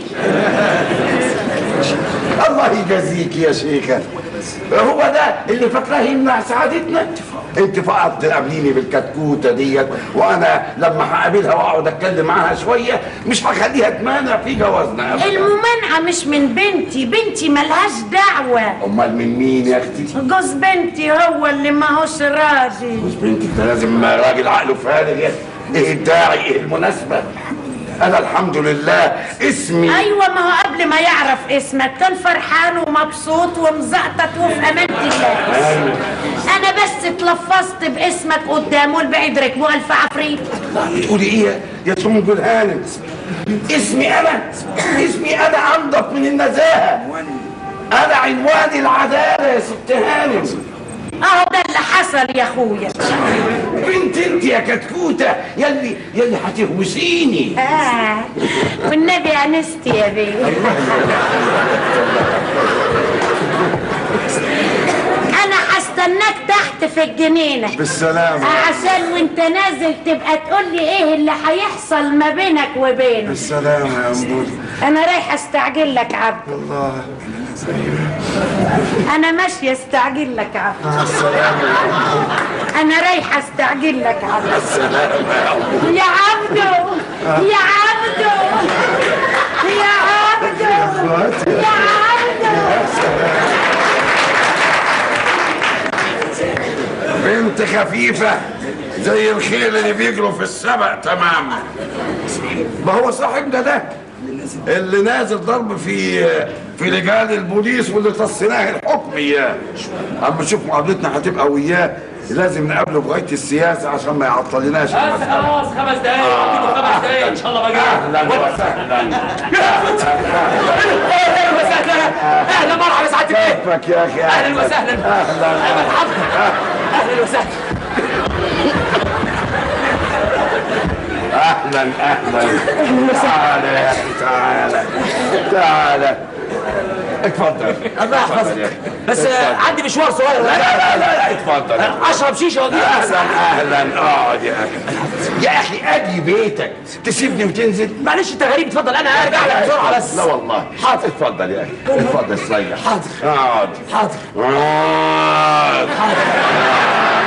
الله يجازيك يا شيخة هو ده اللي فاكراه يمنع سعادتنا انت فقط تقابليني بالكتكوته ديت وانا لما هقابلها واقعد اتكلم معاها شويه مش هخليها تمانع في جوازنا ابدا الممانعة مش من بنتي بنتي ملهاش دعوة امال من مين يا اختي جوز بنتي هو اللي ماهوش راضي مش بنتك ده لازم راجل عقله فارغ يا ايه الداعي ايه المناسبه انا الحمد لله اسمي ايوه ما هو قبل ما يعرف اسمك كان فرحان ومبسوط ومزقطط وفي امان الله انا بس اتلفظت باسمك قدامه البعيد ركبه الف عفريت تقولي ايه يا- يا سنجل هانم اسمي انا اسمي انا انضف من النزاهه انا عنوان العداله يا ست هانم اهو ده اللي حصل يا اخويا بنت انت يا كتكوته يلي يلي هتهوسيني اه والنبي انست يا بيه انا هستناك تحت في الجنينه بالسلامه عشان وانت نازل تبقى تقول لي ايه اللي هيحصل ما بينك وبينه بالسلامه يا امور انا رايحه استعجل لك عبد الله انا ماشيه استعجل لك عبد مع السلامه يا امور انا رايحه استعجل لك عبد السلامه يا امور يا عبدو يا عبدو يا عبدو يا عبدو بنت خفيفه زي الخيل اللي بيجروا في السبق تمام ما هو صاحبنا ده اللي نازل ضرب في في رجال البوليس واللي تصيناه الحكم اياه اما نشوف مقابلتنا هتبقى وياه لازم نقابله بغايه السياسه عشان ما يعطلناش بس خلاص خمس دقايق اديله خمس دقايق ان شاء الله بجي اهلا وسهلا اهلا وسهلا اهلا مرحبا سعاده البيت كيفك يا اخي اهلا وسهلا اهلا مرحبا اهلا وسهلا اهلا اهلا تعال يا اخي تعال تعال اتفضل الله يحفظك اتفضل يا أخي. بس اتفضل. عندي مشوار صغير لا لا لا لا اتفضل اشرب شيشه واجي اهلا اهلا اقعد يا اخي يا اخي ادي بيتك تسيبني وتنزل معلش انت غريب اتفضل انا ارجع لك بسرعه بس لا والله حاضر اتفضل يا اخي اتفضل استريح حاضر اقعد حاضر اقعد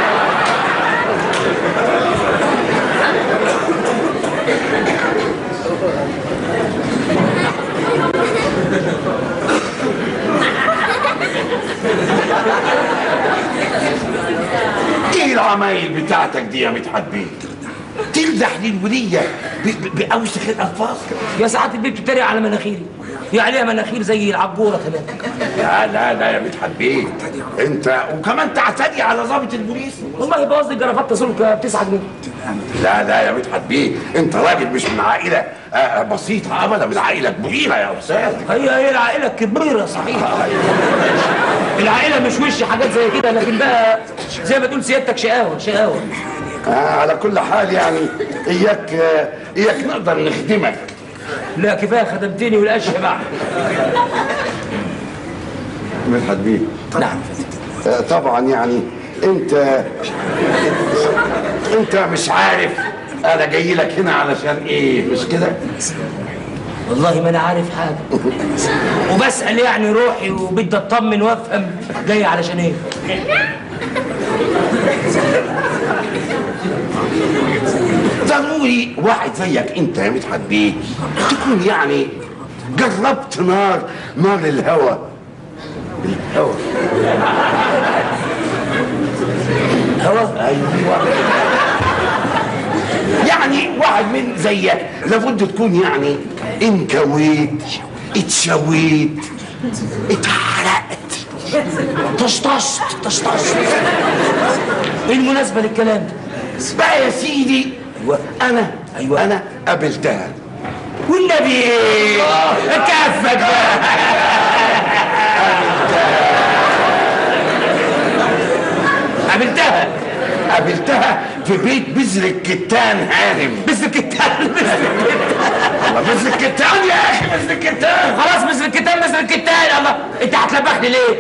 ايه العمايل بتاعتك دي يا مدحت بيه تمزح للولية ب- ب- بأوسخ الألفاظ يا سعاده البيت بتتريق على مناخيري في عليها مناخير زي العبوره كمان لا لا لا يا مدحت بيه انت وكمان تعتدي على ضابط البوليس والله بوظ لي جرافات سلك ب 9 جنيه لا لا يا مدحت بيه انت راجل مش من عائله آه، بسيطه ابدا من عائله كبيره يا استاذ هي هي العائله الكبيره صحيح العائله مش وش حاجات زي كده لكن بقى زي ما تقول سيادتك شقاوه شقاوه آه على كل حال يعني اياك آه، اياك نقدر نخدمك لا كفايه خدمتني والاشياء بعد مدحت بيه نعم آه، طبعا يعني انت انت مش عارف انا جاي لك هنا علشان ايه مش كده والله ما انا عارف حاجه وبسال يعني روحي وبدي اطمن وافهم جاي علشان ايه ضروري واحد زيك انت يا مدحت بيه تكون يعني جربت نار نار الهوى الهوى هوا ايوه يعني واحد من زيك لابد تكون يعني انكويت اتشويت اتحرقت طشطشت طشطشت ايه المناسبه للكلام ده بقى يا سيدي انا أيوة. انا قابلتها والنبي كفك بقى قابلتها قابلتها في بيت بذر الكتان هانم بس الكتان بس الله بذر الكتان يا اخي بذر الكتان خلاص بس الكتان بس الكتان الله انت هتلبخني ليه؟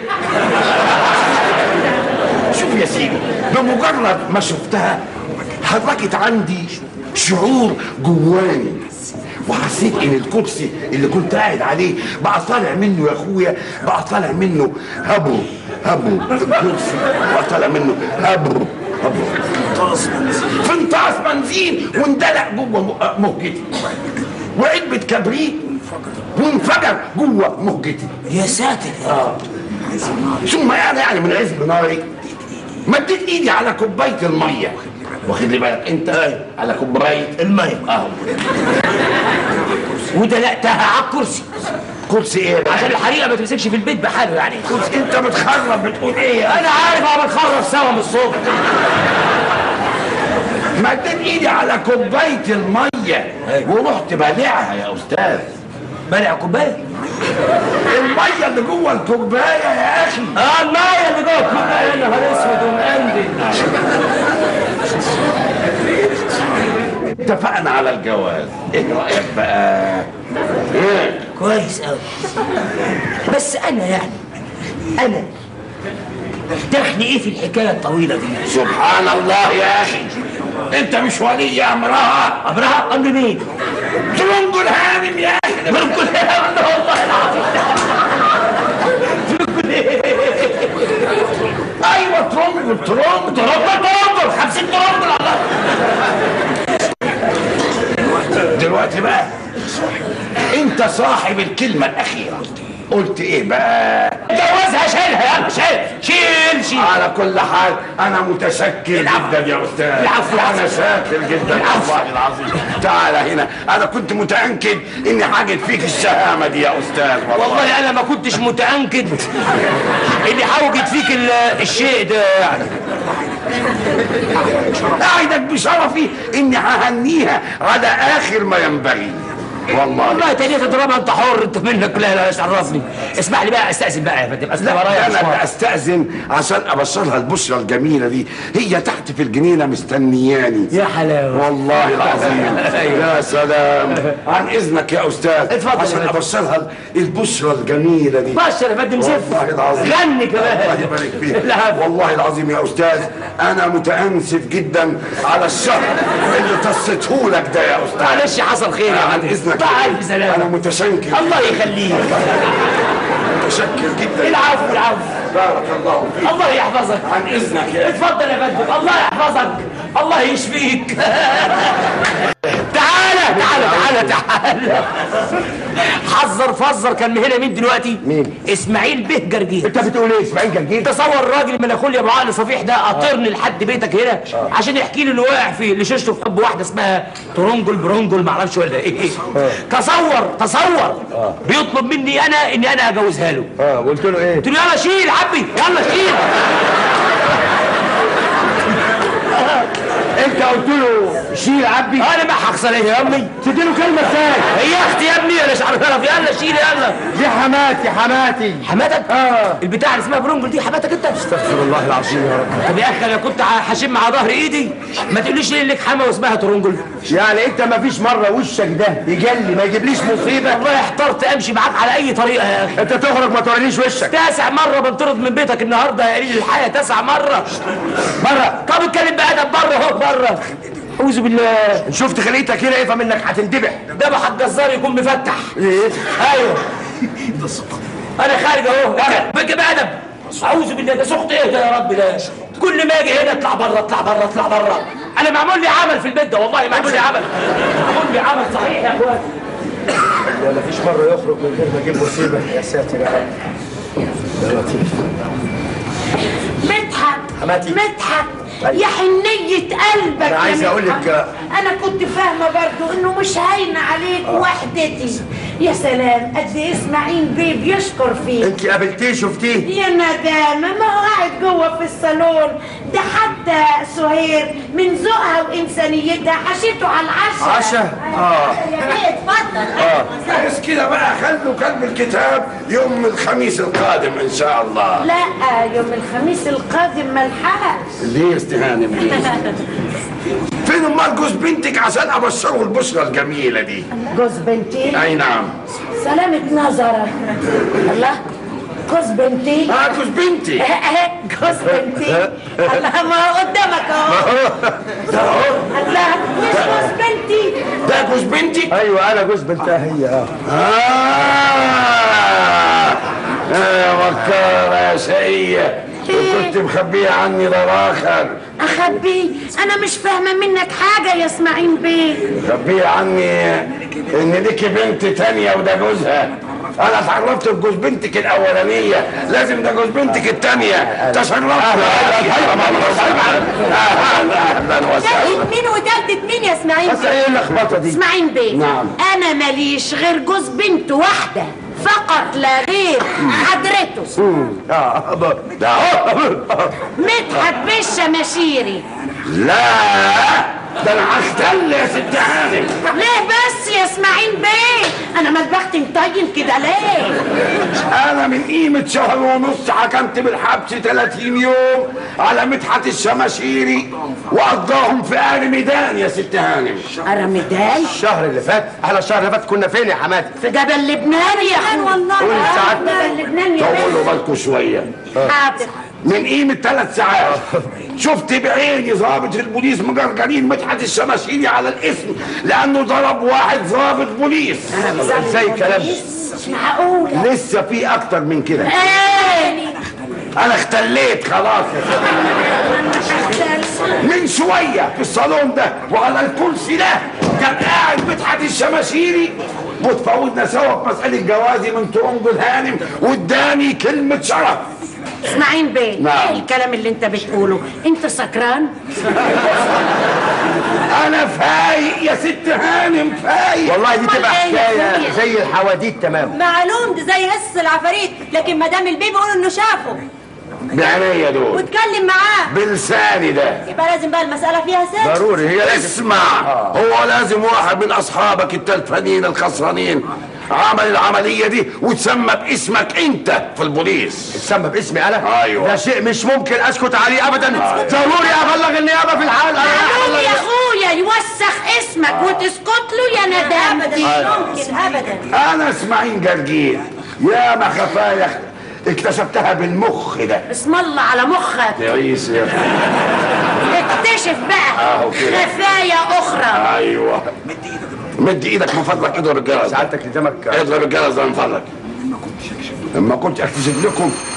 شوف يا سيدي بمجرد ما شفتها حركت عندي شعور جواني وحسيت ان الكرسي اللي كنت قاعد عليه بقى طالع منه يا اخويا بقى طالع منه هبو هبو الكرسي بقى طالع منه هبو هبو فانطاس بنزين واندلق جوه م- مهجتي وعلبة كبريت وانفجر جوه مهجتي يا ساتر اه ثم انا يعني من عزم ناري مديت ايدي على كوبايه الميه واخد لي بالك انت على كوبايه المية اهو ودلقتها على الكرسي كرسي ايه بقى؟ عشان الحريقه ما تمسكش في البيت بحاله يعني كرسي انت بتخرب بتقول ايه انا عارف انا بنخرج سوا من الصبح مديت ايدي على كوبايه الميه ورحت بلعها يا استاذ بلع كوبايه الميه اللي جوه الكوبايه يا اخي اه المية اللي جوه الكوبايه يا نهار اسود ومقندل اتفقنا على الجواز ايه رايك بقى ايه كويس قوي بس انا يعني انا دخلي ايه في الحكايه الطويله دي سبحان الله يا اخي انت مش ولي امرها امرها امر مين ترنجو الهانم يا اخي ترنجو الهانم والله العظيم ايوه ترنجو ترنجو ترنجو ترنجو 50 ترنجو الله دلوقتي بقى انت صاحب الكلمه الاخيره قلت ايه بقى جوزها شيلها يلا شيل شيل شيل على كل حال انا متشكر جدا يا استاذ العفو، انا العفو. شاكر جدا والله العظيم تعال هنا انا كنت متاكد اني حاجد فيك الشهامه دي يا استاذ والله, والله انا ما كنتش متاكد اني هوجد فيك ال- الشيء ده يعني اعدك بشرفي اني ههنيها على اخر ما ينبغي والله والله تاني تضربها انت حر انت منك لا لا عرفني اسمح لي بقى استاذن بقى يا فندم اصل لا ورايا انا مشوار. اللي استاذن عشان ابشرها البشرى الجميله دي هي تحت في الجنينه مستنياني يا حلاوه والله العظيم يا سلام عن اذنك يا استاذ اتفضل يا عشان فندم. ابشرها البشرى الجميله دي بشر يا فندم زف والله العظيم غني كمان الله يبارك فيك لا. والله العظيم يا استاذ انا متاسف جدا على الشر اللي تصيته لك ده يا استاذ معلش حصل خير يا عن فندم اذنك مع الف سلامه انا متشكر الله يخليك متشكر جدا العفو العفو بارك الله فيك الله يحفظك عن اذنك يا اتفضل يا فندم الله يحفظك الله يشفيك تعالى تعالى تعالى تعالى حذر فزر كان هنا مين دلوقتي؟ مين؟ اسماعيل به جرجير انت بتقول ايه اسماعيل جرجير تصور الراجل من اخويا ابو عقل صفيح ده قاطرني لحد بيتك هنا عشان يحكي لي انه واقع في اللي ششته في حب واحده اسمها ترونجل برونجل معرفش ولا ايه تصور تصور بيطلب مني انا اني انا اجوزها له اه قلت له ايه قلت له يلا شيل عبي يلا شيل انت قلت له شيل عبي انا ما هخسر ايه يا امي تديله كلمه ازاي هي اختي يا ابني انا مش عارف اعرف يلا شيل يلا دي حماتي حماتي حماتك اه البتاع اللي اسمها برونجل دي حماتك انت استغفر الله العظيم يا رب طب يا اخي انا كنت هشم على ظهر ايدي ما تقوليش ليه لك حما واسمها ترونجل يعني انت ما فيش مره وشك ده يجلي ما يجيبليش مصيبه والله احترت امشي معاك على اي طريقه يا اخي انت تخرج ما تورينيش وشك تاسع مرة بنطرد من بيتك النهاردة يا قليل الحياة تاسع مرة بره طب اتكلم بأدب بره اهو بره أعوذ بالله شفت خليتك هنا افهم انك هتندبح ذبح الجزار يكون مفتح ايه أيوه أنا خارج أهو بقى بأدب أعوذ بالله ده سخط إيه ده يا رب ده كل ما أجي هنا اطلع بره اطلع بره اطلع بره أنا معمول لي عمل في البيت ده والله معمول لي عمل معمول لي عمل صحيح يا أخوان ولا فيش مره يخرج من غير ما يجيب مصيبه يا ساتر يا رب يا لطيف مدحت حماتي. مدحت يا حنية قلبك أنا يا عايز أقول مدحت. لك- أنا كنت فاهمة برضو إنه مش هاين عليك وحدتي يا سلام قد إيه إسماعيل بيه بيشكر فيك انت قابلتيه شفتيه يا ندامة ما هو قاعد جوه في الصالون ده حتى سهير من ذوقها وإنسانيتها حشيته على العشاء عشاء اه يا بيه اتفضل بس كده بقى خلوا كلب الكتاب يوم الخميس القادم ان شاء الله لا يوم الخميس القادم ملحقش ليه يا استهانم ليه؟ فين امال جوز بنتك عشان ابشره البشرى الجميله دي جوز بنتي اي نعم سلامة نظرك الله جوز بنتي اه جوز بنتي جوز بنتي الله ما هو قدامك اهو ده اهو الله مش جوز بنتي ده جوز بنتك ايوه انا جوز بنتها هي اه آه يا مكارة يا شقية كنت مخبية عني ضراخر اخبيه انا مش فاهمه منك حاجه يا اسماعيل بيه مخبية عني ان ليكي بنت تانية وده جوزها انا اتعرفت بجوز بنتك الاولانية لازم ده جوز بنتك التانية تشرفت اهلا وسهلا تالتة مين وتالتة مين يا اسماعيل بس بيه؟ ايه اللخبطه دي اسماعيل بيه نعم. انا ماليش غير جوز بنت واحده فقط لا غير حضرته اه ب- ده أهو. مدحت بالشماشيري لا ده انا هختل يا ست هانم ليه بس يا اسماعيل بيه انا مدبختي مطين كده ليه انا من قيمة شهر ونص حكمت بالحبس 30 يوم على مدحت الشماشيري وقضاهم في اهل ميدان يا ست هانم رمضان الشهر اللي فات احنا الشهر اللي فات كنا فين يا حماتي في جبل لبنان يا اخويا والله قول ساعات جبل لبنان يا طولوا بالكم شوية بيه حاضر من قيمة ثلاث ساعات شفت بعيني ضابط البوليس مجرجرين مدحت الشماشيري على الاسم لانه ضرب واحد ضابط بوليس ازاي الكلام ده؟ مش معقول لسه في اكتر من كده ايه انا اختليت خلاص يا ست. من شوية في الصالون ده وعلى الكرسي ده كان قاعد مدحت الشماشيري وتفاوضنا سوا في مسألة جوازي من ترنج الهانم واداني كلمة شرف اسماعيل بيه نعم. ايه الكلام اللي انت بتقوله انت سكران انا فايق يا ست هانم فايق والله دي تبقى أمال إيه يا حكايه أخويا؟ زي الحواديت تمام معلوم ده زي قصة العفاريت لكن مدام البيه بيقول انه شافه بعينيا دول واتكلم معاه بلساني ده يبقى لازم بقى المسألة فيها سر ضروري هي لازم اسمع هو لازم واحد من اصحابك التلفانين الخسرانين عمل العملية دي وتسمى باسمك انت في البوليس تسمى باسمي انا أيوة. ده شيء مش ممكن اسكت عليه ابدا ضروري ابلغ النيابه في الحال انا معلوم هبلغ يا اخويا يوسخ اسمك وتسكت له يا ابدا ندامتي مش ممكن ابدا انا اسماعيل جرجير يا ما خفايا اكتشفتها بالمخ ده اسم الله على مخك تعيس يا اكتشف بقى أهو كده. خفايا اخرى ايوه مد ايدك من فضلك اضرب الجرس سعادتك لزمك اضرب الجرس ده من فضلك لما كنت اكتشف لكم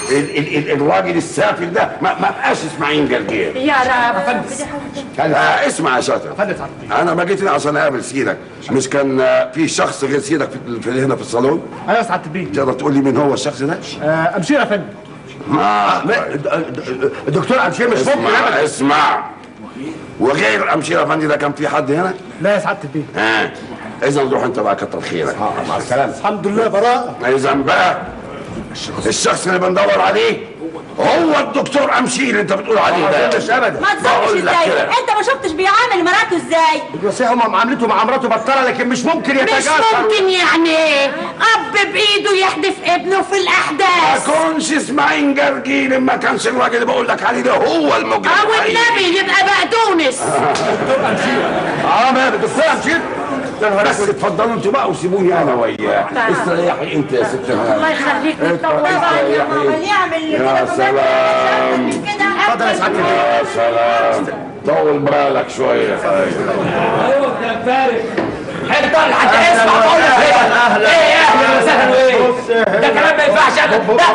ال ال ال الراجل السافل ده ما, ما بقاش اسماعيل جرجير يا رب آه اسمع يا شاطر انا ما جيت هنا عشان اقابل سيدك مش كان آه، في شخص غير سيدك في, في هنا في الصالون ايوه يا سعاده البيه تقدر تقول لي مين هو الشخص ده؟ آه، ابشير يا فندم ما الدكتور امشير مش ممكن اسمع ابدا اسمع وغير امشير افندي ده كان في حد هنا؟ لا يا سعاده البيه ها اذا روح انت بقى كتر خيرك مع السلامه الحمد لله براءه اذا بقى الشخص اللي بندور عليه هو الدكتور امشير اللي انت بتقول عليه ده مش ابدا ما تظنش بقول لك ازاي كده. انت ما شفتش بيعامل مراته ازاي بس هم معاملته مع مراته بطاله لكن مش ممكن مش يتجاسر ممكن يعني اب بايده يحدف ابنه في ما الاحداث كونش اسماعيل جرجير ما كانش الراجل اللي بقول لك عليه ده هو المجرم او الحقيقي. النبي يبقى بقدونس اه ما الدكتور امشير بس اتفضلوا انتوا بقى وسيبوني انا وياه استريحي انت يا ست الله يخليك طبعا يا ماما يعمل يا كده سلام كده اتفضل يا سعاده البيه. يا سلام طول بالك شويه ايوه كلام فارغ انت حتى اسمع بقول لك ايه أهلاً. ايه اهلا وسهلا وايه ده كلام ما ينفعش ابدا لا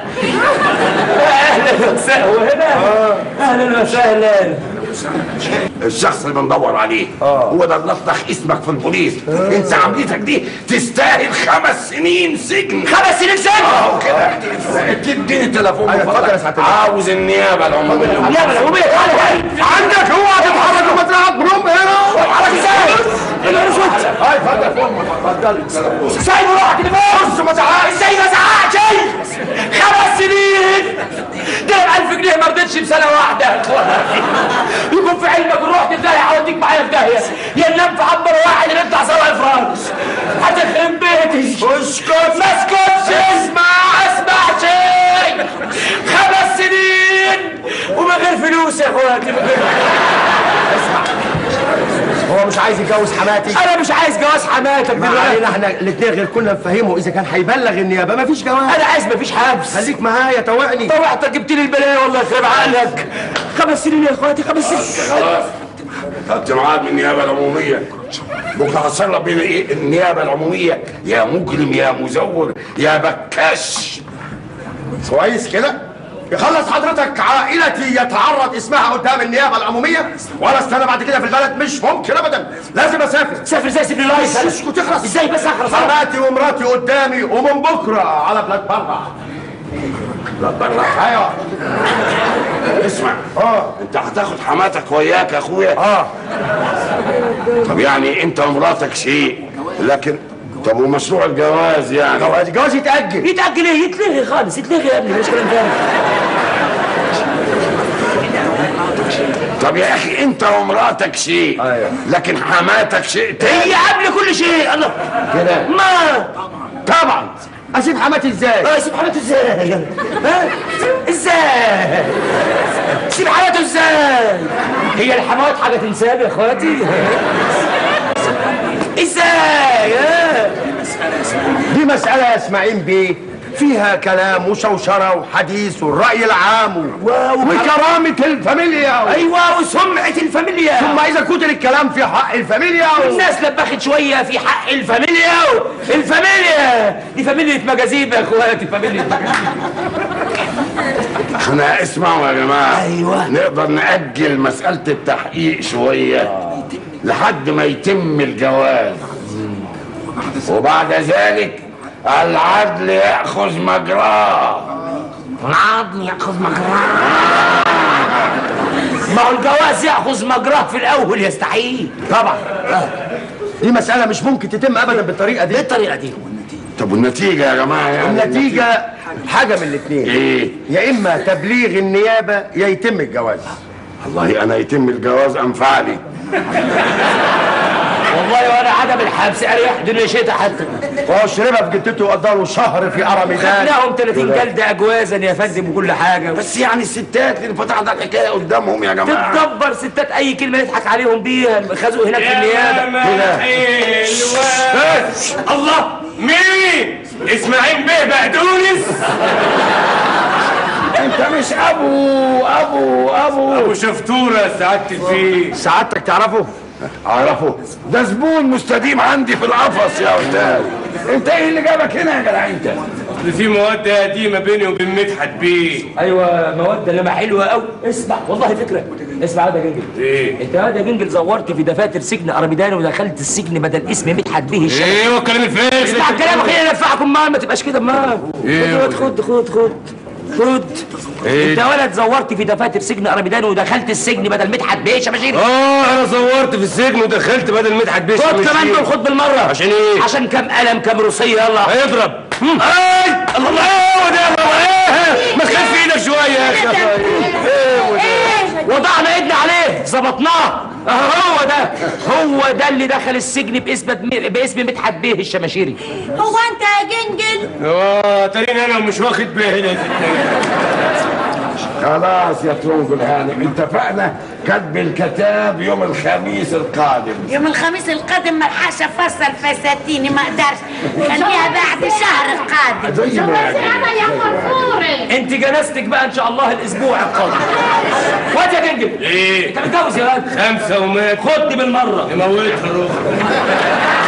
اهلا وسهلا وهنا اهلا وسهلا الشخص اللي بندور عليه هو ده اللي اطلق اسمك في البوليس انت عمليتك دي تستاهل خمس سنين سجن خمس سنين سجن اهو كده تديني التليفون أيوة، من اتفضل يا فضلك. سعادة البيه. عاوز النيابه العموميه يا ابن العموميه عندك هو هتتحرك وما تلعب بروم هنا حرك ازاي؟ انا اسود هاي اتفضل فوق اتفضل سايب روحك اللي بص ما زعقش ازاي ما زعقش خمس سنين ده ب 1000 جنيه ما رضيتش بسنه واحده يا اخوان. يكون في علمك رحت في داهيه هوديك معايا في داهيه يا ننام في عبر واحد اللي انت سوا افراد هتخرب بيتي اسكت ما اسكتش اسمع اسمع شيء خمس سنين ومن غير فلوس يا اخواتي من غير هو مش عايز يتجوز حماتي انا مش عايز جواز حماتك ما دلوقتي علينا احنا الاثنين غير كنا نفهمه اذا كان هيبلغ النيابه مفيش جواز انا عايز مفيش حبس خليك معايا توعني طوعتك جبت لي البلايا والله يخرب عقلك خمس سنين يا اخواتي خمس سنين خلاص خدت ميعاد من النيابه العموميه بكره هتصرف بين ايه النيابه العموميه يا مجرم يا مزور يا بكاش كويس كده يخلص حضرتك عائلتي يتعرض اسمها قدام النيابه العموميه ولا استنى بعد كده في البلد مش ممكن ابدا لازم اسافر سافر زي سيب لي لايسنس اسكت تخلص ازاي بس اخلص حماتي ومراتي قدامي ومن بكره على بلاد بره لا بره ايوه اسمع اه انت هتاخد حماتك وياك يا اخويا اه طب يعني انت ومراتك شيء لكن طب ومشروع الجواز يعني جواز جواز يتاجل يتأجل ايه يتلغي خالص يتلغي يا ابني مش كلام تاني طب يا اخي انت ومراتك شيء أيوة. لكن حماتك شيء تاني هي قبل كل شيء الله كده ما طبعا اسيب حماتي ازاي اه سيب حياته ازاي ها ازاي سيب حياته ازاي هي الحموات حاجه تنساب يا اخواتي ازاي ها؟ دي مساله يا اسماعيل بيه فيها كلام وشوشره وحديث والراي العام و... وكرامه الفاميليا و... ايوه وسمعه الفاميليا ثم اذا كتر الكلام في حق الفاميليا و... الناس لبخت شويه في حق الفاميليا الفاميليا دي فاميليا مجاذيب يا اخواتي فاميليا احنا اسمعوا يا جماعه أيوة. نقدر ناجل مساله التحقيق شويه لحد ما يتم الجواز وبعد ذلك العدل ياخذ مجراه العظم ياخذ مجراه ما هو الجواز ياخذ مجراه في الاول يستحيل طبعا دي مساله مش ممكن تتم ابدا بالطريقه دي بالطريقه دي طب والنتيجه يا جماعه يعني النتيجه حاجه من الاثنين ايه يا اما تبليغ النيابه يا يتم الجواز والله انا يتم الجواز انفعني والله وانا عدم الحبس اريح دنيا شتاء حتى وهو شربها في جدته وقضى له في ارمدان خدناهم 30 جلده اجوازا يا فندم وكل حاجه بس يعني الستات اللي فتحنا الحكايه قدامهم يا جماعه تتدبر ستات اي كلمه يضحك عليهم بيها خزوا هناك في النيابه كده الله مين اسماعيل بيه بقدونس انت مش ابو ابو ابو ابو شفطوره سعاده الفيل سعادتك تعرفه اعرفه ده زبون مستديم عندي في القفص يا استاذ انت ايه اللي جابك هنا يا جدع انت في مودة قديمة بيني وبين مدحت بيه ايوه مواد لما حلوه قوي اسمع والله فكره اسمع هذا جنجل ايه انت هذا جنجل زورت في دفاتر سجن ارميدان ودخلت السجن بدل اسم مدحت به الشمس ايه هو الكلام الفارغ اسمع الكلام اخي ينفعكم ما ما تبقاش كده ما إيه خد خد خد خد خد إيه؟ انت ولد زورت في دفاتر سجن ارميدان ودخلت السجن بدل مدحت بيه شماشير اه انا صورت في السجن ودخلت بدل مدحت بيه خد شمشير. كمان دول خد بالمره عشان ايه؟ عشان كام قلم كام روسيه يلا هيضرب اي الله الله هو ده الله ايه ما تخف ايدك شويه يا اخي وضعنا ايدنا عليه ظبطناه اهو هو ده هو ده اللي دخل السجن باسم باسم مدحت بيه الشماشيري هو انت يا جنجل اه تريني انا ومش واخد بالي خلاص يا ترونج الهانم اتفقنا كتب الكتاب يوم الخميس القادم يوم الخميس القادم ملحقش افصل فساتيني ما اقدرش خليها بعد شهر القادم زي ما جوازي انا يا فرفوري انت جنازتك بقى ان شاء الله الاسبوع القادم واد يا جنجل ايه انت متجوز يا واد خمسة ومات خدني بالمره نموتها روح